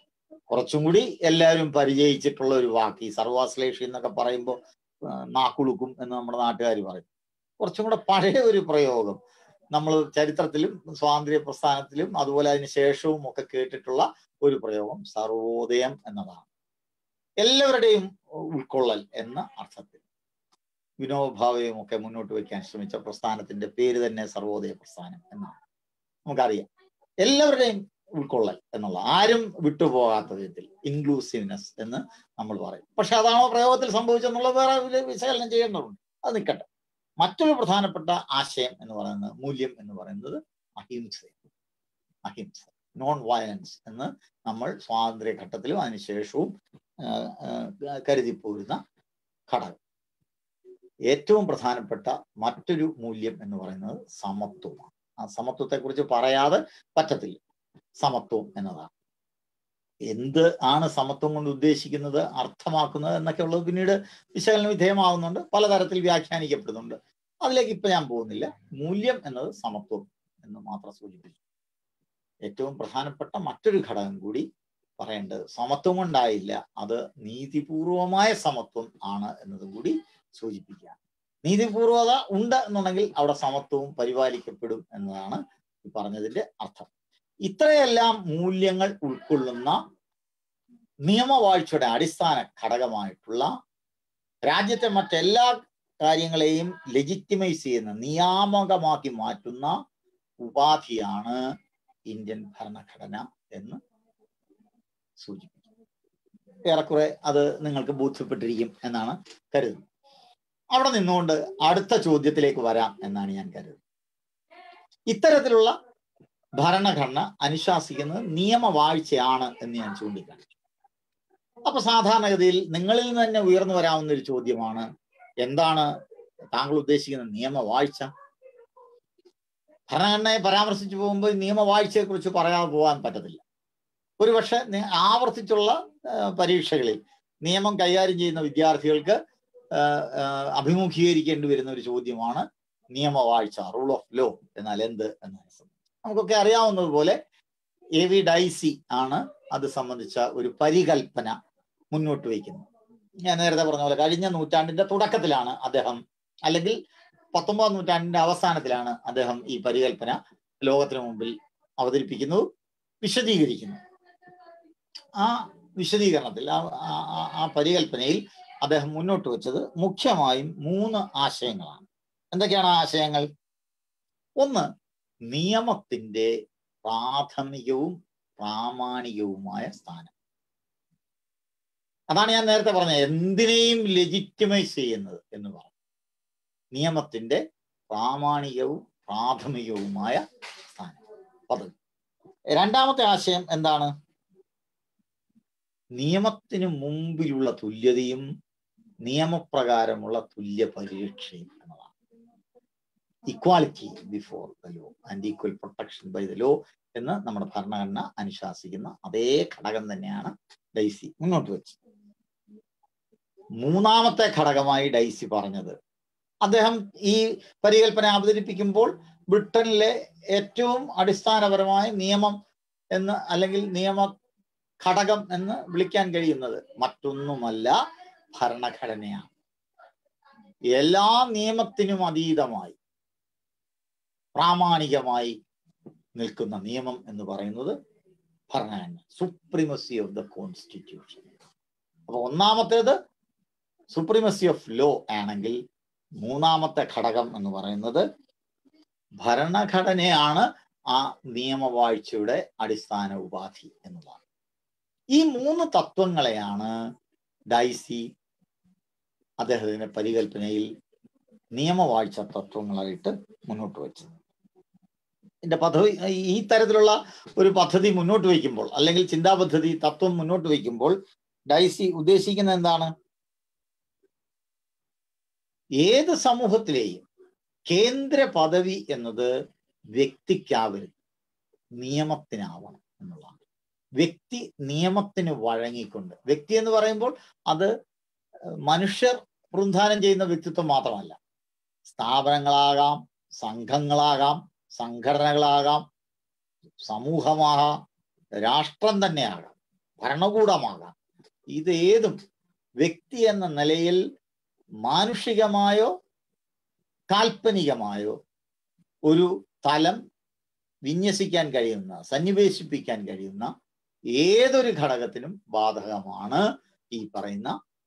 കുറച്ചും കൂടി എല്ലാവരും പരിചയിച്ചിട്ടുള്ള ഒരു വാക്ക് ഈ സർവാശ്ലേഷി എന്നൊക്കെ പറയുമ്പോൾ നാക്കുളുക്കും എന്ന് നമ്മുടെ നാട്ടുകാർ പറയും കുറച്ചും കൂടെ പഴയ ഒരു പ്രയോഗം നമ്മൾ ചരിത്രത്തിലും സ്വാതന്ത്ര്യ പ്രസ്ഥാനത്തിലും അതുപോലെ അതിന് ശേഷവും ഒക്കെ കേട്ടിട്ടുള്ള ഒരു പ്രയോഗം സർവോദയം എന്നതാണ് എല്ലാവരുടെയും ഉൾക്കൊള്ളൽ എന്ന അർത്ഥത്തിൽ വിനോഭാവയും ഒക്കെ മുന്നോട്ട് വയ്ക്കാൻ ശ്രമിച്ച പ്രസ്ഥാനത്തിന്റെ പേര് തന്നെ സർവോദയ പ്രസ്ഥാനം എന്നാണ് നമുക്കറിയാം എല്ലാവരുടെയും ഉൾക്കൊള്ളൽ എന്നുള്ള ആരും വിട്ടുപോകാത്ത വിധത്തിൽ ഇൻക്ലൂസീവ്നെസ് എന്ന് നമ്മൾ പറയും പക്ഷെ അതാണോ പ്രയോഗത്തിൽ സംഭവിച്ചെന്നുള്ളത് വേറെ ഒരു വിശകലനം ചെയ്യേണ്ടതുണ്ട് അത് നിൽക്കട്ടെ മറ്റൊരു പ്രധാനപ്പെട്ട ആശയം എന്ന് പറയുന്നത് മൂല്യം എന്ന് പറയുന്നത് അഹിംസ അഹിംസ നോൺ വയലൻസ് എന്ന് നമ്മൾ സ്വാതന്ത്ര്യ ഘട്ടത്തിലും അതിനുശേഷവും കരുതി പോരുന്ന ഘടകം ഏറ്റവും പ്രധാനപ്പെട്ട മറ്റൊരു മൂല്യം എന്ന് പറയുന്നത് സമത്വമാണ് ആ സമത്വത്തെ കുറിച്ച് പറയാതെ പറ്റത്തില്ല സമത്വം എന്നതാണ് എന്ത് ആണ് സമത്വം കൊണ്ട് ഉദ്ദേശിക്കുന്നത് അർത്ഥമാക്കുന്നത് എന്നൊക്കെ ഉള്ളത് പിന്നീട് വിശകലന വിധേയമാകുന്നുണ്ട് പലതരത്തിൽ വ്യാഖ്യാനിക്കപ്പെടുന്നുണ്ട് അതിലേക്ക് ഇപ്പൊ ഞാൻ പോകുന്നില്ല മൂല്യം എന്നത് സമത്വം എന്ന് മാത്രം സൂചിപ്പിച്ചു ഏറ്റവും പ്രധാനപ്പെട്ട മറ്റൊരു ഘടകം കൂടി പറയേണ്ടത് സമത്വം കൊണ്ടായില്ല അത് നീതിപൂർവമായ സമത്വം ആണ് എന്നതും കൂടി സൂചിപ്പിക്കുക നീതിപൂർവത ഉണ്ട് എന്നുണ്ടെങ്കിൽ അവിടെ സമത്വവും പരിപാലിക്കപ്പെടും എന്നതാണ് ഈ പറഞ്ഞതിന്റെ അർത്ഥം ഇത്രയെല്ലാം മൂല്യങ്ങൾ ഉൾക്കൊള്ളുന്ന നിയമവാഴ്ചയുടെ അടിസ്ഥാന ഘടകമായിട്ടുള്ള രാജ്യത്തെ മറ്റെല്ലാ കാര്യങ്ങളെയും ലെജിറ്റിമൈസ് ചെയ്യുന്ന നിയാമകമാക്കി മാറ്റുന്ന ഉപാധിയാണ് ഇന്ത്യൻ ഭരണഘടന എന്ന് സൂചിപ്പിക്കുന്നു ഏറെക്കുറെ അത് നിങ്ങൾക്ക് ബോധ്യപ്പെട്ടിരിക്കും എന്നാണ് കരുതുന്നത് അവിടെ നിന്നുകൊണ്ട് അടുത്ത ചോദ്യത്തിലേക്ക് വരാം എന്നാണ് ഞാൻ കരുതുന്നത് ഇത്തരത്തിലുള്ള ഭരണഘടന അനുശാസിക്കുന്നത് നിയമവാഴ്ചയാണ് എന്ന് ഞാൻ ചൂണ്ടിക്കാണിച്ചു അപ്പൊ സാധാരണഗതിയിൽ നിങ്ങളിൽ നിന്ന് തന്നെ ഉയർന്നു വരാവുന്ന ഒരു ചോദ്യമാണ് എന്താണ് താങ്കൾ ഉദ്ദേശിക്കുന്ന നിയമവാഴ്ച ഭരണഘടനയെ പരാമർശിച്ചു പോകുമ്പോൾ നിയമവാഴ്ചയെ കുറിച്ച് പറയാതെ പോകാൻ പറ്റത്തില്ല ഒരുപക്ഷെ ആവർത്തിച്ചുള്ള പരീക്ഷകളിൽ നിയമം കൈകാര്യം ചെയ്യുന്ന വിദ്യാർത്ഥികൾക്ക് അഭിമുഖീകരിക്കേണ്ടി വരുന്ന ഒരു ചോദ്യമാണ് നിയമവാഴ്ച റൂൾ ഓഫ് ലോ എന്നാൽ എന്ത് എന്നതിനെ സംബന്ധിച്ച് നമുക്കൊക്കെ അറിയാവുന്നതുപോലെ എ വി ഡൈസി ആണ് അത് സംബന്ധിച്ച ഒരു പരികൽപ്പന മുന്നോട്ട് വയ്ക്കുന്നത് ഞാൻ നേരത്തെ പറഞ്ഞ പോലെ കഴിഞ്ഞ നൂറ്റാണ്ടിന്റെ തുടക്കത്തിലാണ് അദ്ദേഹം അല്ലെങ്കിൽ പത്തൊമ്പതാം നൂറ്റാണ്ടിന്റെ അവസാനത്തിലാണ് അദ്ദേഹം ഈ പരികൽപ്പന ലോകത്തിന് മുമ്പിൽ അവതരിപ്പിക്കുന്നു വിശദീകരിക്കുന്നു ആ വിശദീകരണത്തിൽ ആ പരികൽപ്പനയിൽ അദ്ദേഹം മുന്നോട്ട് വെച്ചത് മുഖ്യമായും മൂന്ന് ആശയങ്ങളാണ് എന്തൊക്കെയാണ് ആശയങ്ങൾ ഒന്ന് നിയമത്തിന്റെ പ്രാഥമികവും പ്രാമാണികവുമായ സ്ഥാനം അതാണ് ഞാൻ നേരത്തെ പറഞ്ഞത് എന്തിനേയും ലെജിറ്റിമൈസ് ചെയ്യുന്നത് എന്ന് പറഞ്ഞു നിയമത്തിന്റെ പ്രാമാണികവും പ്രാഥമികവുമായ സ്ഥാനം പദവി രണ്ടാമത്തെ ആശയം എന്താണ് നിയമത്തിന് മുമ്പിലുള്ള തുല്യതയും നിയമപ്രകാരമുള്ള തുല്യ പരീക്ഷയും എന്നതാണ് equality before the law and equal protection by the law എന്ന് നമ്മുടെ ഭരണഘടന അനുശാസിക്കുന്ന അതേ ഘടകം തന്നെയാണ് ഡൈസി മുന്നോട്ട് വെച്ചത് മൂന്നാമത്തെ ഘടകമായി ഡൈസി പറഞ്ഞത് അദ്ദേഹം ഈ പരികൽപ്പന അവതരിപ്പിക്കുമ്പോൾ ബ്രിട്ടനിലെ ഏറ്റവും അടിസ്ഥാനപരമായ നിയമം എന്ന് അല്ലെങ്കിൽ നിയമ ഘടകം എന്ന് വിളിക്കാൻ കഴിയുന്നത് മറ്റൊന്നുമല്ല ഭരണഘടനയാണ് എല്ലാ നിയമത്തിനും അതീതമായി പ്രാമാണികമായി നിൽക്കുന്ന നിയമം എന്ന് പറയുന്നത് ഭരണഘടന സുപ്രീമസി ഓഫ് ദ കോൺസ്റ്റിറ്റ്യൂഷൻ അപ്പൊ ഒന്നാമത്തേത് സുപ്രീമസി ഓഫ് ലോ ആണെങ്കിൽ മൂന്നാമത്തെ ഘടകം എന്ന് പറയുന്നത് ഭരണഘടനയാണ് ആ നിയമവാഴ്ചയുടെ അടിസ്ഥാന ഉപാധി എന്നുള്ളതാണ് ഈ മൂന്ന് തത്വങ്ങളെയാണ് ഡൈസി അദ്ദേഹത്തിന്റെ പരികൽപ്പനയിൽ നിയമവാഴ്ച തത്വങ്ങളായിട്ട് മുന്നോട്ട് വെച്ചത് ഇതിന്റെ പദ്ധതി ഈ തരത്തിലുള്ള ഒരു പദ്ധതി മുന്നോട്ട് വയ്ക്കുമ്പോൾ അല്ലെങ്കിൽ ചിന്താ പദ്ധതി തത്വം മുന്നോട്ട് വയ്ക്കുമ്പോൾ ഡൈസി ഉദ്ദേശിക്കുന്നത് എന്താണ് ഏത് സമൂഹത്തിലെയും കേന്ദ്ര പദവി എന്നത് വ്യക്തിക്കാവരുത് നിയമത്തിനാവണം എന്നുള്ളതാണ് വ്യക്തി നിയമത്തിന് വഴങ്ങിക്കൊണ്ട് വ്യക്തി എന്ന് പറയുമ്പോൾ അത് മനുഷ്യർ പ്രതിനിധാനം ചെയ്യുന്ന വ്യക്തിത്വം മാത്രമല്ല സ്ഥാപനങ്ങളാകാം സംഘങ്ങളാകാം സംഘടനകളാകാം സമൂഹമാകാം രാഷ്ട്രം തന്നെയാകാം ഭരണകൂടമാകാം ഇത് ഏതും വ്യക്തി എന്ന നിലയിൽ മാനുഷികമായോ കാൽപ്പനികമായോ ഒരു തലം വിന്യസിക്കാൻ കഴിയുന്ന സന്നിവേശിപ്പിക്കാൻ കഴിയുന്ന ഏതൊരു ഘടകത്തിനും ബാധകമാണ് ഈ പറയുന്ന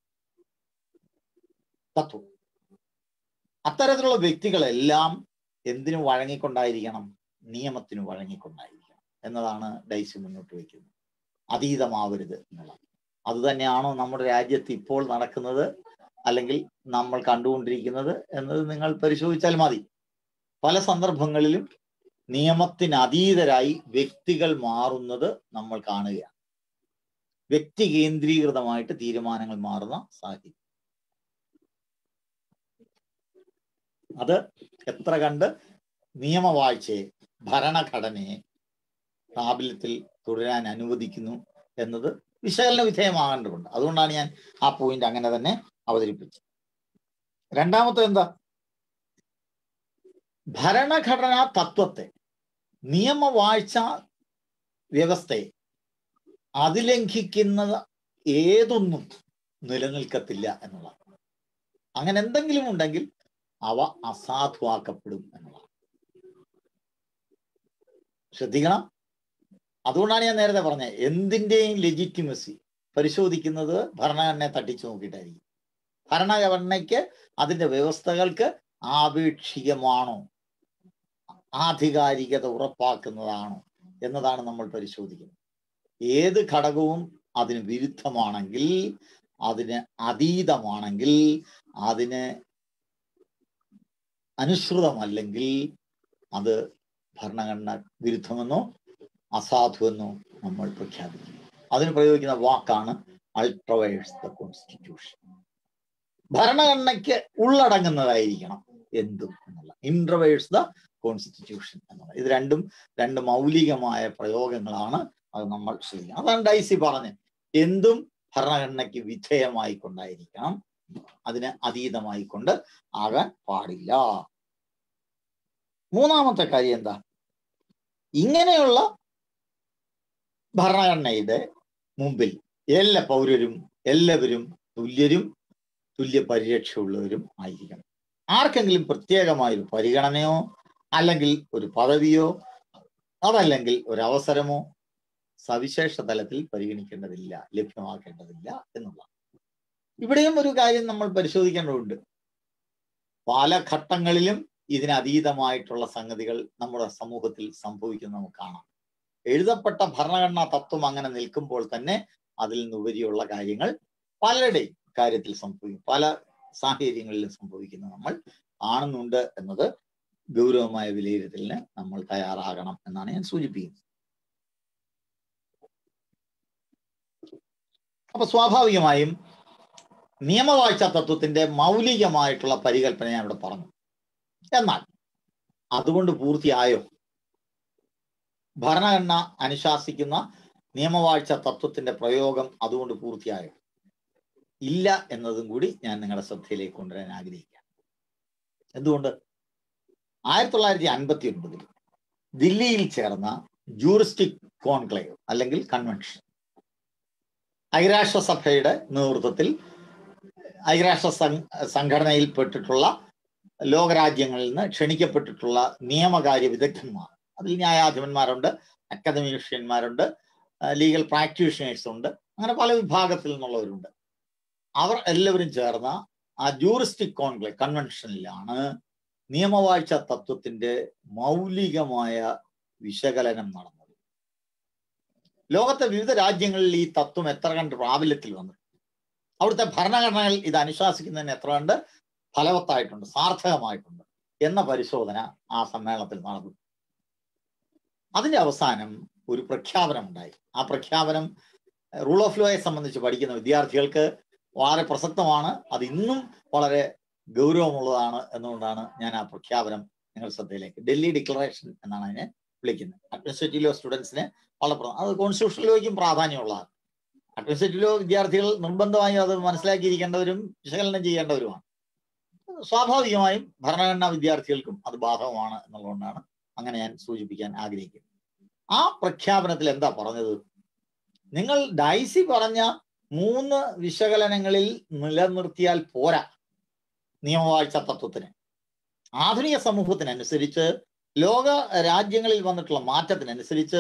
തത്വം അത്തരത്തിലുള്ള വ്യക്തികളെല്ലാം എന്തിനു വഴങ്ങിക്കൊണ്ടായിരിക്കണം നിയമത്തിന് വഴങ്ങിക്കൊണ്ടായിരിക്കണം എന്നതാണ് ഡൈസി മുന്നോട്ട് വയ്ക്കുന്നത് അതീതമാവരുത് എന്നുള്ളത് അത് തന്നെയാണോ നമ്മുടെ രാജ്യത്ത് ഇപ്പോൾ നടക്കുന്നത് അല്ലെങ്കിൽ നമ്മൾ കണ്ടുകൊണ്ടിരിക്കുന്നത് എന്നത് നിങ്ങൾ പരിശോധിച്ചാൽ മതി പല സന്ദർഭങ്ങളിലും നിയമത്തിന് അതീതരായി വ്യക്തികൾ മാറുന്നത് നമ്മൾ കാണുകയാണ് വ്യക്തി കേന്ദ്രീകൃതമായിട്ട് തീരുമാനങ്ങൾ മാറുന്ന സാഹചര്യം അത് എത്ര കണ്ട് നിയമവാഴ്ചയെ ഭരണഘടനയെ പ്രാബല്യത്തിൽ തുടരാൻ അനുവദിക്കുന്നു എന്നത് വിശകലന വിധേയമാകേണ്ടതുണ്ട് അതുകൊണ്ടാണ് ഞാൻ ആ പോയിന്റ് അങ്ങനെ തന്നെ അവതരിപ്പിച്ചത് രണ്ടാമത്തെ എന്താ ഭരണഘടനാ തത്വത്തെ നിയമവാഴ്ച വ്യവസ്ഥയെ അതിലംഘിക്കുന്നത് ഏതൊന്നും നിലനിൽക്കത്തില്ല എന്നുള്ളതാണ് അങ്ങനെ എന്തെങ്കിലും ഉണ്ടെങ്കിൽ അവ അസാധുവാക്കപ്പെടും എന്നുള്ളതാണ് ശ്രദ്ധിക്കണം അതുകൊണ്ടാണ് ഞാൻ നേരത്തെ പറഞ്ഞത് എന്തിൻ്റെയും ലെജിറ്റിമസി പരിശോധിക്കുന്നത് ഭരണഘടനയെ തട്ടിച്ചു നോക്കിയിട്ടായിരിക്കും ഭരണഘടനയ്ക്ക് അതിന്റെ വ്യവസ്ഥകൾക്ക് ആപേക്ഷികമാണോ ആധികാരികത ഉറപ്പാക്കുന്നതാണോ എന്നതാണ് നമ്മൾ പരിശോധിക്കുന്നത് ഏത് ഘടകവും അതിന് വിരുദ്ധമാണെങ്കിൽ അതിന് അതീതമാണെങ്കിൽ അതിന് അനുസൃതമല്ലെങ്കിൽ അത് ഭരണഘടന വിരുദ്ധമെന്നോ അസാധുവെന്നോ നമ്മൾ പ്രഖ്യാപിക്കും അതിന് പ്രയോഗിക്കുന്ന വാക്കാണ് അൾട്രവൈഡ്സ് ദ കോൺസ്റ്റിറ്റ്യൂഷൻ ഭരണഘടനയ്ക്ക് ഉള്ളടങ്ങുന്നതായിരിക്കണം എന്തും എന്നുള്ള ഇൻട്രവേഴ്സ് ദ കോൺസ്റ്റിറ്റ്യൂഷൻ എന്നുള്ളത് ഇത് രണ്ടും രണ്ട് മൗലികമായ പ്രയോഗങ്ങളാണ് അത് നമ്മൾ ശ്രദ്ധിക്കണം അതാണ് ഡൈസി പറഞ്ഞത് എന്തും ഭരണഘടനയ്ക്ക് വിധേയമായി കൊണ്ടായിരിക്കണം അതിന് അതീതമായി കൊണ്ട് ആകാൻ പാടില്ല മൂന്നാമത്തെ കാര്യം എന്താ ഇങ്ങനെയുള്ള ഭരണഘടനയുടെ മുമ്പിൽ എല്ലാ പൗരരും എല്ലാവരും തുല്യരും തുല്യ പരിരക്ഷയുള്ളവരും ആയിരിക്കണം ആർക്കെങ്കിലും പ്രത്യേകമായൊരു പരിഗണനയോ അല്ലെങ്കിൽ ഒരു പദവിയോ അതല്ലെങ്കിൽ ഒരു അവസരമോ സവിശേഷ തലത്തിൽ പരിഗണിക്കേണ്ടതില്ല ലഭ്യമാക്കേണ്ടതില്ല എന്നുള്ള ഇവിടെയും ഒരു കാര്യം നമ്മൾ പരിശോധിക്കേണ്ടതുണ്ട് പല ഘട്ടങ്ങളിലും ഇതിനതീതമായിട്ടുള്ള സംഗതികൾ നമ്മുടെ സമൂഹത്തിൽ സംഭവിക്കുന്നത് നമുക്ക് കാണാം എഴുതപ്പെട്ട ഭരണഘടനാ തത്വം അങ്ങനെ നിൽക്കുമ്പോൾ തന്നെ അതിൽ നിന്നുപരിയുള്ള കാര്യങ്ങൾ പലരുടെയും കാര്യത്തിൽ സംഭവിക്കും പല സാഹചര്യങ്ങളിലും സംഭവിക്കുന്നത് നമ്മൾ കാണുന്നുണ്ട് എന്നത് ഗൗരവമായ വിലയിരുത്തലിന് നമ്മൾ തയ്യാറാകണം എന്നാണ് ഞാൻ സൂചിപ്പിക്കുന്നത് അപ്പൊ സ്വാഭാവികമായും നിയമവാഴ്ച തത്വത്തിന്റെ മൗലികമായിട്ടുള്ള പരികല്പന ഞാൻ ഇവിടെ പറഞ്ഞു എന്നാൽ അതുകൊണ്ട് പൂർത്തിയായോ ഭരണഘടന അനുശാസിക്കുന്ന നിയമവാഴ്ച തത്വത്തിന്റെ പ്രയോഗം അതുകൊണ്ട് പൂർത്തിയായോ ഇല്ല എന്നതും കൂടി ഞാൻ നിങ്ങളുടെ ശ്രദ്ധയിലേക്ക് കൊണ്ടുവരാൻ ആഗ്രഹിക്കാം എന്തുകൊണ്ട് ആയിരത്തി തൊള്ളായിരത്തി അൻപത്തി ഒൻപതിൽ ദില്ലിയിൽ ചേർന്ന ജൂറിസ്റ്റിക് കോൺക്ലേവ് അല്ലെങ്കിൽ കൺവെൻഷൻ ഐക്യരാഷ്ട്രസഭയുടെ നേതൃത്വത്തിൽ ഐക്യരാഷ്ട്ര സംഘടനയിൽപ്പെട്ടിട്ടുള്ള ലോകരാജ്യങ്ങളിൽ നിന്ന് ക്ഷണിക്കപ്പെട്ടിട്ടുള്ള നിയമകാര്യ വിദഗ്ധന്മാർ അതിൽ ന്യായാധിപന്മാരുണ്ട് അക്കാദമിഷ്യന്മാരുണ്ട് ലീഗൽ പ്രാക്ടീഷണേഴ്സ് ഉണ്ട് അങ്ങനെ പല വിഭാഗത്തിൽ നിന്നുള്ളവരുണ്ട് അവർ എല്ലാവരും ചേർന്ന ആ ജൂറിസ്റ്റിക് കോൺക്ലേവ് കൺവെൻഷനിലാണ് നിയമവാഴ്ച തത്വത്തിന്റെ മൗലികമായ വിശകലനം നടന്നത് ലോകത്തെ വിവിധ രാജ്യങ്ങളിൽ ഈ തത്വം എത്ര കണ്ട് പ്രാബല്യത്തിൽ വന്നു അവിടുത്തെ ഭരണഘടനകൾ ഇത് അനുശാസിക്കുന്നതിന് എത്ര കണ്ട് ഫലവത്തായിട്ടുണ്ട് സാർത്ഥകമായിട്ടുണ്ട് എന്ന പരിശോധന ആ സമ്മേളനത്തിൽ നടന്നു അതിന്റെ അവസാനം ഒരു പ്രഖ്യാപനം ഉണ്ടായി ആ പ്രഖ്യാപനം റൂൾ ഓഫ് ലോയെ സംബന്ധിച്ച് പഠിക്കുന്ന വിദ്യാർത്ഥികൾക്ക് വളരെ പ്രസക്തമാണ് അത് ഇന്നും വളരെ ഗൗരവമുള്ളതാണ് എന്നുകൊണ്ടാണ് ഞാൻ ആ പ്രഖ്യാപനം നിങ്ങൾ ശ്രദ്ധയിലേക്ക് ഡൽഹി ഡിക്ലറേഷൻ എന്നാണ് അതിനെ വിളിക്കുന്നത് അഡ്മിനിസ്ട്രേറ്റീവ് ലോ സ്റ്റുഡൻസിന് വളരെ അത് കോൺസ്റ്റിറ്റ്യൂഷൻ ലോയ്ക്കും പ്രാധാന്യമുള്ളതാണ് അഡ്മിനിസ്ട്രേറ്റീവ് ലോ വിദ്യാർത്ഥികൾ നിർബന്ധമായും അത് മനസ്സിലാക്കിയിരിക്കേണ്ടവരും വിശകലനം ചെയ്യേണ്ടവരുമാണ് സ്വാഭാവികമായും ഭരണഘടനാ വിദ്യാർത്ഥികൾക്കും അത് ബാധകമാണ് എന്നുള്ളതുകൊണ്ടാണ് അങ്ങനെ ഞാൻ സൂചിപ്പിക്കാൻ ആഗ്രഹിക്കുന്നത് ആ പ്രഖ്യാപനത്തിൽ എന്താ പറഞ്ഞത് നിങ്ങൾ ഡൈസി പറഞ്ഞ മൂന്ന് വിശകലനങ്ങളിൽ നിലനിർത്തിയാൽ പോരാ നിയമവാഴ്ച തത്വത്തിന് ആധുനിക സമൂഹത്തിനനുസരിച്ച് ലോക രാജ്യങ്ങളിൽ വന്നിട്ടുള്ള മാറ്റത്തിനനുസരിച്ച്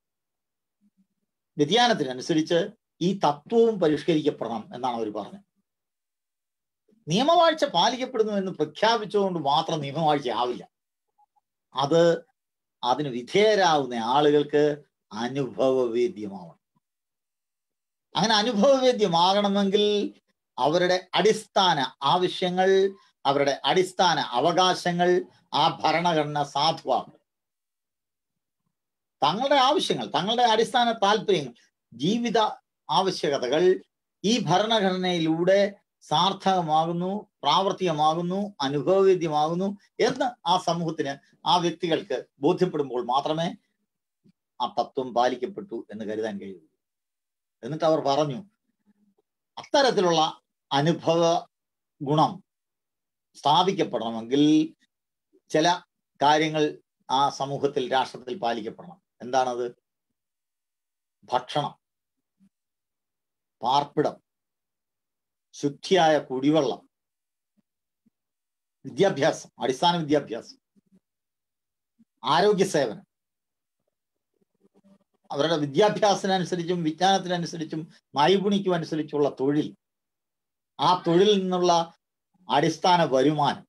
വ്യതിയാനത്തിനനുസരിച്ച് ഈ തത്വവും പരിഷ്കരിക്കപ്പെടണം എന്നാണ് അവർ പറഞ്ഞത് നിയമവാഴ്ച പാലിക്കപ്പെടുന്നു എന്ന് പ്രഖ്യാപിച്ചുകൊണ്ട് മാത്രം നിയമവാഴ്ച ആവില്ല അത് അതിന് വിധേയരാകുന്ന ആളുകൾക്ക് അനുഭവവേദ്യമാവണം അങ്ങനെ അനുഭവവേദ്യമാകണമെങ്കിൽ അവരുടെ അടിസ്ഥാന ആവശ്യങ്ങൾ അവരുടെ അടിസ്ഥാന അവകാശങ്ങൾ ആ ഭരണഘടന സാധുവാക്കും തങ്ങളുടെ ആവശ്യങ്ങൾ തങ്ങളുടെ അടിസ്ഥാന താല്പര്യങ്ങൾ ജീവിത ആവശ്യകതകൾ ഈ ഭരണഘടനയിലൂടെ സാർത്ഥകമാകുന്നു പ്രാവർത്തികമാകുന്നു അനുഭവവേദ്യമാകുന്നു എന്ന് ആ സമൂഹത്തിന് ആ വ്യക്തികൾക്ക് ബോധ്യപ്പെടുമ്പോൾ മാത്രമേ ആ തത്വം പാലിക്കപ്പെട്ടു എന്ന് കരുതാൻ കഴിയൂ എന്നിട്ട് അവർ പറഞ്ഞു അത്തരത്തിലുള്ള അനുഭവ ഗുണം സ്ഥാപിക്കപ്പെടണമെങ്കിൽ ചില കാര്യങ്ങൾ ആ സമൂഹത്തിൽ രാഷ്ട്രത്തിൽ പാലിക്കപ്പെടണം എന്താണത് ഭക്ഷണം പാർപ്പിടം ശുദ്ധിയായ കുടിവെള്ളം വിദ്യാഭ്യാസം അടിസ്ഥാന വിദ്യാഭ്യാസം ആരോഗ്യ സേവനം അവരുടെ വിദ്യാഭ്യാസത്തിനനുസരിച്ചും വിജ്ഞാനത്തിനനുസരിച്ചും നൈപുണിക്കും അനുസരിച്ചുള്ള തൊഴിൽ ആ തൊഴിലിൽ നിന്നുള്ള അടിസ്ഥാന വരുമാനം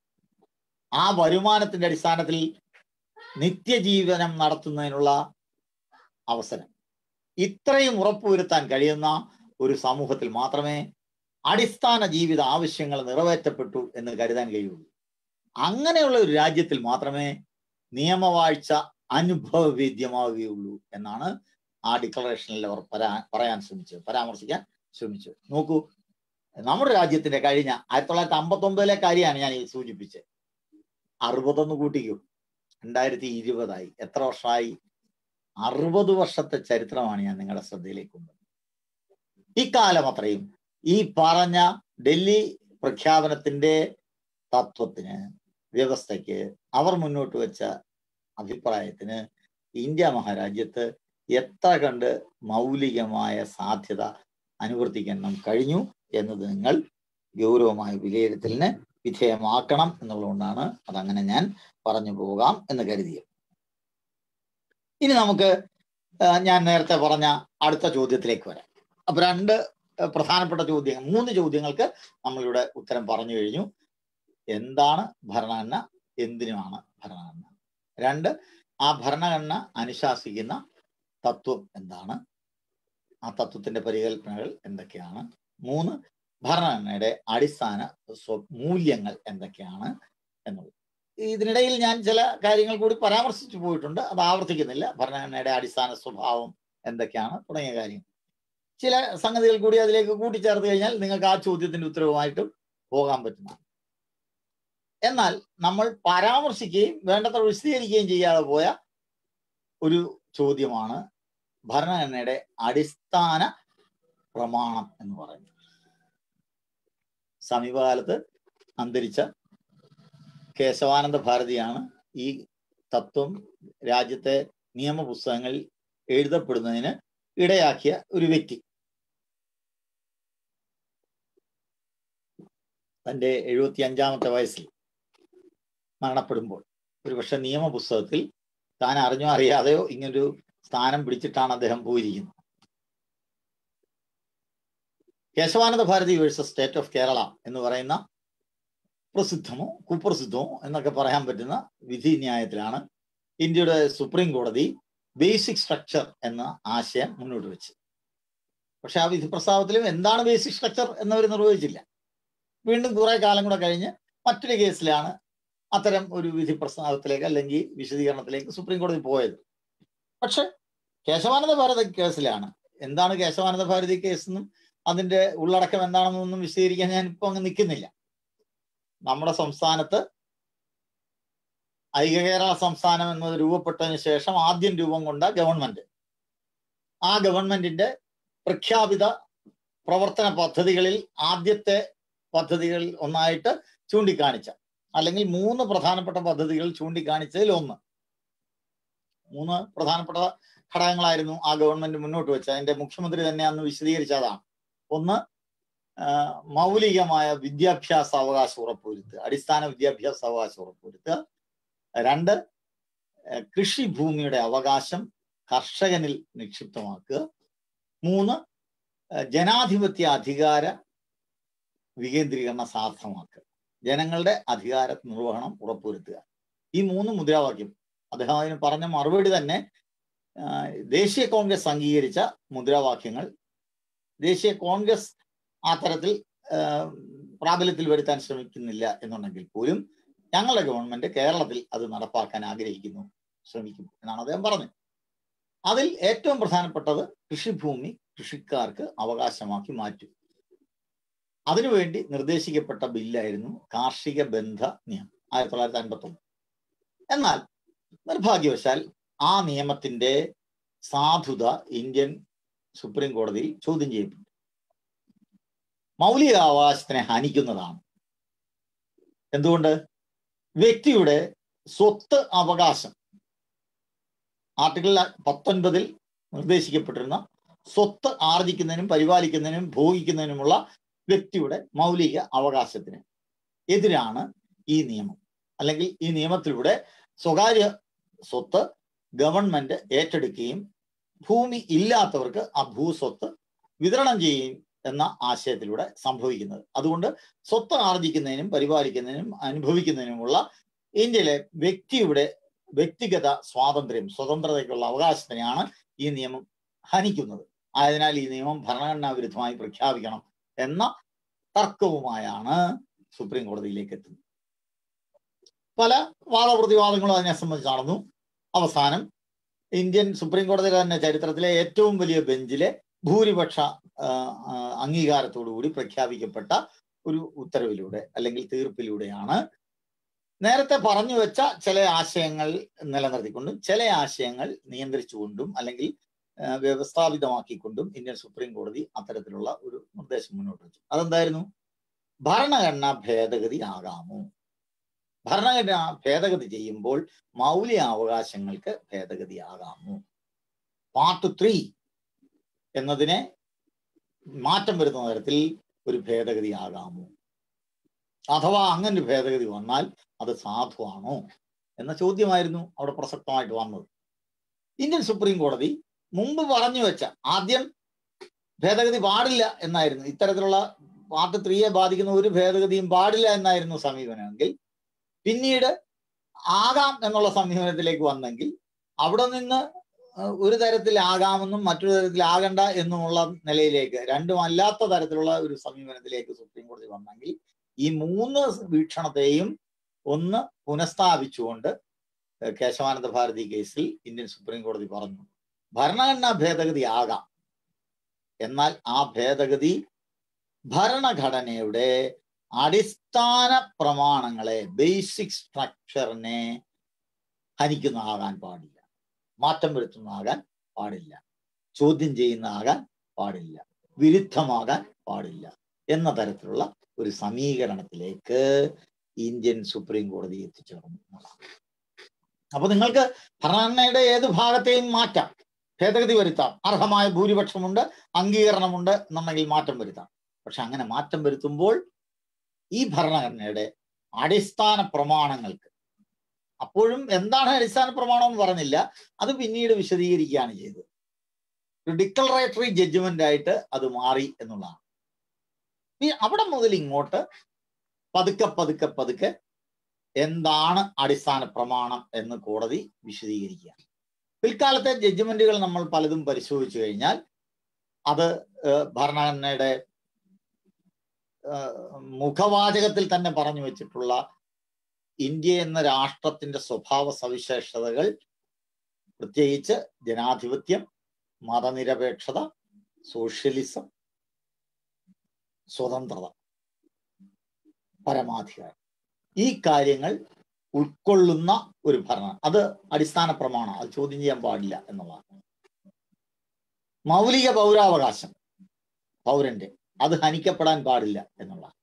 ആ വരുമാനത്തിന്റെ അടിസ്ഥാനത്തിൽ നിത്യജീവനം നടത്തുന്നതിനുള്ള അവസരം ഇത്രയും ഉറപ്പുവരുത്താൻ കഴിയുന്ന ഒരു സമൂഹത്തിൽ മാത്രമേ അടിസ്ഥാന ജീവിത ആവശ്യങ്ങൾ നിറവേറ്റപ്പെട്ടു എന്ന് കരുതാൻ കഴിയുള്ളൂ അങ്ങനെയുള്ള ഒരു രാജ്യത്തിൽ മാത്രമേ നിയമവാഴ്ച അനുഭവവേദ്യമാവുകയുള്ളൂ എന്നാണ് ആ ഡിക്ലറേഷനിൽ അവർ പരാ പറയാൻ ശ്രമിച്ചത് പരാമർശിക്കാൻ ശ്രമിച്ചത് നോക്കൂ നമ്മുടെ രാജ്യത്തിന്റെ കഴിഞ്ഞ ആയിരത്തി തൊള്ളായിരത്തി അമ്പത്തി ഒമ്പതിലെ കാര്യമാണ് ഞാൻ ഈ സൂചിപ്പിച്ചത് അറുപതൊന്ന് കൂട്ടിക്കൂ രണ്ടായിരത്തി ഇരുപതായി എത്ര വർഷമായി അറുപത് വർഷത്തെ ചരിത്രമാണ് ഞാൻ നിങ്ങളുടെ ശ്രദ്ധയിലേക്ക് കൊണ്ടുവന്നത് ഇക്കാലം അത്രയും ഈ പറഞ്ഞ ഡൽഹി പ്രഖ്യാപനത്തിന്റെ തത്വത്തിന് വ്യവസ്ഥയ്ക്ക് അവർ മുന്നോട്ട് വെച്ച അഭിപ്രായത്തിന് ഇന്ത്യ മഹാരാജ്യത്ത് എത്ര കണ്ട് മൗലികമായ സാധ്യത അനുവർത്തിക്കാൻ നാം കഴിഞ്ഞു എന്നത് നിങ്ങൾ ഗൗരവമായ വിലയിരുത്തലിന് വിധേയമാക്കണം എന്നുള്ളതുകൊണ്ടാണ് അതങ്ങനെ ഞാൻ പറഞ്ഞു പോകാം എന്ന് കരുതിയത് ഇനി നമുക്ക് ഞാൻ നേരത്തെ പറഞ്ഞ അടുത്ത ചോദ്യത്തിലേക്ക് വരാം അപ്പൊ രണ്ട് പ്രധാനപ്പെട്ട ചോദ്യങ്ങൾ മൂന്ന് ചോദ്യങ്ങൾക്ക് നമ്മളിവിടെ ഉത്തരം പറഞ്ഞു കഴിഞ്ഞു എന്താണ് ഭരണഘടന എന്തിനുമാണ് ഭരണഘടന രണ്ട് ആ ഭരണഘടന അനുശാസിക്കുന്ന തത്വം എന്താണ് ആ തത്വത്തിന്റെ പരികൽപ്പനകൾ എന്തൊക്കെയാണ് മൂന്ന് ഭരണഘടനയുടെ അടിസ്ഥാന മൂല്യങ്ങൾ എന്തൊക്കെയാണ് എന്നുള്ളത് ഇതിനിടയിൽ ഞാൻ ചില കാര്യങ്ങൾ കൂടി പരാമർശിച്ചു പോയിട്ടുണ്ട് അത് ആവർത്തിക്കുന്നില്ല ഭരണഘടനയുടെ അടിസ്ഥാന സ്വഭാവം എന്തൊക്കെയാണ് തുടങ്ങിയ കാര്യങ്ങൾ ചില സംഗതികൾ കൂടി അതിലേക്ക് കൂട്ടിച്ചേർത്ത് കഴിഞ്ഞാൽ നിങ്ങൾക്ക് ആ ചോദ്യത്തിന്റെ ഉത്തരവുമായിട്ടും പോകാൻ പറ്റുന്നതാണ് എന്നാൽ നമ്മൾ പരാമർശിക്കുകയും വേണ്ടത്ര വിശദീകരിക്കുകയും ചെയ്യാതെ പോയ ഒരു ചോദ്യമാണ് ഭരണഘടനയുടെ അടിസ്ഥാന പ്രമാണം എന്ന് പറയുന്നത് സമീപകാലത്ത് അന്തരിച്ച കേശവാനന്ദ ഭാരതിയാണ് ഈ തത്വം രാജ്യത്തെ നിയമപുസ്തകങ്ങളിൽ എഴുതപ്പെടുന്നതിന് ഇടയാക്കിയ ഒരു വ്യക്തി തൻ്റെ എഴുപത്തി അഞ്ചാമത്തെ വയസ്സിൽ മരണപ്പെടുമ്പോൾ ഒരുപക്ഷെ നിയമപുസ്തകത്തിൽ താൻ അറിഞ്ഞോ അറിയാതെയോ ഇങ്ങനൊരു സ്ഥാനം പിടിച്ചിട്ടാണ് അദ്ദേഹം പോയിരിക്കുന്നത് Kesavananda Bharati versus state of Kerala എന്ന് പറയുന്ന പ്രസിദ്ധമോ കുപ്രസിദ്ധമോ എന്നൊക്കെ പറയാൻ പറ്റുന്ന വിധി ന്യായത്തിലാണ് ഇന്ത്യയുടെ സുപ്രീം കോടതി ബേസിക് സ്ട്രക്ചർ എന്ന ആശയം മുന്നോട്ട് വെച്ച് പക്ഷെ ആ വിധി പ്രസ്താവത്തിലും എന്താണ് ബേസിക് സ്ട്രക്ചർ എന്നവർ നിർവഹിച്ചില്ല വീണ്ടും കുറെ കാലം കൂടെ കഴിഞ്ഞ് മറ്റൊരു കേസിലാണ് അത്തരം ഒരു വിധി പ്രസ്താവത്തിലേക്ക് അല്ലെങ്കിൽ വിശദീകരണത്തിലേക്ക് സുപ്രീം കോടതി പോയത് പക്ഷെ കേശവാനന്ദ ഭാരതി കേസിലാണ് എന്താണ് കേശവാനന്ദ ഭാരതി കേസ് എന്നും അതിന്റെ ഉള്ളടക്കം എന്താണെന്നൊന്നും വിശദീകരിക്കാൻ ഞാൻ ഇപ്പൊ അങ്ങ് നിൽക്കുന്നില്ല നമ്മുടെ സംസ്ഥാനത്ത് ഐക്യകേരള സംസ്ഥാനം എന്നത് രൂപപ്പെട്ടതിന് ശേഷം ആദ്യം രൂപം കൊണ്ട ഗവൺമെന്റ് ആ ഗവൺമെന്റിന്റെ പ്രഖ്യാപിത പ്രവർത്തന പദ്ധതികളിൽ ആദ്യത്തെ പദ്ധതികളിൽ ഒന്നായിട്ട് ചൂണ്ടിക്കാണിച്ച അല്ലെങ്കിൽ മൂന്ന് പ്രധാനപ്പെട്ട പദ്ധതികൾ ചൂണ്ടിക്കാണിച്ചതിൽ ഒന്ന് മൂന്ന് പ്രധാനപ്പെട്ട ഘടകങ്ങളായിരുന്നു ആ ഗവൺമെന്റ് മുന്നോട്ട് വെച്ചത് അതിന്റെ മുഖ്യമന്ത്രി തന്നെ അന്ന് വിശദീകരിച്ചതാണ് ഒന്ന് ആ, മൗലികമായ വിദ്യാഭ്യാസ അവകാശം ഉറപ്പുവരുത്തുക അടിസ്ഥാന വിദ്യാഭ്യാസ അവകാശം ഉറപ്പുവരുത്തുക രണ്ട് ആ, കൃഷിഭൂമിയുടെ അവകാശം കർഷകനിൽ നിക്ഷിപ്തമാക്കുക മൂന്ന് ആ, ജനാധിപത്യ അധികാര വികേന്ദ്രീകരണ സാധ്യമാക്കുക ജനങ്ങളുടെ അധികാര നിർവഹണം ഉറപ്പുവരുത്തുക ഈ മൂന്ന് മുദ്രാവാക്യം അദ്ദേഹം അതിന് പറഞ്ഞ മറുപടി തന്നെ ആ, ദേശീയ കോൺഗ്രസ് അംഗീകരിച്ച മുദ്രാവാക്യങ്ങൾ ദേശീയ കോൺഗ്രസ് ആ തരത്തിൽ ആ, പ്രാബല്യത്തിൽ വരുത്താൻ ശ്രമിക്കുന്നില്ല എന്നുണ്ടെങ്കിൽ പോലും ഞങ്ങളുടെ ഗവൺമെന്റ് കേരളത്തിൽ അത് നടപ്പാക്കാൻ ആഗ്രഹിക്കുന്നു ശ്രമിക്കും എന്നാണ് അദ്ദേഹം പറഞ്ഞത് അതിൽ ഏറ്റവും പ്രധാനപ്പെട്ടത് കൃഷിഭൂമി കൃഷിക്കാർക്ക് അവകാശമാക്കി മാറ്റും അതിനുവേണ്ടി നിർദ്ദേശിക്കപ്പെട്ട ബില്ലായിരുന്നു കാർഷിക ബന്ധ നിയമം ആയിരത്തി തൊള്ളായിരത്തി അൻപത്തി ഒന്ന് എന്നാൽ നിർഭാഗ്യവശാൽ ആ നിയമത്തിന്റെ സാധുത ഇന്ത്യൻ സുപ്രീം കോടതിയിൽ ചോദ്യം ചെയ്യപ്പെട്ടു മൗലിക അവകാശത്തിനെ ഹനിക്കുന്നതാണ് എന്തുകൊണ്ട് വ്യക്തിയുടെ സ്വത്ത് അവകാശം ആർട്ടിക്കിൾ പത്തൊൻപതിൽ നിർദ്ദേശിക്കപ്പെട്ടിരുന്ന സ്വത്ത് ആർജിക്കുന്നതിനും പരിപാലിക്കുന്നതിനും ഭോഗിക്കുന്നതിനുമുള്ള വ്യക്തിയുടെ മൗലിക അവകാശത്തിന് എതിരാണ് ഈ നിയമം അല്ലെങ്കിൽ ഈ നിയമത്തിലൂടെ സ്വകാര്യ സ്വത്ത് ഗവൺമെന്റ് ഏറ്റെടുക്കുകയും ഭൂമി ഇല്ലാത്തവർക്ക് ആ ഭൂസ്വത്ത് വിതരണം ചെയ്യുകയും എന്ന ആശയത്തിലൂടെ സംഭവിക്കുന്നത് അതുകൊണ്ട് സ്വത്ത് ആർജിക്കുന്നതിനും പരിപാലിക്കുന്നതിനും അനുഭവിക്കുന്നതിനുമുള്ള ഇന്ത്യയിലെ വ്യക്തിയുടെ വ്യക്തിഗത സ്വാതന്ത്ര്യം സ്വതന്ത്രതയ്ക്കുള്ള അവകാശത്തിനെയാണ് ഈ നിയമം ഹനിക്കുന്നത് ആയതിനാൽ ഈ നിയമം ഭരണഘടനാ വിരുദ്ധമായി പ്രഖ്യാപിക്കണം എന്ന തർക്കവുമായാണ് സുപ്രീം കോടതിയിലേക്ക് എത്തുന്നത് പല വാദപ്രതിവാദങ്ങളും അതിനെ സംബന്ധിച്ച് നടന്നു അവസാനം ഇന്ത്യൻ സുപ്രീം കോടതിയുടെ തന്നെ ചരിത്രത്തിലെ ഏറ്റവും വലിയ ബെഞ്ചിലെ ഭൂരിപക്ഷ ആ, ആ, അംഗീകാരത്തോടുകൂടി പ്രഖ്യാപിക്കപ്പെട്ട ഒരു ഉത്തരവിലൂടെ അല്ലെങ്കിൽ തീർപ്പിലൂടെയാണ് നേരത്തെ പറഞ്ഞു വെച്ച ചില ആശയങ്ങൾ നിലനിർത്തിക്കൊണ്ടും ചില ആശയങ്ങൾ നിയന്ത്രിച്ചുകൊണ്ടും അല്ലെങ്കിൽ ആ, വ്യവസ്ഥാപിതമാക്കിക്കൊണ്ടും ഇന്ത്യൻ സുപ്രീം കോടതി അത്തരത്തിലുള്ള ഒരു നിർദ്ദേശം മുന്നോട്ട് വെച്ചു അതെന്തായിരുന്നു ഭരണഘടന ഭേദഗതി ആകാമോ ഭരണഘടന ഭേദഗതി ചെയ്യുമ്പോൾ മൗലിക അവകാശങ്ങൾക്ക് ഭേദഗതി ആകാമോ പാർട്ട് ത്രീ എന്നതിനെ മാറ്റം വരുന്ന തരത്തിൽ ഒരു ഭേദഗതി ആകാമോ അഥവാ അങ്ങനെ ഒരു ഭേദഗതി വന്നാൽ അത് സാധുവാണോ എന്ന ചോദ്യമായിരുന്നു അവിടെ പ്രസക്തമായിട്ട് വന്നത് ഇന്ത്യൻ സുപ്രീം കോടതി മുമ്പ് പറഞ്ഞു വെച്ച ആദ്യം ഭേദഗതി പാടില്ല എന്നായിരുന്നു ഇത്തരത്തിലുള്ള പാർട്ട് ത്രീയെ ബാധിക്കുന്ന ഒരു ഭേദഗതിയും പാടില്ല എന്നായിരുന്നു സമീപനമെങ്കിൽ പിന്നീട് ആകാം എന്നുള്ള സമീപനത്തിലേക്ക് വന്നെങ്കിൽ അവിടെ നിന്ന് അഹ് ഒരു തരത്തിൽ ആകാമെന്നും മറ്റൊരു തരത്തിൽ ആകണ്ട എന്നുമുള്ള നിലയിലേക്ക് രണ്ടും അല്ലാത്ത തരത്തിലുള്ള ഒരു സമീപനത്തിലേക്ക് സുപ്രീം കോടതി വന്നെങ്കിൽ ഈ മൂന്ന് വീക്ഷണത്തെയും ഒന്ന് പുനഃസ്ഥാപിച്ചുകൊണ്ട് ഏഹ് കേശവാനന്ദ ഭാരതി കേസിൽ ഇന്ത്യൻ സുപ്രീം കോടതി പറഞ്ഞു ഭരണഘടനാ ഭേദഗതി ആകാം എന്നാൽ ആ ഭേദഗതി ഭരണഘടനയുടെ അടിസ്ഥാന പ്രമാണങ്ങളെ ബേസിക് സ്ട്രക്ചറിനെ ഹനിക്കുന്നതാകാൻ പാടില്ല മാറ്റം വരുത്തുന്നതാകാൻ പാടില്ല ചോദ്യം ചെയ്യുന്നതാകാൻ പാടില്ല വിരുദ്ധമാകാൻ പാടില്ല എന്ന തരത്തിലുള്ള ഒരു സമീകരണത്തിലേക്ക് ഇന്ത്യൻ സുപ്രീം കോടതി എത്തിച്ചേർന്നു എന്നുള്ളതാണ് അപ്പൊ നിങ്ങൾക്ക് ഭരണഘടനയുടെ ഏത് ഭാഗത്തെയും മാറ്റാം ഭേദഗതി വരുത്താം അർഹമായ ഭൂരിപക്ഷമുണ്ട് അംഗീകരണമുണ്ട് എന്നുണ്ടെങ്കിൽ മാറ്റം വരുത്താം പക്ഷെ അങ്ങനെ മാറ്റം വരുത്തുമ്പോൾ ഈ ഭരണഘടനയുടെ അടിസ്ഥാന പ്രമാണങ്ങൾക്ക് അപ്പോഴും എന്താണ് അടിസ്ഥാന പ്രമാണം എന്ന് പറഞ്ഞില്ല അത് പിന്നീട് വിശദീകരിക്കുകയാണ് ചെയ്തത് ഒരു ഡിക്ലറേറ്ററി ജഡ്ജ്മെന്റ് ആയിട്ട് അത് മാറി എന്നുള്ളതാണ് ഈ അവിടെ മുതൽ ഇങ്ങോട്ട് പതുക്കെ പതുക്കെ പതുക്കെ എന്താണ് അടിസ്ഥാന പ്രമാണം എന്ന് കോടതി വിശദീകരിക്കുക പിൽക്കാലത്തെ ജഡ്ജ്മെന്റുകൾ നമ്മൾ പലതും പരിശോധിച്ചു കഴിഞ്ഞാൽ അത് ഏഹ്, ഭരണഘടനയുടെ ഏഹ്, മുഖവാചകത്തിൽ തന്നെ പറഞ്ഞു വെച്ചിട്ടുള്ള ഇന്ത്യ എന്ന രാഷ്ട്രത്തിന്റെ സ്വഭാവ സവിശേഷതകൾ പ്രത്യേകിച്ച് ജനാധിപത്യം മതനിരപേക്ഷത സോഷ്യലിസം സ്വതന്ത്രത പരമാധികാരം ഈ കാര്യങ്ങൾ ഉൾക്കൊള്ളുന്ന ഒരു ഭരണം അത് അടിസ്ഥാന പ്രമാണം അത് ചോദ്യം ചെയ്യാൻ പാടില്ല എന്നുള്ളതാണ് മൗലിക പൗരാവകാശം പൗരന്റെ അത് ഹനിക്കപ്പെടാൻ പാടില്ല എന്നുള്ളതാണ്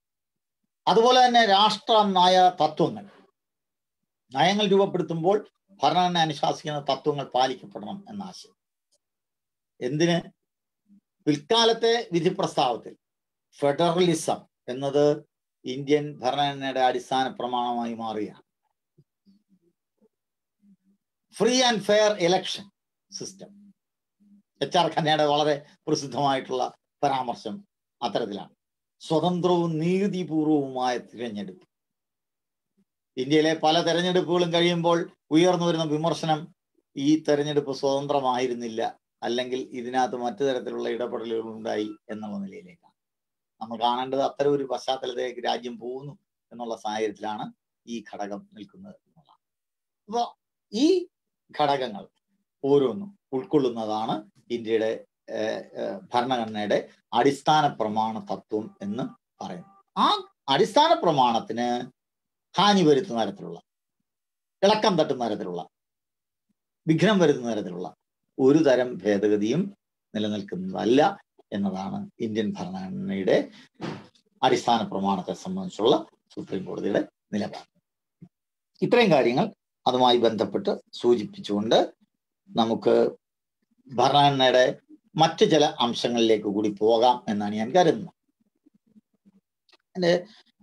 അതുപോലെ തന്നെ രാഷ്ട്ര നയ തത്വങ്ങൾ നയങ്ങൾ രൂപപ്പെടുത്തുമ്പോൾ ഭരണഘടന അനുശാസിക്കുന്ന തത്വങ്ങൾ പാലിക്കപ്പെടണം എന്ന ആശയം എന്തിന് പിൽക്കാലത്തെ വിധി പ്രസ്താവത്തിൽ ഫെഡറലിസം എന്നത് ഇന്ത്യൻ ഭരണഘടനയുടെ അടിസ്ഥാന പ്രമാണമായി മാറുകയാണ് free and fair election system H R ഖന്നയുടെ വളരെ പ്രസിദ്ധമായിട്ടുള്ള പരാമർശം അത്തരത്തിലാണ് സ്വതന്ത്രവും നീതിപൂർവവുമായ തിരഞ്ഞെടുപ്പ് ഇന്ത്യയിലെ പല തെരഞ്ഞെടുപ്പുകളും കഴിയുമ്പോൾ ഉയർന്നു വരുന്ന വിമർശനം ഈ തെരഞ്ഞെടുപ്പ് സ്വതന്ത്രമായിരുന്നില്ല അല്ലെങ്കിൽ ഇതിനകത്ത് മറ്റു തരത്തിലുള്ള ഇടപെടലുകൾ ഉണ്ടായി എന്നുള്ള നിലയിലേക്കാണ് നമ്മൾ കാണേണ്ടത് അത്തരം ഒരു പശ്ചാത്തലത്തിലേക്ക് രാജ്യം പോകുന്നു എന്നുള്ള സാഹചര്യത്തിലാണ് ഈ ഘടകം നിൽക്കുന്നത് എന്നുള്ളതാണ് അപ്പോൾ ഈ ഘടകങ്ങൾ ഓരോന്നും ഉൾക്കൊള്ളുന്നതാണ് ഇന്ത്യയുടെ ഭരണഘടനയുടെ അടിസ്ഥാന പ്രമാണ തത്വം എന്ന് പറയുന്നത് ആ അടിസ്ഥാന പ്രമാണത്തിന് ഹാനി വരുത്തുന്ന തരത്തിലുള്ള ഇളക്കം തട്ടുന്ന തരത്തിലുള്ള വിഘ്നം വരുത്തുന്ന തരത്തിലുള്ള ഒരു തരം ഭേദഗതിയും നിലനിൽക്കുന്നതല്ല എന്നതാണ് ഇന്ത്യൻ ഭരണഘടനയുടെ അടിസ്ഥാന പ്രമാണത്തെ സംബന്ധിച്ചുള്ള സുപ്രീം കോടതിയുടെ നിലപാട് ഇത്രയും കാര്യങ്ങൾ അതുമായി ബന്ധപ്പെട്ട് സൂചിപ്പിച്ചുകൊണ്ട് നമുക്ക് ഭരണഘടനയുടെ മറ്റു ചില അംശങ്ങളിലേക്ക് കൂടി പോകാം എന്നാണ് ഞാൻ കരുതുന്നത് എൻ്റെ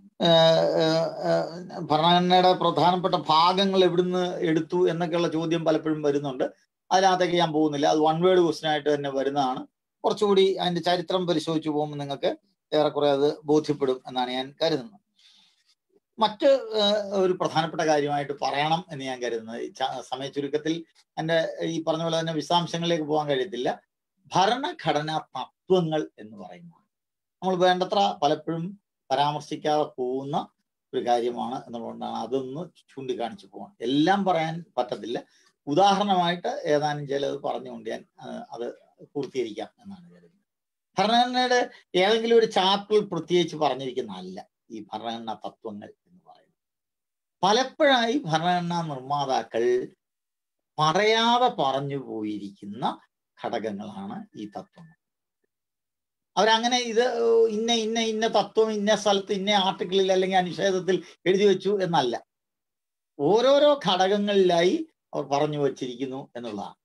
ഭരണഘടനയുടെ പ്രധാനപ്പെട്ട ഭാഗങ്ങൾ എവിടുന്ന് എടുത്തു എന്നൊക്കെയുള്ള ചോദ്യം പലപ്പോഴും വരുന്നുണ്ട് അതിനകത്തേക്ക് ഞാൻ പോകുന്നില്ല അത് വൺ വേർഡ് ക്വസ്റ്റ്യൻ ആയിട്ട് തന്നെ വരുന്നതാണ് കുറച്ചുകൂടി അതിന്റെ ചരിത്രം പരിശോധിച്ചു പോകുമ്പോൾ നിങ്ങൾക്ക് ഏറെക്കുറെ അത് ബോധ്യപ്പെടും എന്നാണ് ഞാൻ കരുതുന്നത് മറ്റ് ഒരു പ്രധാനപ്പെട്ട കാര്യമായിട്ട് പറയണം എന്ന് ഞാൻ കരുതുന്നത് സമയ ചുരുക്കത്തിൽ എൻ്റെ ഈ പറഞ്ഞ പോലെ തന്നെ വിശദാംശങ്ങളിലേക്ക് പോകാൻ കഴിയത്തില്ല ഭരണഘടനാ തത്വങ്ങൾ എന്ന് പറയുന്നത് നമ്മൾ വേണ്ടത്ര പലപ്പോഴും പരാമർശിക്കാതെ പോകുന്ന ഒരു കാര്യമാണ് എന്നുള്ളതുകൊണ്ടാണ് അതൊന്ന് ചൂണ്ടിക്കാണിച്ചു പോകാൻ എല്ലാം പറയാൻ പറ്റത്തില്ല ഉദാഹരണമായിട്ട് ഏതാനും ചിലത് പറഞ്ഞുകൊണ്ട് ഞാൻ അത് പൂർത്തീകരിക്കാം എന്നാണ് കരുതുന്നത് ഭരണഘടനയുടെ ഏതെങ്കിലും ഒരു ചാപ്റ്ററിൽ പ്രത്യേകിച്ച് പറഞ്ഞിരിക്കുന്നതല്ല ഈ ഭരണഘടനാ തത്വങ്ങൾ എന്ന് പറയുന്നത് പലപ്പോഴായി ഭരണഘടനാ നിർമ്മാതാക്കൾ പറയാതെ പറഞ്ഞു പോയിരിക്കുന്ന ഘടകങ്ങളാണ് ഈ തത്വങ്ങൾ അവരങ്ങനെ ഇത് ഇന്ന ഇന്ന ഇന്ന തത്വം ഇന്ന സ്ഥലത്ത് ഇന്ന ആർട്ടിക്കിളിൽ അല്ലെങ്കിൽ അനുച്ഛേദത്തിൽ എഴുതി വെച്ചു എന്നല്ല ഓരോരോ ഘടകങ്ങളിലായി അവർ പറഞ്ഞു വച്ചിരിക്കുന്നു എന്നുള്ളതാണ്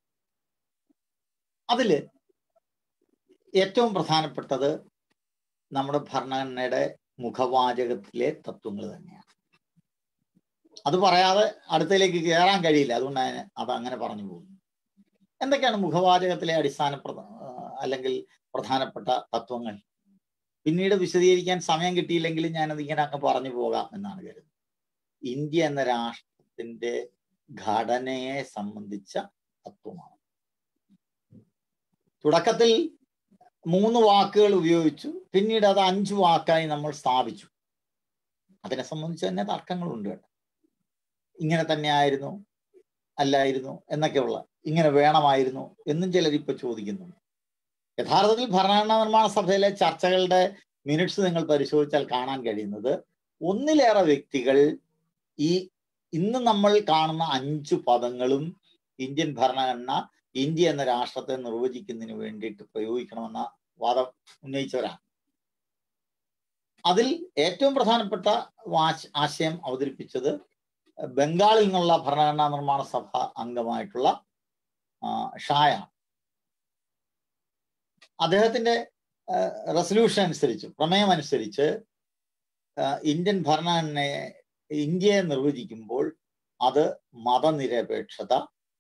അതില് ഏറ്റവും പ്രധാനപ്പെട്ടത് നമ്മുടെ ഭരണഘടനയുടെ മുഖവാചകത്തിലെ തത്വങ്ങൾ തന്നെയാണ് അത് പറയാതെ അടുത്തയിലേക്ക് കയറാൻ കഴിയില്ല അതുകൊണ്ടാണ് അത് അങ്ങനെ പറഞ്ഞു പോകുന്നത് എന്തൊക്കെയാണ് മുഖവാചകത്തിലെ അടിസ്ഥാന അല്ലെങ്കിൽ പ്രധാനപ്പെട്ട തത്വങ്ങൾ പിന്നീട് വിശദീകരിക്കാൻ സമയം കിട്ടിയില്ലെങ്കിൽ ഞാനത് ഇങ്ങനെ അങ്ങ് പറഞ്ഞു പോകാം എന്നാണ് കരുതുന്നത് ഇന്ത്യ എന്ന രാഷ്ട്രത്തിന്റെ ഘടനയെ സംബന്ധിച്ച തത്വമാണ് തുടക്കത്തിൽ മൂന്ന് വാക്കുകൾ ഉപയോഗിച്ചു പിന്നീട് അത് അഞ്ച് വാക്കായി നമ്മൾ സ്ഥാപിച്ചു അതിനെ സംബന്ധിച്ച് തന്നെ തർക്കങ്ങളുണ്ട് കേട്ടോ ഇങ്ങനെ തന്നെ ആയിരുന്നു അല്ലായിരുന്നു എന്നൊക്കെയുള്ള ഇങ്ങനെ വേണമായിരുന്നു എന്നും ചിലർ ഇപ്പൊ ചോദിക്കുന്നുണ്ട് യഥാർത്ഥത്തിൽ ഭരണഘടനാ നിർമ്മാണ സഭയിലെ ചർച്ചകളുടെ മിനിറ്റ്സ് നിങ്ങൾ പരിശോധിച്ചാൽ കാണാൻ കഴിയുന്നത് ഒന്നിലേറെ വ്യക്തികൾ ഈ ഇന്ന് നമ്മൾ കാണുന്ന അഞ്ചു പദങ്ങളും ഇന്ത്യൻ ഭരണഘടന ഇന്ത്യ എന്ന രാഷ്ട്രത്തെ നിർവചിക്കുന്നതിന് വേണ്ടിയിട്ട് പ്രയോഗിക്കണമെന്ന വാദം ഉന്നയിച്ചവരാണ് അതിൽ ഏറ്റവും പ്രധാനപ്പെട്ട ആശയം അവതരിപ്പിച്ചത് ബംഗാളിൽ നിന്നുള്ള ഭരണഘടനാ നിർമ്മാണ സഭ അംഗമായിട്ടുള്ള ഷായാണ് അദ്ദേഹത്തിന്റെ റെസൊല്യൂഷൻ അനുസരിച്ച് പ്രമേയം അനുസരിച്ച് ഇന്ത്യൻ ഭരണഘടനയെ ഇന്ത്യയെ നിർവചിക്കുമ്പോൾ അത് മതനിരപേക്ഷത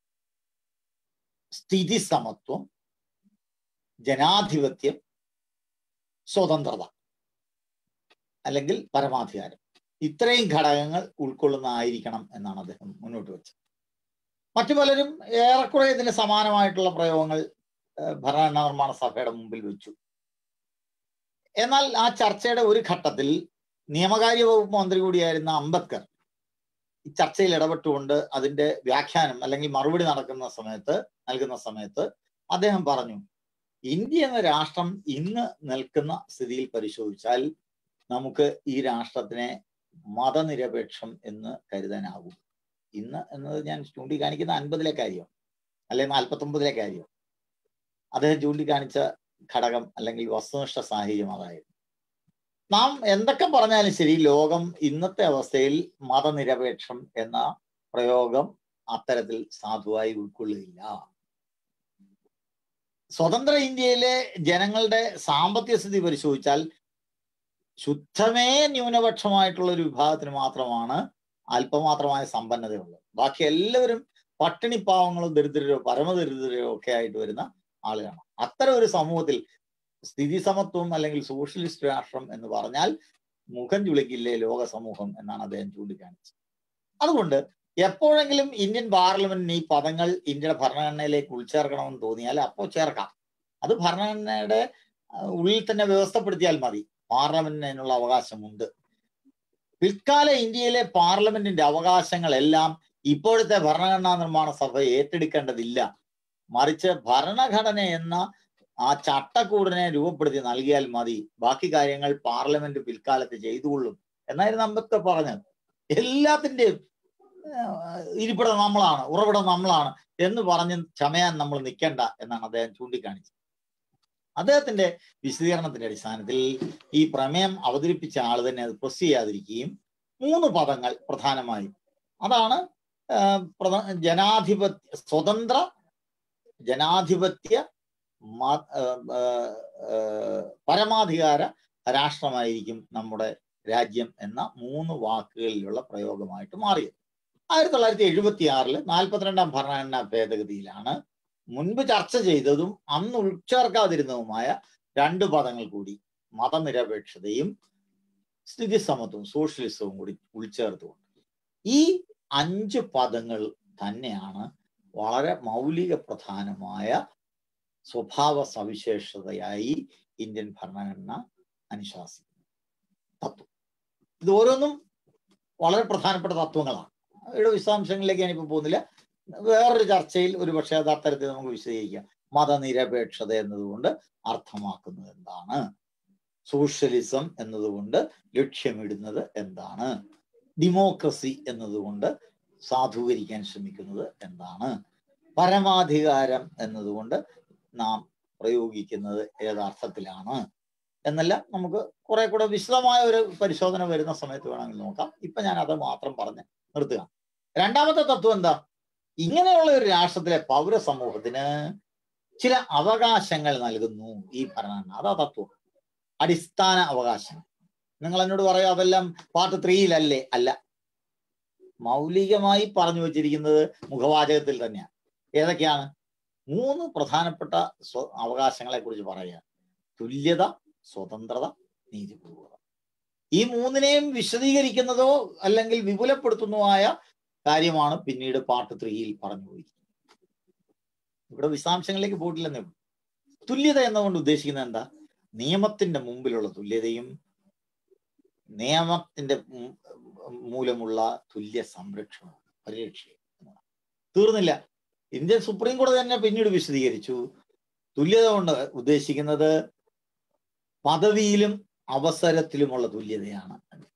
സ്ഥിതി സമത്വം ജനാധിപത്യം സ്വതന്ത്രത അല്ലെങ്കിൽ പരമാധികാരം ഇത്രയും ഘടകങ്ങൾ ഉൾക്കൊള്ളുന്നതായിരിക്കണം എന്നാണ് അദ്ദേഹം മുന്നോട്ട് വെച്ചത് മറ്റു പലരും ഏറെക്കുറെ ഇതിന് സമാനമായിട്ടുള്ള പ്രയോഗങ്ങൾ ഭരണഘടനാ നിർമ്മാണ സഭയുടെ മുമ്പിൽ വെച്ചു എന്നാൽ ആ ചർച്ചയുടെ ഒരു ഘട്ടത്തിൽ നിയമകാര്യ വകുപ്പ് മന്ത്രി കൂടിയായിരുന്ന അംബേദ്കർ ഈ ചർച്ചയിൽ ഇടപെട്ടുകൊണ്ട് അതിന്റെ വ്യാഖ്യാനം അല്ലെങ്കിൽ മറുപടി നടക്കുന്ന സമയത്ത് നൽകുന്ന സമയത്ത് അദ്ദേഹം പറഞ്ഞു ഇന്ത്യ എന്ന രാഷ്ട്രം ഇന്ന് നിൽക്കുന്ന സ്ഥിതിയിൽ പരിശോധിച്ചാൽ നമുക്ക് ഈ രാഷ്ട്രത്തിനെ മതനിരപേക്ഷം എന്ന് കരുതാനാകും ഇന്ന് എന്നത് ഞാൻ ചൂണ്ടിക്കാണിക്കുന്ന അൻപതിലെ കാര്യം അല്ലെ നാൽപ്പത്തി ഒമ്പതിലെ കാര്യം അദ്ദേഹം ചൂണ്ടിക്കാണിച്ച ഘടകം അല്ലെങ്കിൽ വസ്തുനിഷ്ഠ സാഹചര്യം അതായിരുന്നു നാം എന്തൊക്കെ പറഞ്ഞാലും ശരി ലോകം ഇന്നത്തെ അവസ്ഥയിൽ മതനിരപേക്ഷം എന്ന പ്രയോഗം അത്തരത്തിൽ സാധുവായി ഉൾക്കൊള്ളുകയില്ല സ്വതന്ത്ര ഇന്ത്യയിലെ ജനങ്ങളുടെ സാമ്പത്തിക സ്ഥിതി പരിശോധിച്ചാൽ ശുദ്ധമേ ന്യൂനപക്ഷമായിട്ടുള്ള ഒരു വിഭാഗത്തിന് മാത്രമാണ് അല്പമാത്രമായ സമ്പന്നതയുള്ളത് ബാക്കി എല്ലാവരും പട്ടിണി പാവങ്ങളോ ദരിദ്രരോ പരമദരിദ്രരോ ഒക്കെ ആയിട്ട് വരുന്ന ആളുകളാണ് അത്തരം ഒരു സമൂഹത്തിൽ സ്ഥിതി സമത്വം അല്ലെങ്കിൽ സോഷ്യലിസ്റ്റ് രാഷ്ട്രം എന്ന് പറഞ്ഞാൽ മുഖം ചുളിക്കില്ലേ ലോക സമൂഹം എന്നാണ് അദ്ദേഹം ചൂണ്ടിക്കാണിച്ചത് അതുകൊണ്ട് എപ്പോഴെങ്കിലും ഇന്ത്യൻ പാർലമെന്റിന് ഈ പദങ്ങൾ ഇന്ത്യയുടെ ഭരണഘടനയിലേക്ക് ഉൾച്ചേർക്കണമെന്ന് തോന്നിയാൽ അപ്പോൾ ചേർക്കാം അത് ഭരണഘടനയുടെ ഉള്ളിൽ തന്നെ വ്യവസ്ഥപ്പെടുത്തിയാൽ മതി പാർലമെന്റിന് അതിനുള്ള അവകാശമുണ്ട് പിൽക്കാല ഇന്ത്യയിലെ പാർലമെന്റിന്റെ അവകാശങ്ങളെല്ലാം ഇപ്പോഴത്തെ ഭരണഘടനാ നിർമ്മാണ സഭ ഏറ്റെടുക്കേണ്ടതില്ല മറിച്ച് ഭരണഘടന എന്ന ആ ചട്ടക്കൂടിനെ രൂപപ്പെടുത്തി നൽകിയാൽ മതി ബാക്കി കാര്യങ്ങൾ പാർലമെന്റ് പിൽക്കാലത്ത് ചെയ്തുകൊള്ളും എന്നായിരുന്നു അംബേദ്കർ പറഞ്ഞത് എല്ലാത്തിന്റെയും ഇരിപ്പിടം നമ്മളാണ് ഉറവിടം നമ്മളാണ് എന്ന് പറഞ്ഞ് ചമയാൻ നമ്മൾ നിൽക്കേണ്ട എന്നാണ് അദ്ദേഹം ചൂണ്ടിക്കാണിച്ചത് അദ്ദേഹത്തിന്റെ വിശദീകരണത്തിന്റെ അടിസ്ഥാനത്തിൽ ഈ പ്രമേയം അവതരിപ്പിച്ച ആൾ തന്നെ അത് പ്രസ് ചെയ്യാതിരിക്കുകയും മൂന്ന് പദങ്ങൾ പ്രധാനമായും അതാണ് ജനാധിപത്യ സ്വതന്ത്ര ജനാധിപത്യ പരമാധികാര രാഷ്ട്രമായിരിക്കും നമ്മുടെ രാജ്യം എന്ന മൂന്ന് വാക്കുകളിലുള്ള പ്രയോഗമായിട്ട് മാറിയത് ആയിരത്തി തൊള്ളായിരത്തി എഴുപത്തി ആറില് നാൽപ്പത്തിരണ്ടാം ഭരണഘടനാ ഭേദഗതിയിലാണ് മുൻപ് ചർച്ച ചെയ്തതും അന്ന് ഉൾച്ചേർക്കാതിരുന്നതുമായ രണ്ട് പദങ്ങൾ കൂടി മതനിരപേക്ഷതയും സ്ഥിതി സമത്വവും സോഷ്യലിസവും കൂടി ഉൾച്ചേർത്തുകൊണ്ട് ഈ അഞ്ച് പദങ്ങൾ തന്നെയാണ് വളരെ മൗലിക പ്രധാനമായ സ്വഭാവ സവിശേഷതയായി ഇന്ത്യൻ ഭരണഘടന അനുശാസിക്കുന്നു തത്വം ഇത് ഓരോന്നും വളരെ പ്രധാനപ്പെട്ട തത്വങ്ങളാണ് അവരുടെ വിശദാംശങ്ങളിലേക്ക് ഞാനിപ്പോൾ പോകുന്നില്ല വേറൊരു ചർച്ചയിൽ ഒരു പക്ഷേ അത് അത്തരത്തിൽ നമുക്ക് വിശദീകരിക്കാം മതനിരപേക്ഷത എന്നതുകൊണ്ട് അർത്ഥമാക്കുന്നത് എന്താണ് സോഷ്യലിസം എന്നതുകൊണ്ട് ലക്ഷ്യമിടുന്നത് എന്താണ് ഡെമോക്രസി എന്നതുകൊണ്ട് സാധൂകരിക്കാൻ ശ്രമിക്കുന്നത് എന്താണ് പരമാധികാരം എന്നതുകൊണ്ട് നാം പ്രയോഗിക്കുന്നത് ഏതർത്ഥത്തിലാണ് എന്നെല്ലാം നമുക്ക് കുറെ കൂടെ വിശദമായ ഒരു പരിശോധന വരുന്ന സമയത്ത് വേണമെങ്കിൽ നോക്കാം ഇപ്പൊ ഞാൻ അത് മാത്രം പറഞ്ഞ് നിർത്തുക രണ്ടാമത്തെ തത്വം എന്താ ഇങ്ങനെയുള്ള ഒരു രാഷ്ട്രത്തിലെ പൗര സമൂഹത്തിന് ചില അവകാശങ്ങൾ നൽകുന്നു ഈ ഭരണഘടന അതാ തത്വം അടിസ്ഥാന അവകാശങ്ങൾ നിങ്ങൾ എന്നോട് പറയും അതെല്ലാം പാർട്ട് ത്രീയിലല്ലേ അല്ല മൗലികമായി പറഞ്ഞു വച്ചിരിക്കുന്നത് മുഖവാചകത്തിൽ തന്നെയാണ് ഏതൊക്കെയാണ് മൂന്ന് പ്രധാനപ്പെട്ട അവകാശങ്ങളെ കുറിച്ച് പറയുക തുല്യത സ്വതന്ത്രത നീതിപൂർവത ഈ മൂന്നിനെയും വിശദീകരിക്കുന്നതോ അല്ലെങ്കിൽ വിപുലപ്പെടുത്തുന്നതോ കാര്യമാണ് പിന്നീട് പാർട്ട് ത്രീയിൽ പറഞ്ഞു പോയിരിക്കുന്നത് ഇവിടെ വിശദാംശങ്ങളിലേക്ക് പോയിട്ടില്ലെന്നേ ഉള്ളൂ തുല്യത എന്നുകൊണ്ട് ഉദ്ദേശിക്കുന്നത് എന്താ നിയമത്തിന്റെ മുമ്പിലുള്ള തുല്യതയും നിയമത്തിന്റെ മൂലമുള്ള തുല്യ സംരക്ഷണം പരിരക്ഷയും തീർന്നില്ല ഇന്ത്യൻ സുപ്രീം കോടതി തന്നെ പിന്നീട് വിശദീകരിച്ചു തുല്യത കൊണ്ട് ഉദ്ദേശിക്കുന്നത് പദവിയിലും അവസരത്തിലുമുള്ള തുല്യതയാണ്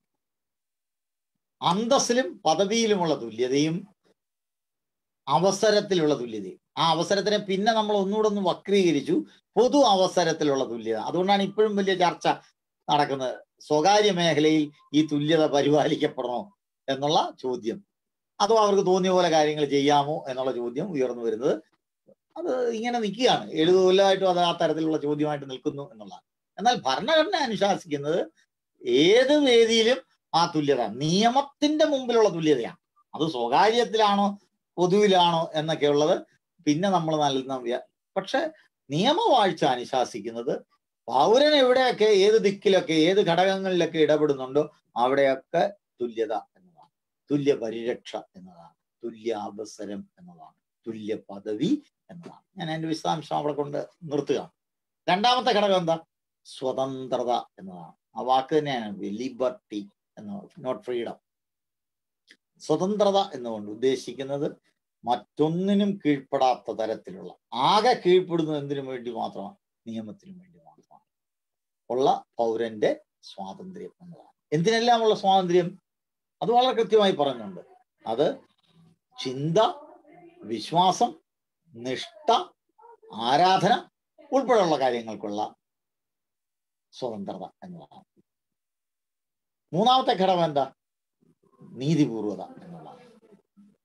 അന്തസ്സിലും പദവിയിലുമുള്ള തുല്യതയും അവസരത്തിലുള്ള തുല്യതയും ആ അവസരത്തിനെ പിന്നെ നമ്മൾ ഒന്നുകൂടെ ഒന്ന് വക്രീകരിച്ചു പൊതു അവസരത്തിലുള്ള തുല്യത അതുകൊണ്ടാണ് ഇപ്പോഴും വലിയ ചർച്ച നടക്കുന്നത് സ്വകാര്യ മേഖലയിൽ ഈ തുല്യത പരിപാലിക്കപ്പെടണോ എന്നുള്ള ചോദ്യം അതോ അവർക്ക് തോന്നിയ പോലെ കാര്യങ്ങൾ ചെയ്യാമോ എന്നുള്ള ചോദ്യം ഉയർന്നു വരുന്നത് അത് ഇങ്ങനെ നിൽക്കുകയാണ് എഴുപത് കൊല്ലമായിട്ടും അത് ആ തരത്തിലുള്ള ചോദ്യമായിട്ട് നിൽക്കുന്നു എന്നുള്ളതാണ് എന്നാൽ ഭരണഘടന അനുശാസിക്കുന്നത് ഏത് വേദിയിലും ആ തുല്യത നിയമത്തിന്റെ മുമ്പിലുള്ള തുല്യതയാണ് അത് സ്വകാര്യത്തിലാണോ പൊതുവിലാണോ എന്നൊക്കെ ഉള്ളത് പിന്നെ നമ്മൾ നൽകുന്ന പക്ഷെ നിയമവാഴ്ച അനുശാസിക്കുന്നത് പൗരൻ എവിടെയൊക്കെ ഏത് ദിക്കിലൊക്കെ ഏത് ഘടകങ്ങളിലൊക്കെ ഇടപെടുന്നുണ്ടോ അവിടെയൊക്കെ തുല്യത എന്നതാണ് തുല്യ പരിരക്ഷ എന്നതാണ് തുല്യ അവസരം എന്നതാണ് തുല്യ പദവി എന്നതാണ് ഞാൻ എൻ്റെ വിശദാംശം അവിടെ കൊണ്ട് നിർത്തുക രണ്ടാമത്തെ ഘടകം എന്താ സ്വതന്ത്രത എന്നതാണ് ആ വാക്ക് തന്നെയാണ് ലിബർട്ടി എന്ന നോട്ട് ഫ്രീഡം സ്വതന്ത്രത എന്നുകൊണ്ട് ഉദ്ദേശിക്കുന്നത് മറ്റൊന്നിനും കീഴ്പ്പെടാത്ത തരത്തിലുള്ള ആകെ കീഴ്പ്പെടുന്നത് എന്തിനു വേണ്ടി മാത്രമാണ് നിയമത്തിനു വേണ്ടി മാത്രമാണ് ഉള്ള പൗരന്റെ സ്വാതന്ത്ര്യം എന്നതാണ് എന്തിനെല്ലാമുള്ള സ്വാതന്ത്ര്യം അത് വളരെ കൃത്യമായി പറഞ്ഞുണ്ട് അത് ചിന്ത വിശ്വാസം നിഷ്ഠ ആരാധന ഉൾപ്പെടെയുള്ള കാര്യങ്ങൾക്കുള്ള സ്വതന്ത്രത എന്നതാണ് മൂന്നാമത്തെ ഘടകം എന്താ നീതിപൂർവത എന്നുള്ളതാണ്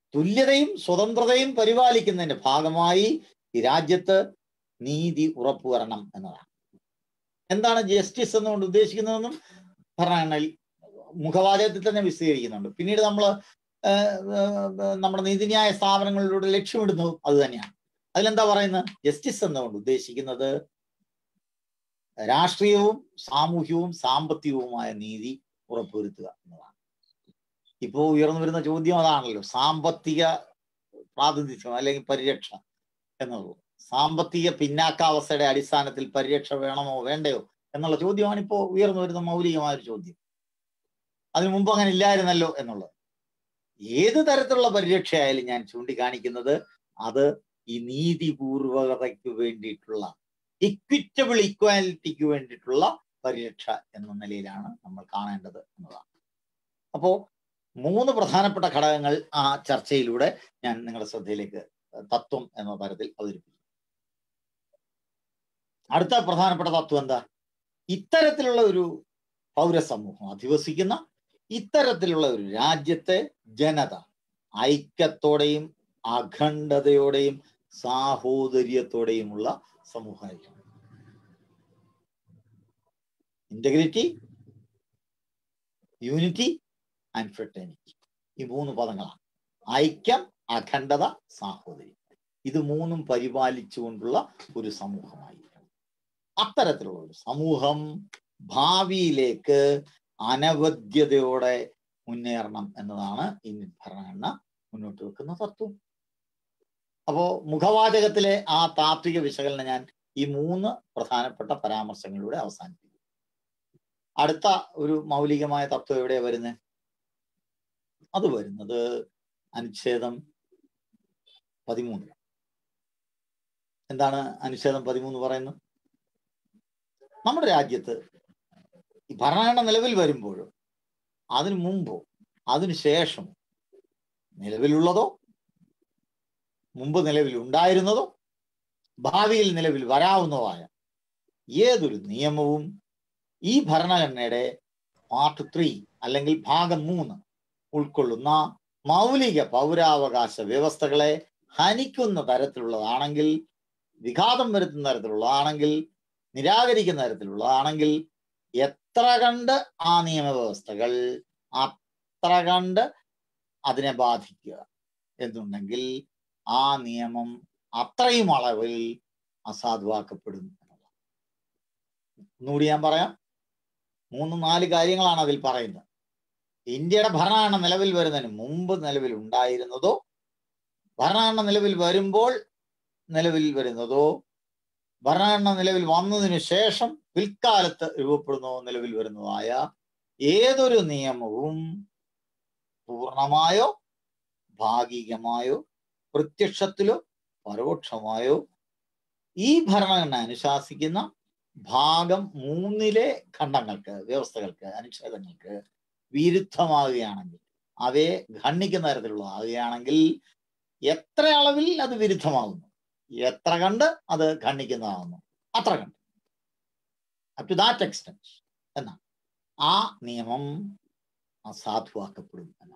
തുല്യതയും സ്വതന്ത്രതയും പരിപാലിക്കുന്നതിന്റെ ഭാഗമായി ഈ രാജ്യത്ത് നീതി ഉറപ്പുവരണം എന്നതാണ് എന്താണ് ജസ്റ്റിസ് എന്നുകൊണ്ട് ഉദ്ദേശിക്കുന്നതെന്നും ഭരണഘടനയിൽ മുഖവാചകത്തിൽ തന്നെ വിശദീകരിക്കുന്നുണ്ട് പിന്നീട് നമ്മൾ നമ്മുടെ നീതിന്യായ സ്ഥാപനങ്ങളിലൂടെ ലക്ഷ്യമിടുന്നതും അത് തന്നെയാണ് അതിലെന്താ പറയുന്നത് ജസ്റ്റിസ് എന്നുകൊണ്ട് ഉദ്ദേശിക്കുന്നത് രാഷ്ട്രീയവും സാമൂഹ്യവും സാമ്പത്തികവുമായ നീതി ഉറപ്പുവരുത്തുക എന്നതാണ് ഇപ്പോൾ ഉയർന്നു വരുന്ന ചോദ്യം അതാണല്ലോ സാമ്പത്തിക പ്രാതിനിധ്യം അല്ലെങ്കിൽ പരിരക്ഷ എന്നുള്ളത് സാമ്പത്തിക പിന്നാക്കാവസ്ഥയുടെ അടിസ്ഥാനത്തിൽ പരിരക്ഷ വേണമോ വേണ്ടയോ എന്നുള്ള ചോദ്യമാണ് ഇപ്പോൾ ഉയർന്നു വരുന്ന മൗലികമായ ഒരു ചോദ്യം അതിനു മുമ്പ് അങ്ങനെ ഇല്ലായിരുന്നല്ലോ എന്നുള്ളത് ഏത് തരത്തിലുള്ള പരിരക്ഷയായാലും ഞാൻ ചൂണ്ടിക്കാണിക്കുന്നത് അത് ഈ നീതിപൂർവകതയ്ക്ക് വേണ്ടിയിട്ടുള്ള ഇക്വിറ്റബിൾ ഇക്വാലിറ്റിക്ക് വേണ്ടിയിട്ടുള്ള പരിരക്ഷ എന്ന നിലയിലാണ് നമ്മൾ കാണേണ്ടത് എന്നതാണ് അപ്പോ മൂന്ന് പ്രധാനപ്പെട്ട ഘടകങ്ങൾ ആ ചർച്ചയിലൂടെ ഞാൻ നിങ്ങളുടെ ശ്രദ്ധയിലേക്ക് തത്വം എന്ന തരത്തിൽ അവതരിപ്പിക്കും അടുത്ത പ്രധാനപ്പെട്ട തത്വം എന്താ ഇത്തരത്തിലുള്ള ഒരു പൗരസമൂഹം അധിവസിക്കുന്ന ഇത്തരത്തിലുള്ള ഒരു രാജ്യത്തെ ജനത ഐക്യത്തോടെയും അഖണ്ഡതയോടെയും സാഹോദര്യത്തോടെയുമുള്ള സമൂഹമായിരിക്കണം ഇന്റഗ്രിറ്റി യൂണിറ്റി ആൻഡ് ഫ്രട്ടേണിറ്റി ഈ മൂന്ന് പദങ്ങളാണ് ഐക്യം അഖണ്ഡത സാഹോദര്യം ഇത് മൂന്നും പരിപാലിച്ചുകൊണ്ടുള്ള ഒരു സമൂഹമായിരിക്കണം അത്തരത്തിലുള്ള ഒരു സമൂഹം ഭാവിയിലേക്ക് അനവധ്യതയോടെ മുന്നേറണം എന്നതാണ് ഇന്ത്യൻ ഭരണഘടന മുന്നോട്ട് വെക്കുന്ന തത്വം അപ്പോ മുഖവാചകത്തിലെ ആ താത്വിക വിശകലനം ഞാൻ ഈ മൂന്ന് പ്രധാനപ്പെട്ട പരാമർശങ്ങളിലൂടെ അവസാനിപ്പിക്കും അടുത്ത ഒരു മൗലികമായ തത്വം എവിടെയാ വരുന്നത് അത് വരുന്നത് അനുച്ഛേദം പതിമൂന്ന് എന്താണ് അനുച്ഛേദം പതിമൂന്ന് പറയുന്നത് നമ്മുടെ രാജ്യത്ത് ഈ ഭരണഘടന നിലവിൽ വരുമ്പോഴോ അതിനു മുമ്പോ അതിനു ശേഷം നിലവിലുള്ളതോ മുമ്പ് നിലവിൽ ഉണ്ടായിരുന്നതോ ഭാവിയിൽ നിലവിൽ വരാവുന്നതായ ഏതൊരു നിയമവും ഈ ഭരണഘടനയുടെ പാർട്ട് ത്രീ അല്ലെങ്കിൽ ഭാഗം മൂന്ന് ഉൾക്കൊള്ളുന്ന മൗലിക പൗരാവകാശ വ്യവസ്ഥകളെ ഹനിക്കുന്ന തരത്തിലുള്ളതാണെങ്കിൽ വിഘാതം വരുത്തുന്ന തരത്തിലുള്ളതാണെങ്കിൽ നിരാകരിക്കുന്ന തരത്തിലുള്ളതാണെങ്കിൽ എത്ര കണ്ട് ആ നിയമവ്യവസ്ഥകൾ അത്ര കണ്ട് അതിനെ ബാധിക്കുക എന്നുണ്ടെങ്കിൽ ആ നിയമം അത്രയും അളവിൽ അസാധുവാക്കപ്പെടും എന്നുള്ളത് ഒന്നുകൂടി ഞാൻ പറയാം മൂന്ന് നാല് കാര്യങ്ങളാണ് അതിൽ പറയുന്നത് ഇന്ത്യയുടെ ഭരണഘടന നിലവിൽ വരുന്നതിന് മുമ്പ് നിലവിൽ ഉണ്ടായിരുന്നതോ ഭരണഘടന നിലവിൽ വരുമ്പോൾ നിലവിൽ വരുന്നതോ ഭരണഘടന നിലവിൽ വന്നതിന് ശേഷം പിൽക്കാലത്ത് രൂപപ്പെടുന്നതോ നിലവിൽ വരുന്നതായ ഏതൊരു നിയമവും പൂർണമായോ ഭാഗികമായോ പ്രത്യക്ഷത്തിലോ പരോക്ഷമായോ ഈ ഭരണഘടന അനുശാസിക്കുന്ന ഭാഗം മൂന്നിലെ ഖണ്ഡങ്ങൾക്ക് വ്യവസ്ഥകൾക്ക് അനുച്ഛേദങ്ങൾക്ക് വിരുദ്ധമാകുകയാണെങ്കിൽ അവയെ ഖണ്ഡിക്കുന്ന തരത്തിലുള്ളതാകുകയാണെങ്കിൽ എത്ര അളവിൽ അത് വിരുദ്ധമാകുന്നു എത്ര കണ്ട് അത് ഖണ്ഡിക്കുന്നതാകുന്നു അത്ര കണ്ട് അപ് ടു ദാറ്റ് എക്സ്റ്റെന്റ് എന്നാണ് ആ നിയമം അസാധുവാക്കപ്പെടും എന്നാണ്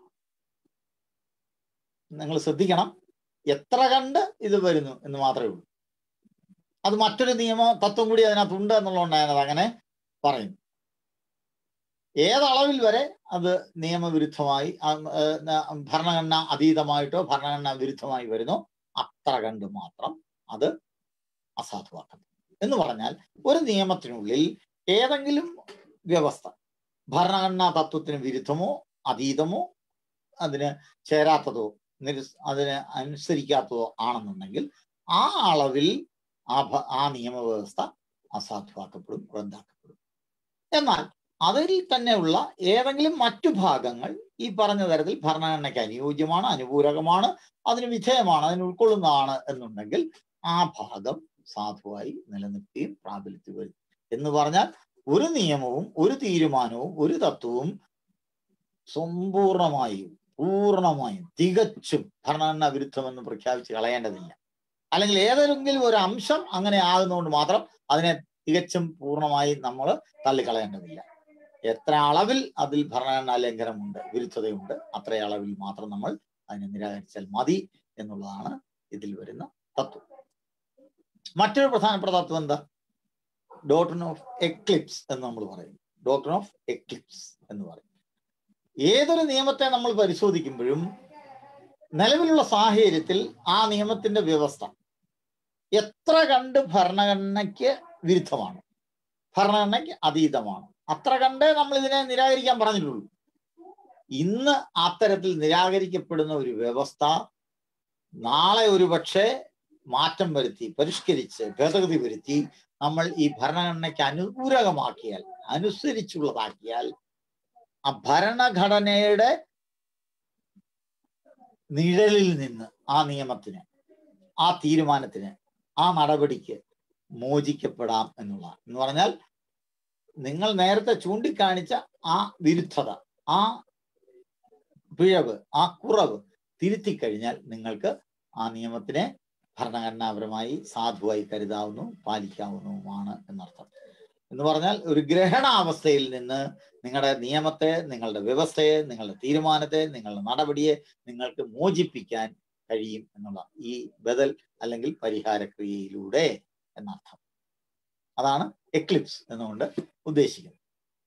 നിങ്ങൾ ശ്രദ്ധിക്കണം എത്ര കണ്ട് ഇത് വരുന്നു എന്ന് മാത്രമേ ഉള്ളൂ അത് മറ്റൊരു നിയമ തത്വം കൂടി അതിനകത്തുണ്ട് എന്നുള്ളതുകൊണ്ടാണ് അത് അങ്ങനെ പറയുന്നു ഏതളവിൽ വരെ അത് നിയമവിരുദ്ധമായി ഭരണഘടന അതീതമായിട്ടോ ഭരണഘടന വിരുദ്ധമായി വരുന്നോ അത്ര കണ്ട് മാത്രം അത് അസാധുവാക്കണം എന്ന് പറഞ്ഞാൽ ഒരു നിയമത്തിനുള്ളിൽ ഏതെങ്കിലും വ്യവസ്ഥ ഭരണഘടനാ തത്വത്തിന് വിരുദ്ധമോ അതീതമോ അതിന് ചേരാത്തതോ അതിന് അനുസരിക്കാത്തതോ ആണെന്നുണ്ടെങ്കിൽ ആ അളവിൽ ആ ആ നിയമവ്യവസ്ഥ അസാധുവാക്കപ്പെടും റദ്ദാക്കപ്പെടും എന്നാൽ അതിൽ തന്നെയുള്ള ഏതെങ്കിലും മറ്റു ഭാഗങ്ങൾ ഈ പറഞ്ഞ തരത്തിൽ ഭരണഘടനയ്ക്ക് അനുയോജ്യമാണ് അനുപൂരകമാണ് അതിന് വിധേയമാണ് അതിന് ഉൾക്കൊള്ളുന്നതാണ് എന്നുണ്ടെങ്കിൽ ആ ഭാഗം സാധുവായി നിലനിൽക്കുകയും പ്രാബല്യത്തിൽ വരും എന്ന് പറഞ്ഞാൽ ഒരു നിയമവും ഒരു തീരുമാനവും ഒരു തത്വവും സമ്പൂർണമായും പൂർണ്ണമായും തികച്ചും ഭരണഘടനാ വിരുദ്ധമെന്ന് പ്രഖ്യാപിച്ച് കളയേണ്ടതില്ല അല്ലെങ്കിൽ ഏതെങ്കിലും ഒരു അംശം അങ്ങനെ ആകുന്നതുകൊണ്ട് മാത്രം അതിനെ തികച്ചും പൂർണ്ണമായി നമ്മൾ തള്ളിക്കളയേണ്ടതില്ല എത്ര അളവിൽ അതിൽ ഭരണഘടനാ ലംഘനമുണ്ട് വിരുദ്ധതയുണ്ട് അത്ര അളവിൽ മാത്രം നമ്മൾ അതിനെ നിരാകരിച്ചാൽ മതി എന്നുള്ളതാണ് ഇതിൽ വരുന്ന തത്വം മറ്റൊരു പ്രധാനപ്പെട്ട തത്വം എന്താ ഡോക്ടർ ഓഫ് എക്ലിപ്സ് എന്ന് നമ്മൾ പറയും ഡോക്ടർ ഓഫ് എക്ലിപ്സ് എന്ന് പറയും ഏതൊരു നിയമത്തെ നമ്മൾ പരിശോധിക്കുമ്പോഴും നിലവിലുള്ള സാഹചര്യത്തിൽ ആ നിയമത്തിന്റെ വ്യവസ്ഥ എത്ര കണ്ട് ഭരണഘടനയ്ക്ക് വിരുദ്ധമാണ് ഭരണഘടനയ്ക്ക് അതീതമാണ് അത്ര കണ്ടേ നമ്മൾ ഇതിനെ നിരാകരിക്കാൻ പറഞ്ഞിട്ടുള്ളൂ ഇന്ന് അത്തരത്തിൽ നിരാകരിക്കപ്പെടുന്ന ഒരു വ്യവസ്ഥ നാളെ ഒരു പക്ഷേ മാറ്റം വരുത്തി പരിഷ്കരിച്ച് ഭേദഗതി വരുത്തി നമ്മൾ ഈ ഭരണഘടനയ്ക്ക് അനുകൂലമാക്കിയാൽ അനുസരിച്ചുള്ളതാക്കിയാൽ ആ ഭരണഘടനയുടെ നിഴലിൽ നിന്ന് ആ നിയമത്തിന് ആ തീരുമാനത്തിന് ആ നടപടിക്ക് മോചിക്കപ്പെടാം എന്നുള്ളതാണ് എന്ന് പറഞ്ഞാൽ നിങ്ങൾ നേരത്തെ ചൂണ്ടിക്കാണിച്ച ആ വിരുദ്ധത ആ പിഴവ് ആ കുറവ് തിരുത്തി കഴിഞ്ഞാൽ നിങ്ങൾക്ക് ആ നിയമത്തിനെ ഭരണഘടനാപരമായി സാധുവായി കരുതാവുന്നു പാലിക്കാവുന്നതുമാണ് എന്നർത്ഥം എന്ന് പറഞ്ഞാൽ ഒരു ഗ്രഹണാവസ്ഥയിൽ നിന്ന് നിങ്ങളുടെ നിയമത്തെ നിങ്ങളുടെ വ്യവസ്ഥയെ നിങ്ങളുടെ തീരുമാനത്തെ നിങ്ങളുടെ നടപടിയെ നിങ്ങൾക്ക് മോചിപ്പിക്കാൻ കഴിയും എന്നുള്ള ഈ ബദൽ അല്ലെങ്കിൽ പരിഹാരക്രിയയിലൂടെ എന്നർത്ഥം അതാണ് എക്ലിപ്സ് എന്നുകൊണ്ട് ഉദ്ദേശിക്കുന്നത്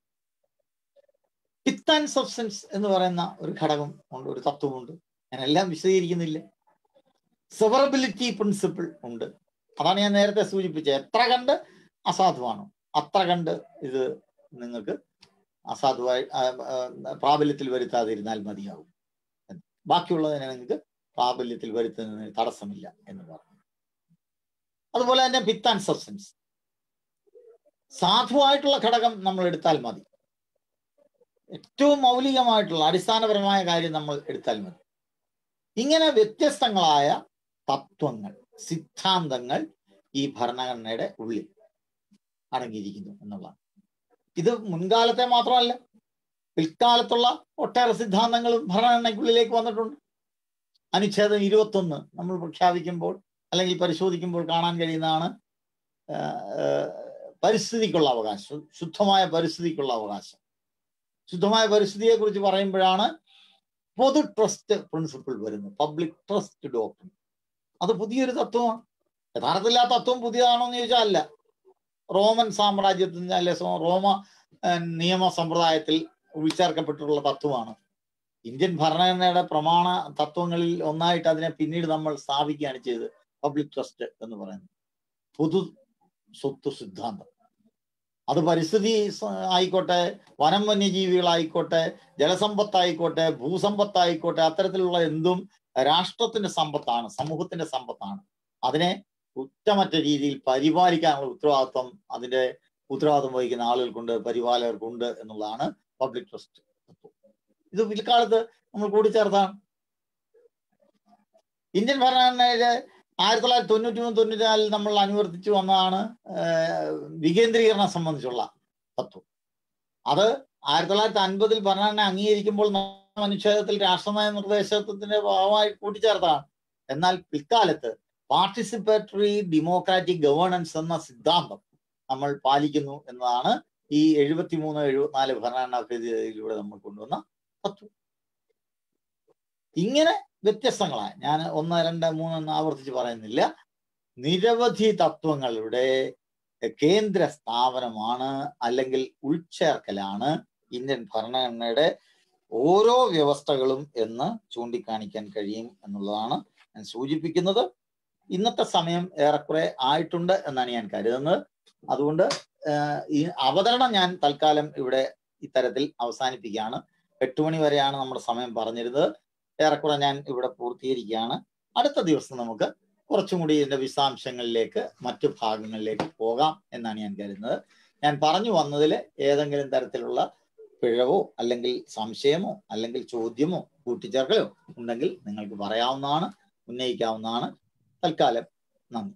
പിത്ത് ആൻഡ് സബ്സ്റ്റൻസ് എന്ന് പറയുന്ന ഒരു ഘടകം ഉണ്ട് ഒരു തത്വമുണ്ട് ഞാൻ എല്ലാം വിശദീകരിക്കുന്നില്ല സെവറബിലിറ്റി പ്രിൻസിപ്പിൾ ഉണ്ട് അതാണ് ഞാൻ നേരത്തെ സൂചിപ്പിച്ചത് എത്ര കണ്ട് അസാധുവാണോ അത്ര കണ്ട് ഇത് നിങ്ങൾക്ക് അസാധുവായി പ്രാബല്യത്തിൽ വരുത്താതിരുന്നാൽ മതിയാവും ബാക്കിയുള്ളതിനെ നിങ്ങൾക്ക് പ്രാബല്യത്തിൽ വരുത്തുന്നതിന് തടസ്സമില്ല എന്ന് പറഞ്ഞു അതുപോലെ തന്നെ പിത്ത് ആൻഡ് സബ്സ്റ്റൻസ് സാധുവായിട്ടുള്ള ഘടകം നമ്മൾ എടുത്താൽ മതി ഏറ്റവും മൗലികമായിട്ടുള്ള അടിസ്ഥാനപരമായ കാര്യം നമ്മൾ എടുത്താൽ മതി ഇങ്ങനെ വ്യത്യസ്തങ്ങളായ തത്വങ്ങൾ സിദ്ധാന്തങ്ങൾ ഈ ഭരണഘടനയുടെ ഉള്ളിൽ അടങ്ങിയിരിക്കുന്നു എന്നുള്ളതാണ് ഇത് മുൻകാലത്തെ മാത്രമല്ല പിൽക്കാലത്തുള്ള ഒട്ടേറെ സിദ്ധാന്തങ്ങളും ഭരണഘടനയ്ക്കുള്ളിലേക്ക് വന്നിട്ടുണ്ട് അനുച്ഛേദം ഇരുപത്തൊന്ന് നമ്മൾ പ്രഖ്യാപിക്കുമ്പോൾ അല്ലെങ്കിൽ പരിശോധിക്കുമ്പോൾ കാണാൻ കഴിയുന്നതാണ് പരിസ്ഥിതിക്കുള്ള അവകാശം ശുദ്ധമായ പരിസ്ഥിതിക്കുള്ള അവകാശം ശുദ്ധമായ പരിസ്ഥിതിയെ കുറിച്ച് പറയുമ്പോഴാണ് പൊതു ട്രസ്റ്റ് പ്രിൻസിപ്പിൾ വരുന്നത് പബ്ലിക് ട്രസ്റ്റ് ഡോക്ടർ അത് പുതിയൊരു തത്വമാണ് യഥാർത്ഥത്തിൽ ആ തത്വം പുതിയതാണോ എന്ന് ചോദിച്ചാൽ അല്ല റോമൻ സാമ്രാജ്യത്തിൽ അല്ലെ റോമ നിയമ സമ്പ്രദായത്തിൽ ഉൾച്ചേർക്കപ്പെട്ടിട്ടുള്ള തത്വമാണ് ഇന്ത്യൻ ഭരണഘടനയുടെ പ്രമാണ തത്വങ്ങളിൽ ഒന്നായിട്ട് അതിനെ പിന്നീട് നമ്മൾ സ്ഥാപിക്കുകയാണ് ചെയ്തത് പബ്ലിക് ട്രസ്റ്റ് എന്ന് പറയുന്നത് പൊതു സ്വത്ത് സിദ്ധാന്തം അത് പരിസ്ഥിതി ആയിക്കോട്ടെ വനം വന്യജീവികളായിക്കോട്ടെ ജലസമ്പത്തായിക്കോട്ടെ ഭൂസമ്പത്തായിക്കോട്ടെ അത്തരത്തിലുള്ള എന്തും രാഷ്ട്രത്തിന്റെ സമ്പത്താണ് സമൂഹത്തിന്റെ സമ്പത്താണ് അതിനെ കുറ്റമറ്റ രീതിയിൽ പരിപാലിക്കാനുള്ള ഉത്തരവാദിത്വം അതിന്റെ ഉത്തരവാദിത്വം വഹിക്കുന്ന ആളുകൾക്കുണ്ട് പരിപാലകർക്കുണ്ട് എന്നുള്ളതാണ് പബ്ലിക് ട്രസ്റ്റ് ഇത് പിൽക്കാലത്ത് നമ്മൾ കൂടിച്ചേർത്താണ് ഇന്ത്യൻ ഭരണഘടനയിലെ ആയിരത്തി തൊള്ളായിരത്തി തൊണ്ണൂറ്റി മൂന്ന് തൊണ്ണൂറ്റിനാലിൽ നമ്മൾ അനുവർത്തിച്ചു വന്നതാണ് വികേന്ദ്രീകരണം സംബന്ധിച്ചുള്ള തത്വം അത് ആയിരത്തി തൊള്ളായിരത്തി അൻപതിൽ ഭരണഘടന അംഗീകരിക്കുമ്പോൾ അനുച്ഛേദത്തിൽ രാഷ്ട്രനയ നിർദ്ദേശത്തിന്റെ ഭാഗമായി കൂട്ടിച്ചേർത്താണ് എന്നാൽ പിൽക്കാലത്ത് പാർട്ടിസിപ്പേറ്ററി ഡെമോക്രാറ്റിക് ഗവേണൻസ് എന്ന സിദ്ധാന്തം നമ്മൾ പാലിക്കുന്നു എന്നതാണ് ഈ എഴുപത്തിമൂന്ന് എഴുപത്തിനാല് ഭരണഘടനാ ഭേദഗതിയിലൂടെ നമ്മൾ കൊണ്ടുവന്ന തത്വം ഇങ്ങനെ വ്യത്യസ്തങ്ങളായ ഞാൻ ഒന്ന് രണ്ട് മൂന്ന് എന്ന് ആവർത്തിച്ച് പറയുന്നില്ല നിരവധി തത്വങ്ങളുടെ കേന്ദ്ര സ്ഥാപനമാണ് അല്ലെങ്കിൽ ഉൾച്ചേർക്കലാണ് ഇന്ത്യൻ ഭരണഘടനയുടെ ഓരോ വ്യവസ്ഥകളും എന്ന് ചൂണ്ടിക്കാണിക്കാൻ കഴിയും എന്നുള്ളതാണ് ഞാൻ സൂചിപ്പിക്കുന്നത് ഇന്നത്തെ സമയം ഏറെക്കുറെ ആയിട്ടുണ്ട് എന്നാണ് ഞാൻ കരുതുന്നത് അതുകൊണ്ട് ഈ അവതരണം ഞാൻ തൽക്കാലം ഇവിടെ ഇത്തരത്തിൽ അവസാനിപ്പിക്കുകയാണ് എട്ട് മണി വരെയാണ് നമ്മുടെ സമയം പറഞ്ഞിരുന്നത് ഏറെക്കുറെ ഞാൻ ഇവിടെ പൂർത്തീകരിക്കുകയാണ് അടുത്ത ദിവസം നമുക്ക് കുറച്ചും കൂടി ഇതിന്റെ വിശദാംശങ്ങളിലേക്ക് മറ്റു ഭാഗങ്ങളിലേക്ക് പോകാം എന്നാണ് ഞാൻ കരുതുന്നത് ഞാൻ പറഞ്ഞു വന്നതിൽ ഏതെങ്കിലും തരത്തിലുള്ള പിഴവോ അല്ലെങ്കിൽ സംശയമോ അല്ലെങ്കിൽ ചോദ്യമോ കൂട്ടിച്ചേർക്കലോ ഉണ്ടെങ്കിൽ നിങ്ങൾക്ക് പറയാവുന്നതാണ് ഉന്നയിക്കാവുന്നതാണ് തൽക്കാലം നന്ദി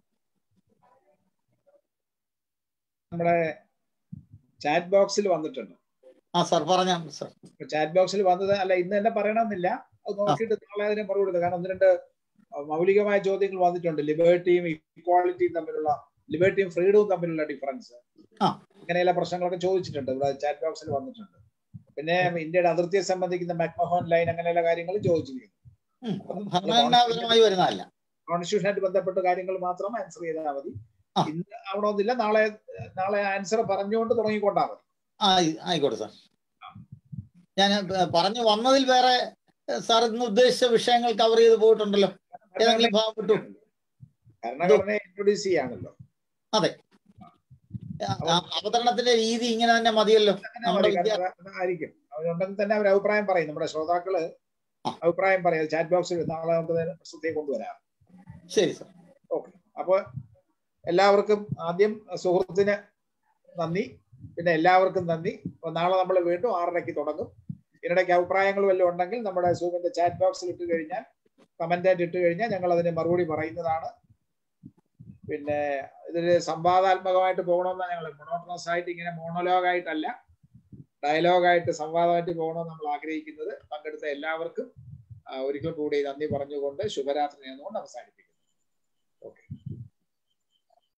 നമ്മുടെ ചാറ്റ് ബോക്സിൽ വന്നിട്ടുണ്ട് ആ സാർ പറഞ്ഞ സാർ ചാറ്റ് ബോക്സിൽ വന്നത് അല്ല ഇന്ന് തന്നെ പറയണമെന്നില്ല അത് നോക്കിയിട്ട് നാളെ അതിനെ മറുപടി കൊടുക്കുക കാരണം ഒന്ന് രണ്ട് മൗലികമായ ചോദ്യങ്ങൾ വന്നിട്ടുണ്ട് ലിബേർട്ടിയും ഇക്വാളിറ്റിയും തമ്മിലുള്ള ലിബേർട്ടിയും ഫ്രീഡവും തമ്മിലുള്ള ഡിഫറൻസ് ആ. അങ്ങനെയുള്ള പ്രശ്നങ്ങളൊക്കെ ചോദിച്ചിട്ടുണ്ട് ഇവിടെ ചാറ്റ് ബോക്സിൽ വന്നിട്ടുണ്ട് പിന്നെ ഇന്ത്യയുടെ അതിർത്തിയെ സംബന്ധിക്കുന്ന മക്മഹോൻ ലൈൻ അങ്ങനെയുള്ള കാര്യങ്ങൾ ചോദിച്ചിരിക്കുന്നു ഉം. ഭരണഘടനാപരമായി വരുന്നതല്ല കോൺസ്റ്റിറ്റ്യൂഷനായിട്ട് ബന്ധപ്പെട്ട കാര്യങ്ങൾ മാത്രം ആൻസർ ചെയ്താൽ മതി ആ. ഇന്ന് ആവണമെന്നില്ല നാളെ നാളെ ആൻസർ പറഞ്ഞുകൊണ്ട് തുടങ്ങിക്കൊണ്ടാ മതി ആ ആയി- ആയിക്കോട്ടെ സാർ ഞാൻ ഏ, പറഞ്ഞു വന്നതിൽ വേറെ ഏ, സാർ ഇന്ന് ഉദ്ദേശിച്ച വിഷയങ്ങൾ കവർ ചെയ്ത് പോയിട്ടുണ്ടല്ലോ ഏതെങ്കിലും ഭാഗം വിട്ടു ഭരണഘടനയെ ഇൻട്രൊഡ്യൂസ് ചെയ്യാണല്ലോ ആ, ആ അവതരണത്തിന്റെ രീതി ഇങ്ങനെ തന്നെ മതിയല്ലോ അങ്ങനെ നമ്മുടെ മതി. വിദ്യാ- കാരണം അത് ആയിരിക്കും അവരുണ്ടെങ്കിൽ തന്നെ അവർ അഭിപ്രായം പറയും നമ്മുടെ ശ്രോതാക്കള് ആ. അഭിപ്രായം പറയും ചാറ്റ് ബോക്സിൽ നാളെ നമുക്ക് ഇതിനെ പ്രസിദ്ധീകരിച്ച് കൊണ്ടുവരാം ശരി സാർ ഓക്കെ അപ്പൊ എല്ലാവർക്കും ആദ്യം സുഹൃത്തിന് നന്ദി പിന്നെ എല്ലാവർക്കും നന്ദി അപ്പൊ നാളെ നമ്മൾ വീണ്ടും ആറരയ്ക്ക് തുടങ്ങും ഇതിനിടയ്ക്ക് അഭിപ്രായങ്ങൾ വല്ലതും ഉണ്ടെങ്കിൽ നമ്മുടെ സൂമിന്റെ ചാറ്റ് ബോക്സിൽ ഇട്ട് കഴിഞ്ഞാൽ കമന്റ് ആയിട്ട് ഇട്ട് കഴിഞ്ഞാൽ ഞങ്ങൾ അതിന് മറുപടി പറയുന്നതാണ് പിന്നെ ഇതില് സംവാദാത്മകമായിട്ട് പോകണമെന്നാണ് ഞങ്ങൾ മൊണോട്ടോണസ് ആയിട്ട് ഇങ്ങനെ മോണോലോഗ് ആയിട്ടല്ല ഡയലോഗായിട്ട് സംവാദമായിട്ട് പോകണമെന്ന് നമ്മൾ ആഗ്രഹിക്കുന്നത് പങ്കെടുത്ത എല്ലാവർക്കും ആ, ഒരിക്കൽ കൂടി നന്ദി പറഞ്ഞുകൊണ്ട് ശുഭരാത്രി നേർന്നുകൊണ്ട് അവസാനിപ്പിക്കും